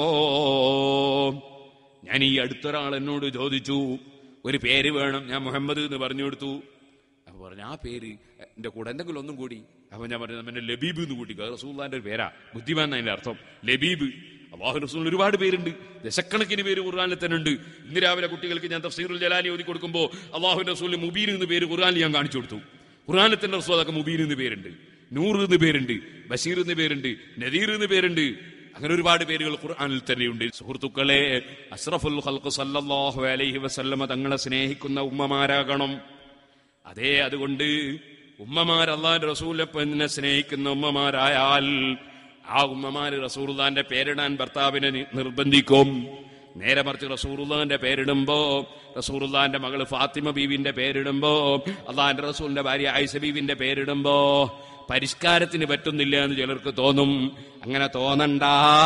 ഞാൻ ഈ അടുത്തൊരാൾ എന്നോട് ചോദിച്ചു ഒരു പേര് വേണം ഞാൻ മുഹമ്മദ് എന്ന് പറഞ്ഞു കൊടുത്തു അപ്പൊ പറഞ്ഞു ആ പേര് എന്റെ കൂടെ എന്തെങ്കിലും ഒന്നും കൂടി അപ്പൊ ഞാൻ പറഞ്ഞു പിന്നെ ലബീബ് എന്ന് കൂട്ടി റസൂള്ളാന്റെ ഒരു പേരാ ബുദ്ധിമാൻ അതിന്റെ അർത്ഥം ലബീബ് അള്ളാഹു റസൂലിന് ഒരുപാട് പേരുണ്ട് ദശക്കണക്കിന് പേര് ഖുർആാനിൽ തന്നെ ഉണ്ട് ഇന്ന് രാവിലെ കുട്ടികൾക്ക് ഞാൻ തഫ്സീറുൽ ജലാലി ഓതി കൊടുക്കുമ്പോൾ അള്ളാഹു റസൂലിന് മുബീൻ എന്ന് പേര് ഖുർആാനിൽ ഞാൻ കാണിച്ചു കൊടുത്തു ഖുർആാനിൽ തന്നെ റസൂൽ അതൊക്കെ മുബീൻ എന്ന് പേരുണ്ട് നൂറ് എന്ന് പേരുണ്ട് ബഷീർ എന്ന് പേരുണ്ട് നദീർ എന്ന് പേരുണ്ട് അങ്ങനെ ഒരുപാട് പേരുകൾ ഖുർആനിൽ തന്നെയുണ്ട് സുഹൃത്തുക്കളെ അഷ്റഫുൽ ഖൽഖ് സല്ലല്ലാഹു അലൈഹി വസല്ലമ തങ്ങളെ സ്നേഹിക്കുന്ന ഉമ്മമാരാകണം അതേ അതുകൊണ്ട് ഉമ്മമാർ അള്ളാന്റെ റസൂലിനെ സ്നേഹിക്കുന്ന ഉമ്മമാരായാൽ ആ ഉമ്മമാര് റസൂറുല്ലാന്റെ പേരിടാൻ ഭർത്താവിനെ നി- നിർബന്ധിക്കും നേരെ മറിച്ച് റസൂറുല്ലാന്റെ പേരിടുമ്പോ റസൂറുല്ലാന്റെ മകള് ഫാത്തിമ ബീവിന്റെ പേരിടുമ്പോ അള്ളാന്റെ റസൂലിന്റെ ഭാര്യ ആയിഷ ബീവിന്റെ പേരിടുമ്പോ പരിഷ്കാരത്തിന് പറ്റുന്നില്ല എന്ന് ചിലർക്ക് തോന്നും അങ്ങനെ തോന്നണ്ട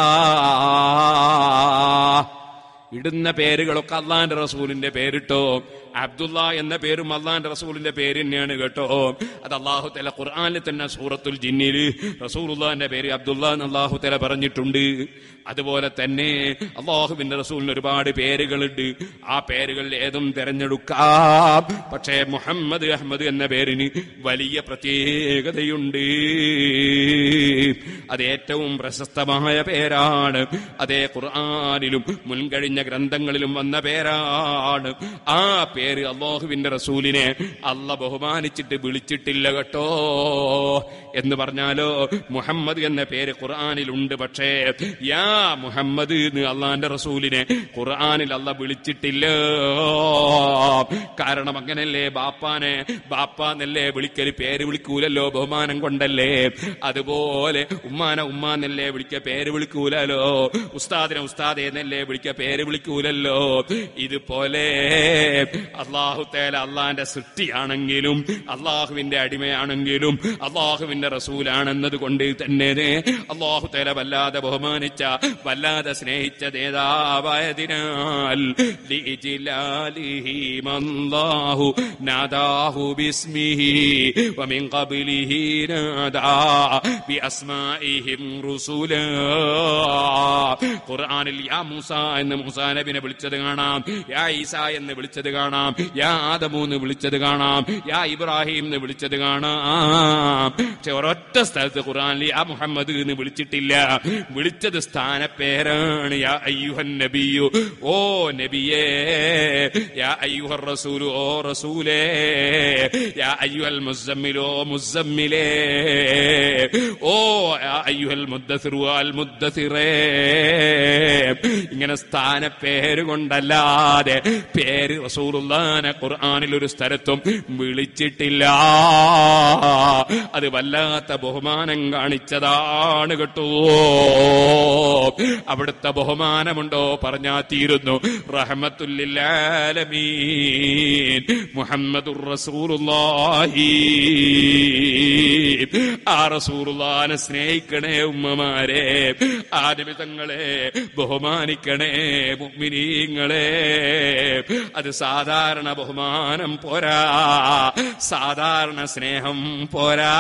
ഇടുന്ന പേരുകളൊക്കെ അള്ളാന്റെ റസൂലിന്റെ പേരിട്ടോ അബ്ദുള്ള എന്ന പേരും അള്ളാന്റെ റസൂലിന്റെ പേര് തന്നെയാണ് കേട്ടോ അത് അള്ളാഹു തല ഖുർആാനിൽ തന്നെ സൂറത്തുൽ ജിന്നില് റസൂലുള്ളാന്റെ പേര് അബ്ദുള്ള എന്ന് അള്ളാഹു തല പറഞ്ഞിട്ടുണ്ട് അതുപോലെ തന്നെ അള്ളാഹുവിന്റെ റസൂലിന് ഒരുപാട് പേരുകളുണ്ട് ആ പേരുകളിൽ ഏതും തിരഞ്ഞെടുക്കാം പക്ഷേ മുഹമ്മദ് അഹമ്മദ് എന്ന പേരിന് വലിയ പ്രത്യേകതയുണ്ട് അത് ഏറ്റവും പ്രശസ്തമായ പേരാണ് അതേ ഖുർആാനിലും മുൻകഴിഞ്ഞ ഗ്രന്ഥങ്ങളിലും വന്ന പേരാണ് ആ പേര് അള്ളാഹുവിന്റെ റസൂലിനെ അല്ല ബഹുമാനിച്ചിട്ട് വിളിച്ചിട്ടില്ല കേട്ടോ എന്ന് പറഞ്ഞാലോ മുഹമ്മദ് എന്ന പേര് ഖുർആാനിലുണ്ട് പക്ഷേ യാ മുഹമ്മദ് എന്ന് അള്ളാന്റെ റസൂലിനെ ഖുർആാനിൽ അല്ല വിളിച്ചിട്ടില്ല കാരണം അങ്ങനല്ലേ ബാപ്പാനെ ബാപ്പാന്നല്ലേ വിളിക്കല് പേര് വിളിക്കൂലല്ലോ ബഹുമാനം കൊണ്ടല്ലേ അതുപോലെ ഉമ്മാനെ ഉമ്മാന്നല്ലേ വിളിക്ക പേര് വിളിക്കൂലല്ലോ ഉസ്താദിനെ ഉസ്താദെ എന്നല്ലേ വിളിക്ക പേര് വിളിക്കൂലല്ലോ ഇതുപോലെ അള്ളാഹു തേല അള്ളാന്റെ സൃഷ്ടിയാണെങ്കിലും അള്ളാഹുവിന്റെ അടിമയാണെങ്കിലും അള്ളാഹുവിന്റെ റസൂലാണെന്നത് കൊണ്ട് തന്നെ അള്ളാഹു തേല വല്ലാതെ ബഹുമാനിച്ച വല്ലാതെ സ്നേഹിച്ച നേതാവായതിനാൽ ലിജിലാലിഹി മല്ലാഹു നാദാഹു ബിസ്മിഹി വമിൻ ഖബ്ലിഹി നാദാ ബിഅസ്മാഇഹിം റുസുലാ ഖുർആനിൽ യാ മൂസ എന്ന് മൂസാ നബിനെ വിളിച്ചത് കാണാം യാ ഈസ എന്ന് വിളിച്ചത് കാണാം യാ ആദമു എന്ന് വിളിച്ചത് കാണാം യാ ഇബ്രാഹിം എന്ന് വിളിച്ചത് കാണാം പക്ഷെ ഒരൊറ്റ സ്ഥലത്ത് ഖുർആനിൽ യാ മുഹമ്മദ് എന്ന് വിളിച്ചിട്ടില്ല വിളിച്ചത് സ്ഥാനപ്പേരാണ് യാ അയ്യുഹൻ നബിയു ഓ നബിയേ യാ അയ്യുഹർ റസൂലു ഓ റസൂലേ യാ അയ്യുഹൽ മുസമ്മിലോ മുസമ്മിലേ ഓ യാ അയ്യുഹൽ മുദ്ദസിറു അൽ മുദ്ദസിറേ ഇങ്ങനെ സ്ഥാനപ്പേര് കൊണ്ടല്ലാതെ പേര് റസൂലുള്ളാനെ ഖുർആനിൽ ഒരു സ്ഥലത്തും വിളിച്ചിട്ടില്ല അത് വല്ലാത്ത ബഹുമാനം കാണിച്ചതാണ് കേട്ടോ അവിടുത്തെ ബഹുമാനമുണ്ടോ പറഞ്ഞാ തീരുന്നു റഹമത്തുല്ലാലമീൻ മുഹമ്മദുർ റസൂലുള്ളാഹി ആ റസൂലുള്ളാനെ സ്നേഹിക്കണേ ഉമ്മമാരെ ആ നിമിതങ്ങളെ ബഹുമാനിക്കണേ മുഅ്മിനീങ്ങളെ അത് സാധാരണ ബഹുമാനം പോരാ സാധാരണ സ്നേഹം പോരാ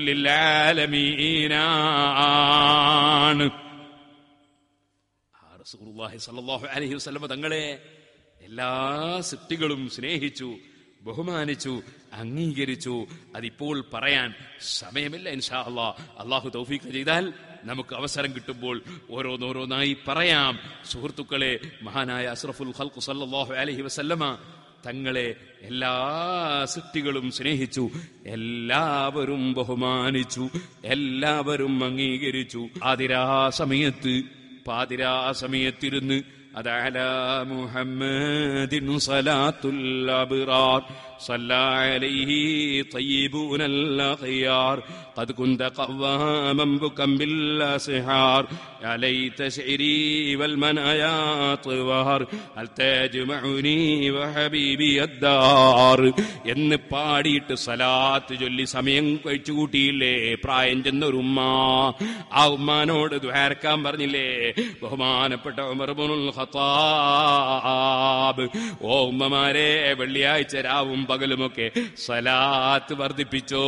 റഹമത്തുല്ലാലമീനാണ് ആ റസൂലുള്ളാഹി സ്വല്ലല്ലാഹു അലൈഹി വസല്ലമ തങ്ങളെ എല്ലാ സൃഷ്ടികളും സ്നേഹിച്ചു ബഹുമാനിച്ചു അംഗീകരിച്ചു അതിപ്പോൾ പറയാൻ സമയമില്ല ഇൻഷാ അള്ളാ അള്ളാഹു തൗഫീഖ് ചെയ്താൽ നമുക്ക് അവസരം കിട്ടുമ്പോൾ ഓരോന്നോരോന്നായി പറയാം സുഹൃത്തുക്കളെ മഹാനായ അസ്രഫുൽ ഖൽഖ് സല്ലല്ലാഹു അലൈഹി വസല്ലമ തങ്ങളെ എല്ലാ സൃഷ്ടികളും സ്നേഹിച്ചു എല്ലാവരും ബഹുമാനിച്ചു എല്ലാവരും അംഗീകരിച്ചു ആതിരാ സമയത്ത് പാതിരാ സമയത്തിരുന്ന് അതല മുഹമ്മദിൻ സലാത്തുൽ അബ്റാർ صلى عليه طيبون الأخيار قد كنت قواما بكا بالأسحار يا ليت شعري والمنايا طوار هل تجمعني وحبيبي الدار എന്ന് പാടിയിട്ട് സലാത്ത് ചൊല്ലി സമയം കഴിച്ചു കൂട്ടിയില്ലേ പ്രായം ചെന്നൊരു ഉമ്മ ആ ഉമ്മാനോട് ദ്വാരക്കാൻ പറഞ്ഞില്ലേ ബഹുമാനപ്പെട്ട ഉമർബുൽ ഖത്താബ് ഓ ഉമ്മമാരെ വെള്ളിയാഴ്ച രാവും പകലുമൊക്കെ സലാത്ത് വർദ്ധിപ്പിച്ചോ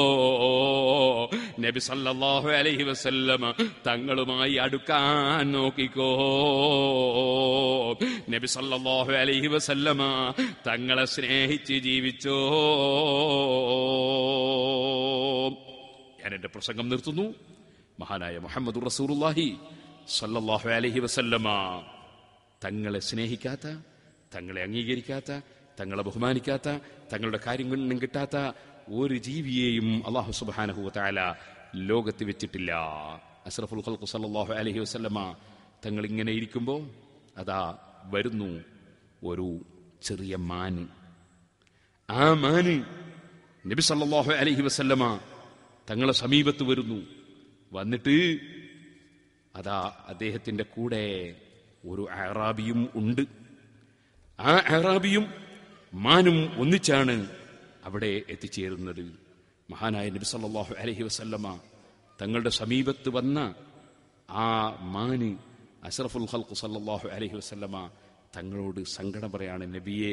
നബി സല്ലല്ലാഹു അലൈഹി വസല്ലമ തങ്ങളുമായി അടുക്കാൻ നോക്കിക്കോ നബി സല്ലല്ലാഹു അലൈഹി വസല്ലമ തങ്ങളെ സ്നേഹിച്ച് ജീവിച്ചോ ഞാൻ എന്റെ പ്രസംഗം നിർത്തുന്നു മഹാനായ മുഹമ്മദ് റസൂറുല്ലാഹി സല്ലല്ലാഹു അലൈഹി വസല്ലമ തങ്ങളെ സ്നേഹിക്കാത്ത തങ്ങളെ അംഗീകരിക്കാത്ത തങ്ങളെ ബഹുമാനിക്കാത്ത തങ്ങളുടെ കാര്യങ്ങളൊന്നും കിട്ടാത്ത ഒരു ജീവിയെയും അള്ളാഹു സുബാനഹു താല ലോകത്ത് വെച്ചിട്ടില്ല അസ്രഫുൽ ഖൽഖു സല്ലല്ലാഹു അലൈഹി വസല്ലമ തങ്ങൾ ഇങ്ങനെ ഇരിക്കുമ്പോൾ അതാ വരുന്നു ഒരു ചെറിയ മാന് ആ മാന് നബി സല്ലല്ലാഹു അലൈഹി വസല്ലമ തങ്ങളെ സമീപത്ത് വരുന്നു വന്നിട്ട് അതാ അദ്ദേഹത്തിന്റെ കൂടെ ഒരു അറാബിയും ഉണ്ട് ആ അറാബിയും മാനും ഒന്നിച്ചാണ് അവിടെ എത്തിച്ചേരുന്നത് മഹാനായ നബി സല്ലല്ലാഹു അലൈഹി വസല്ലമ തങ്ങളുടെ സമീപത്ത് വന്ന ആ മാന് അഷ്റഫുൽ ഖൽഖ് സല്ലല്ലാഹു അലൈഹി വസല്ലമ തങ്ങളോട് സങ്കടം പറയാണ് നബിയേ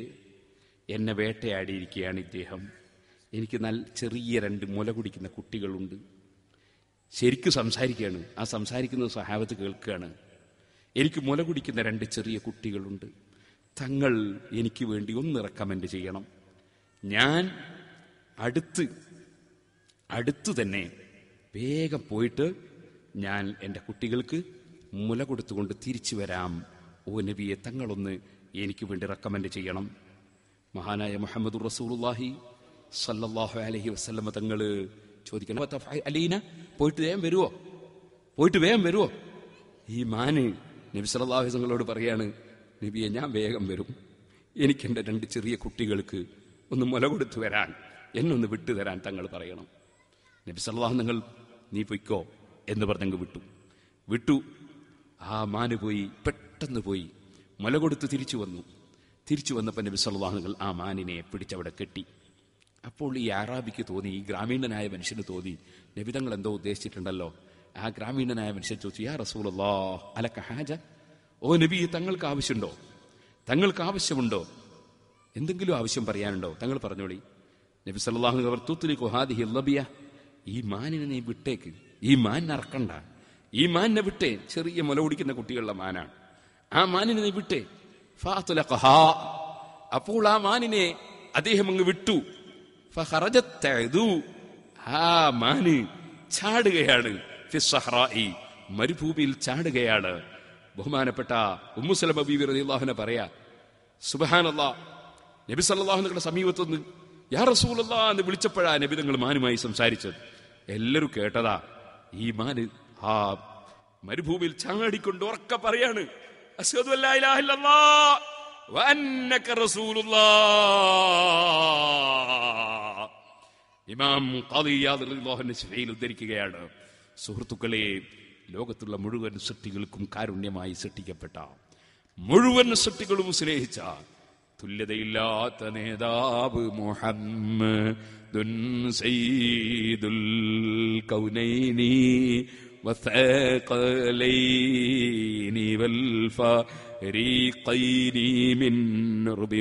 എന്നെ വേട്ടയാടിയിരിക്കുകയാണ് ഇദ്ദേഹം എനിക്ക് നല്ല ചെറിയ രണ്ട് മുല കുടിക്കുന്ന കുട്ടികളുണ്ട് ശരിക്കും സംസാരിക്കുകയാണ് ആ സംസാരിക്കുന്നത് സഹാബത്ത് കേൾക്കുകയാണ് എനിക്ക് മുല കുടിക്കുന്ന രണ്ട് ചെറിയ കുട്ടികളുണ്ട് തങ്ങൾ എനിക്ക് വേണ്ടി ഒന്ന് റെക്കമെൻഡ് ചെയ്യണം ഞാൻ അടുത്ത് അടുത്ത് തന്നെ വേഗം പോയിട്ട് ഞാൻ എൻ്റെ കുട്ടികൾക്ക് മുല കൊടുത്തുകൊണ്ട് തിരിച്ചു വരാം ഓ നബിയെ തങ്ങളൊന്ന് എനിക്ക് വേണ്ടി റെക്കമെൻഡ് ചെയ്യണം മഹാനായ മുഹമ്മദ് റസൂലുള്ളാഹി സല്ലല്ലാഹു അലൈഹി വസല്ലമ തങ്ങൾ ചോദിക്കണം "വ തഫ്അ അലീന പോയിട്ട് വേഗം വരുവോ പോയിട്ട് വേഗം വരുവോ ഈ മാന് നബി സല്ലല്ലാഹു അലൈഹി തങ്ങളോട് പറയാണ് നബിയെ ഞാൻ വേഗം വരും എനിക്ക് എൻ്റെ രണ്ട് ചെറിയ കുട്ടികൾക്ക് ഒന്ന് മുല കൊടുത്തു വരാൻ എന്നൊന്ന് വിട്ടു തരാൻ തങ്ങൾ പറയണം നബി സല്ലല്ലാഹു നിങ്ങൾ നീ പൊയ്ക്കോ എന്ന് പറഞ്ഞങ്ങ് വിട്ടു വിട്ടു ആ മാന് പോയി പെട്ടെന്ന് പോയി മുല കൊടുത്ത് തിരിച്ചു വന്നു തിരിച്ചു വന്നപ്പോൾ നബി സല്ലല്ലാഹു നിങ്ങൾ ആ മാനിനെ പിടിച്ചവിടെ കെട്ടി അപ്പോൾ ഈ ആറാബിക്ക് തോന്നി ഈ ഗ്രാമീണനായ മനുഷ്യന് തോന്നി നബിതങ്ങൾ എന്തോ ഉദ്ദേശിച്ചിട്ടുണ്ടല്ലോ ആ ഗ്രാമീണനായ മനുഷ്യൻ ചോദിച്ചു യാ റസൂലല്ലാ അലക്ക ഹാജ ഓ നബി തങ്ങൾക്ക് ആവശ്യമുണ്ടോ തങ്ങൾക്ക് ആവശ്യമുണ്ടോ എന്തെങ്കിലും ആവശ്യം പറയാനുണ്ടോ തങ്ങൾ പറഞ്ഞോളി നബി സല്ലല്ലാഹു അലൈഹി വസല്ലം തുത്ലിഖു ഹാദിഹി ലബിയ ഈ മാനിനെ നീ വിട്ടേക്ക് ഈ മാൻ അറക്കണ്ട ഈ മാനിനെ വിട്ടേ ചെറിയ മുല കുടിക്കുന്ന കുട്ടികളുടെ മാനാണ് ആ മാനിനെ നീ വിട്ടേ ഫാത്തുലഖഹാ. അപ്പോൾ ആ മാനിനെ അദ്ദേഹം അങ്ങ് വിട്ടു ഫഖറജത് തഅദു. ആ മാന് ചാടുകയാണ് ഫിസ്സഹ്റാഇ. മരുഭൂമിയിൽ ചാടുകയാണ് ബഹുമാനപ്പെട്ട ഉമ്മുസലമ ബീവി റളിയല്ലാഹുവിനെ പറയാ സുബ്ഹാനല്ലാ നബി സല്ലല്ലാഹു നിങ്ങളുടെ സമീപത്ത് നിന്ന് യാ റസൂലല്ലാ എന്ന് വിളിച്ചപ്പോഴാ നബി തങ്ങൾ മാനുമായി സംസാരിച്ചത് എല്ലാവരും കേട്ടതാ ഈ മാന് ആ മരുഭൂമിയിൽ ചാടിക്കൊണ്ട് ഉറക്ക പറയാണ് അശ്ഹദു അല്ലാ ഇലാഹ ഇല്ലല്ലാഹ് വ അന്നക റസൂലുള്ളാഹ് ഇമാം ഖാദിയാദ് റളിയല്ലാഹു അൻഹു ശഫീൽ ഉദ്ധരിക്കുകയാണ് സുഹൃത്തുക്കളെ ലോകത്തുള്ള മുഴുവൻ സൃഷ്ടികൾക്കും കാരുണ്യമായി സൃഷ്ടിക്കപ്പെട്ട മുഴുവൻ സൃഷ്ടികളും സ്നേഹിച്ച തുല്യതയില്ലാത്ത നേതാവ് മുഹമ്മദുൻ സയ്യിദുൽ കൗനൈനി والثقلين والفريقين من رب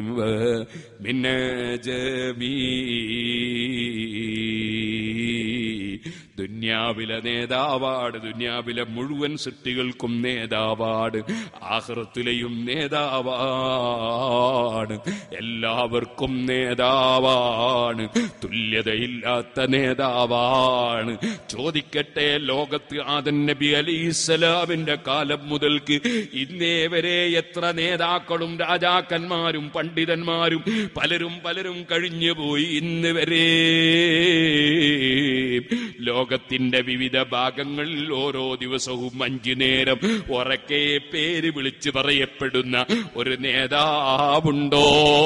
ومن عجم ദുന്യാവിലെ നേതാവാണ് ദുന്യാവിലെ മുഴുവൻ സൃഷ്ടികൾക്കും നേതാവാണ് ആഹ്റത്തിലെയും നേതാവാണ് എല്ലാവർക്കും നേതാവാണ് തുല്യതയില്ലാത്ത നേതാവാണ് ചോദിക്കട്ടെ ലോകത്ത് ആദൻ നബി അലൈഹിസ്സലാമിന്റെ കാലം മുതൽക്ക് ഇന്നേ വരെ എത്ര നേതാക്കളും രാജാക്കന്മാരും പണ്ഡിതന്മാരും പലരും പലരും കഴിഞ്ഞുപോയി ഇന്ന് വരെ ലോകത്തിന്റെ വിവിധ ഭാഗങ്ങളിൽ ഓരോ ദിവസവും അഞ്ചു നേരം ഉറക്കെ പേര് വിളിച്ചു പറയപ്പെടുന്ന ഒരു നേതാവുണ്ടോ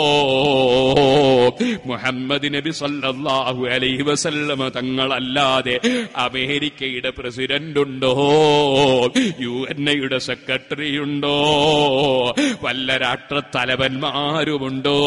മുഹമ്മദ് നബി സല്ലല്ലാഹു അലൈഹി വസല്ലമ തങ്ങളല്ലാതെ അമേരിക്കയുടെ പ്രസിഡന്റ് ഉണ്ടോ യു എൻ എയുടെ സെക്രട്ടറി ഉണ്ടോ വല്ല രാഷ്ട്രത്തലവന്മാരുമുണ്ടോ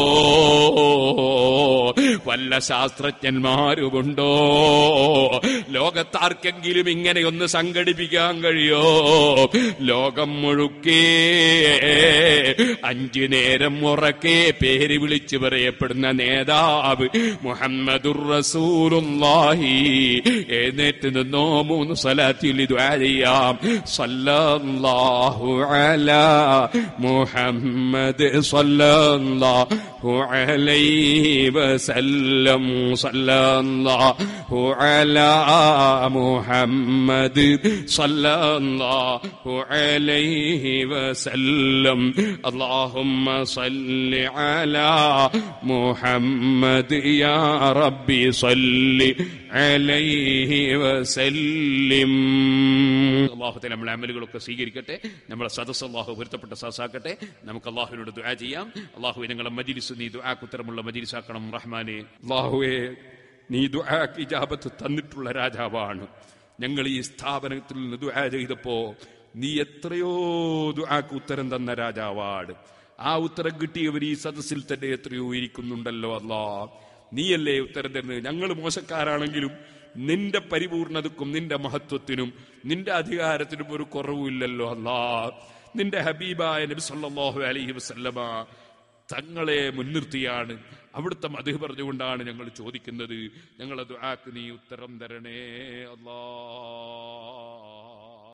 വല്ല ശാസ്ത്രജ്ഞന്മാരുമുണ്ടോ ലോകത്താർക്കെങ്കിലും ഇങ്ങനെ ഒന്ന് സംഘടിപ്പിക്കാൻ കഴിയോ ലോകം മുഴുക്കേ അഞ്ചു നേരം ഉറക്കെ പേര് വിളിച്ചു പറയപ്പെടുന്ന നേതാവ് മുഹമ്മദുർ റസൂലുള്ളാഹി എഴുന്നേറ്റ് നിന്നോ മൂന്ന് സലാത്തിൽ ഇത് ചെയ്യാം സല്ലല്ലാഹു അലാ മുഹമ്മദ് സല്ലല്ലാഹു അലൈഹി വസല്ലം സല്ലല്ലാഹു അലാ മുഹമ്മദ് സല്ലല്ലാഹു അലൈഹി വസല്ലം اللهم صل على محمد يا ربي صل عليه وسلم അള്ളാഹുത്തെ നമ്മളെ അമലുകളൊക്കെ സ്വീകരിക്കട്ടെ നമ്മളെ സദസ് അള്ളാഹു പൊരുത്തപ്പെട്ട സദസ്സാക്കട്ടെ നമുക്ക് അള്ളാഹുവിനോട് ദുആ ചെയ്യാം അള്ളാഹു ഞങ്ങളെ മജിലിസ് നീ ദുആക്കുത്തരമുള്ള മജിലിസാക്കണം റഹ്മാനെ അള്ളാഹുവേ നീ ദുആക്ക് ഇജാബത്ത് തന്നിട്ടുള്ള രാജാവാണ് ഞങ്ങൾ ഈ സ്ഥാപനത്തിൽ നിന്ന് ദുആ ചെയ്തപ്പോ നീ എത്രയോ ദുആക്ക് ഉത്തരം തന്ന രാജാവാണ് ആ ഉത്തരം കിട്ടിയവർ ഈ സദസ്സിൽ തന്നെ എത്രയോ ഇരിക്കുന്നുണ്ടല്ലോ അല്ലാ നീയല്ലേ ഉത്തരം തരുന്നത് ഞങ്ങൾ മോശക്കാരാണെങ്കിലും നിന്റെ പരിപൂർണതക്കും നിന്റെ മഹത്വത്തിനും നിന്റെ അധികാരത്തിനും ഒരു കുറവുമില്ലല്ലോ അല്ലാ നിന്റെ ഹബീബായ നബി സല്ലല്ലാഹു അലൈഹി വസല്ലമ തങ്ങളെ മുൻനിർത്തിയാണ് അവിടുത്തെ മധു പറഞ്ഞുകൊണ്ടാണ് ഞങ്ങൾ ചോദിക്കുന്നത് ഞങ്ങളത് ആക്ക് നീ ഉത്തരം തരണേ അല്ലാ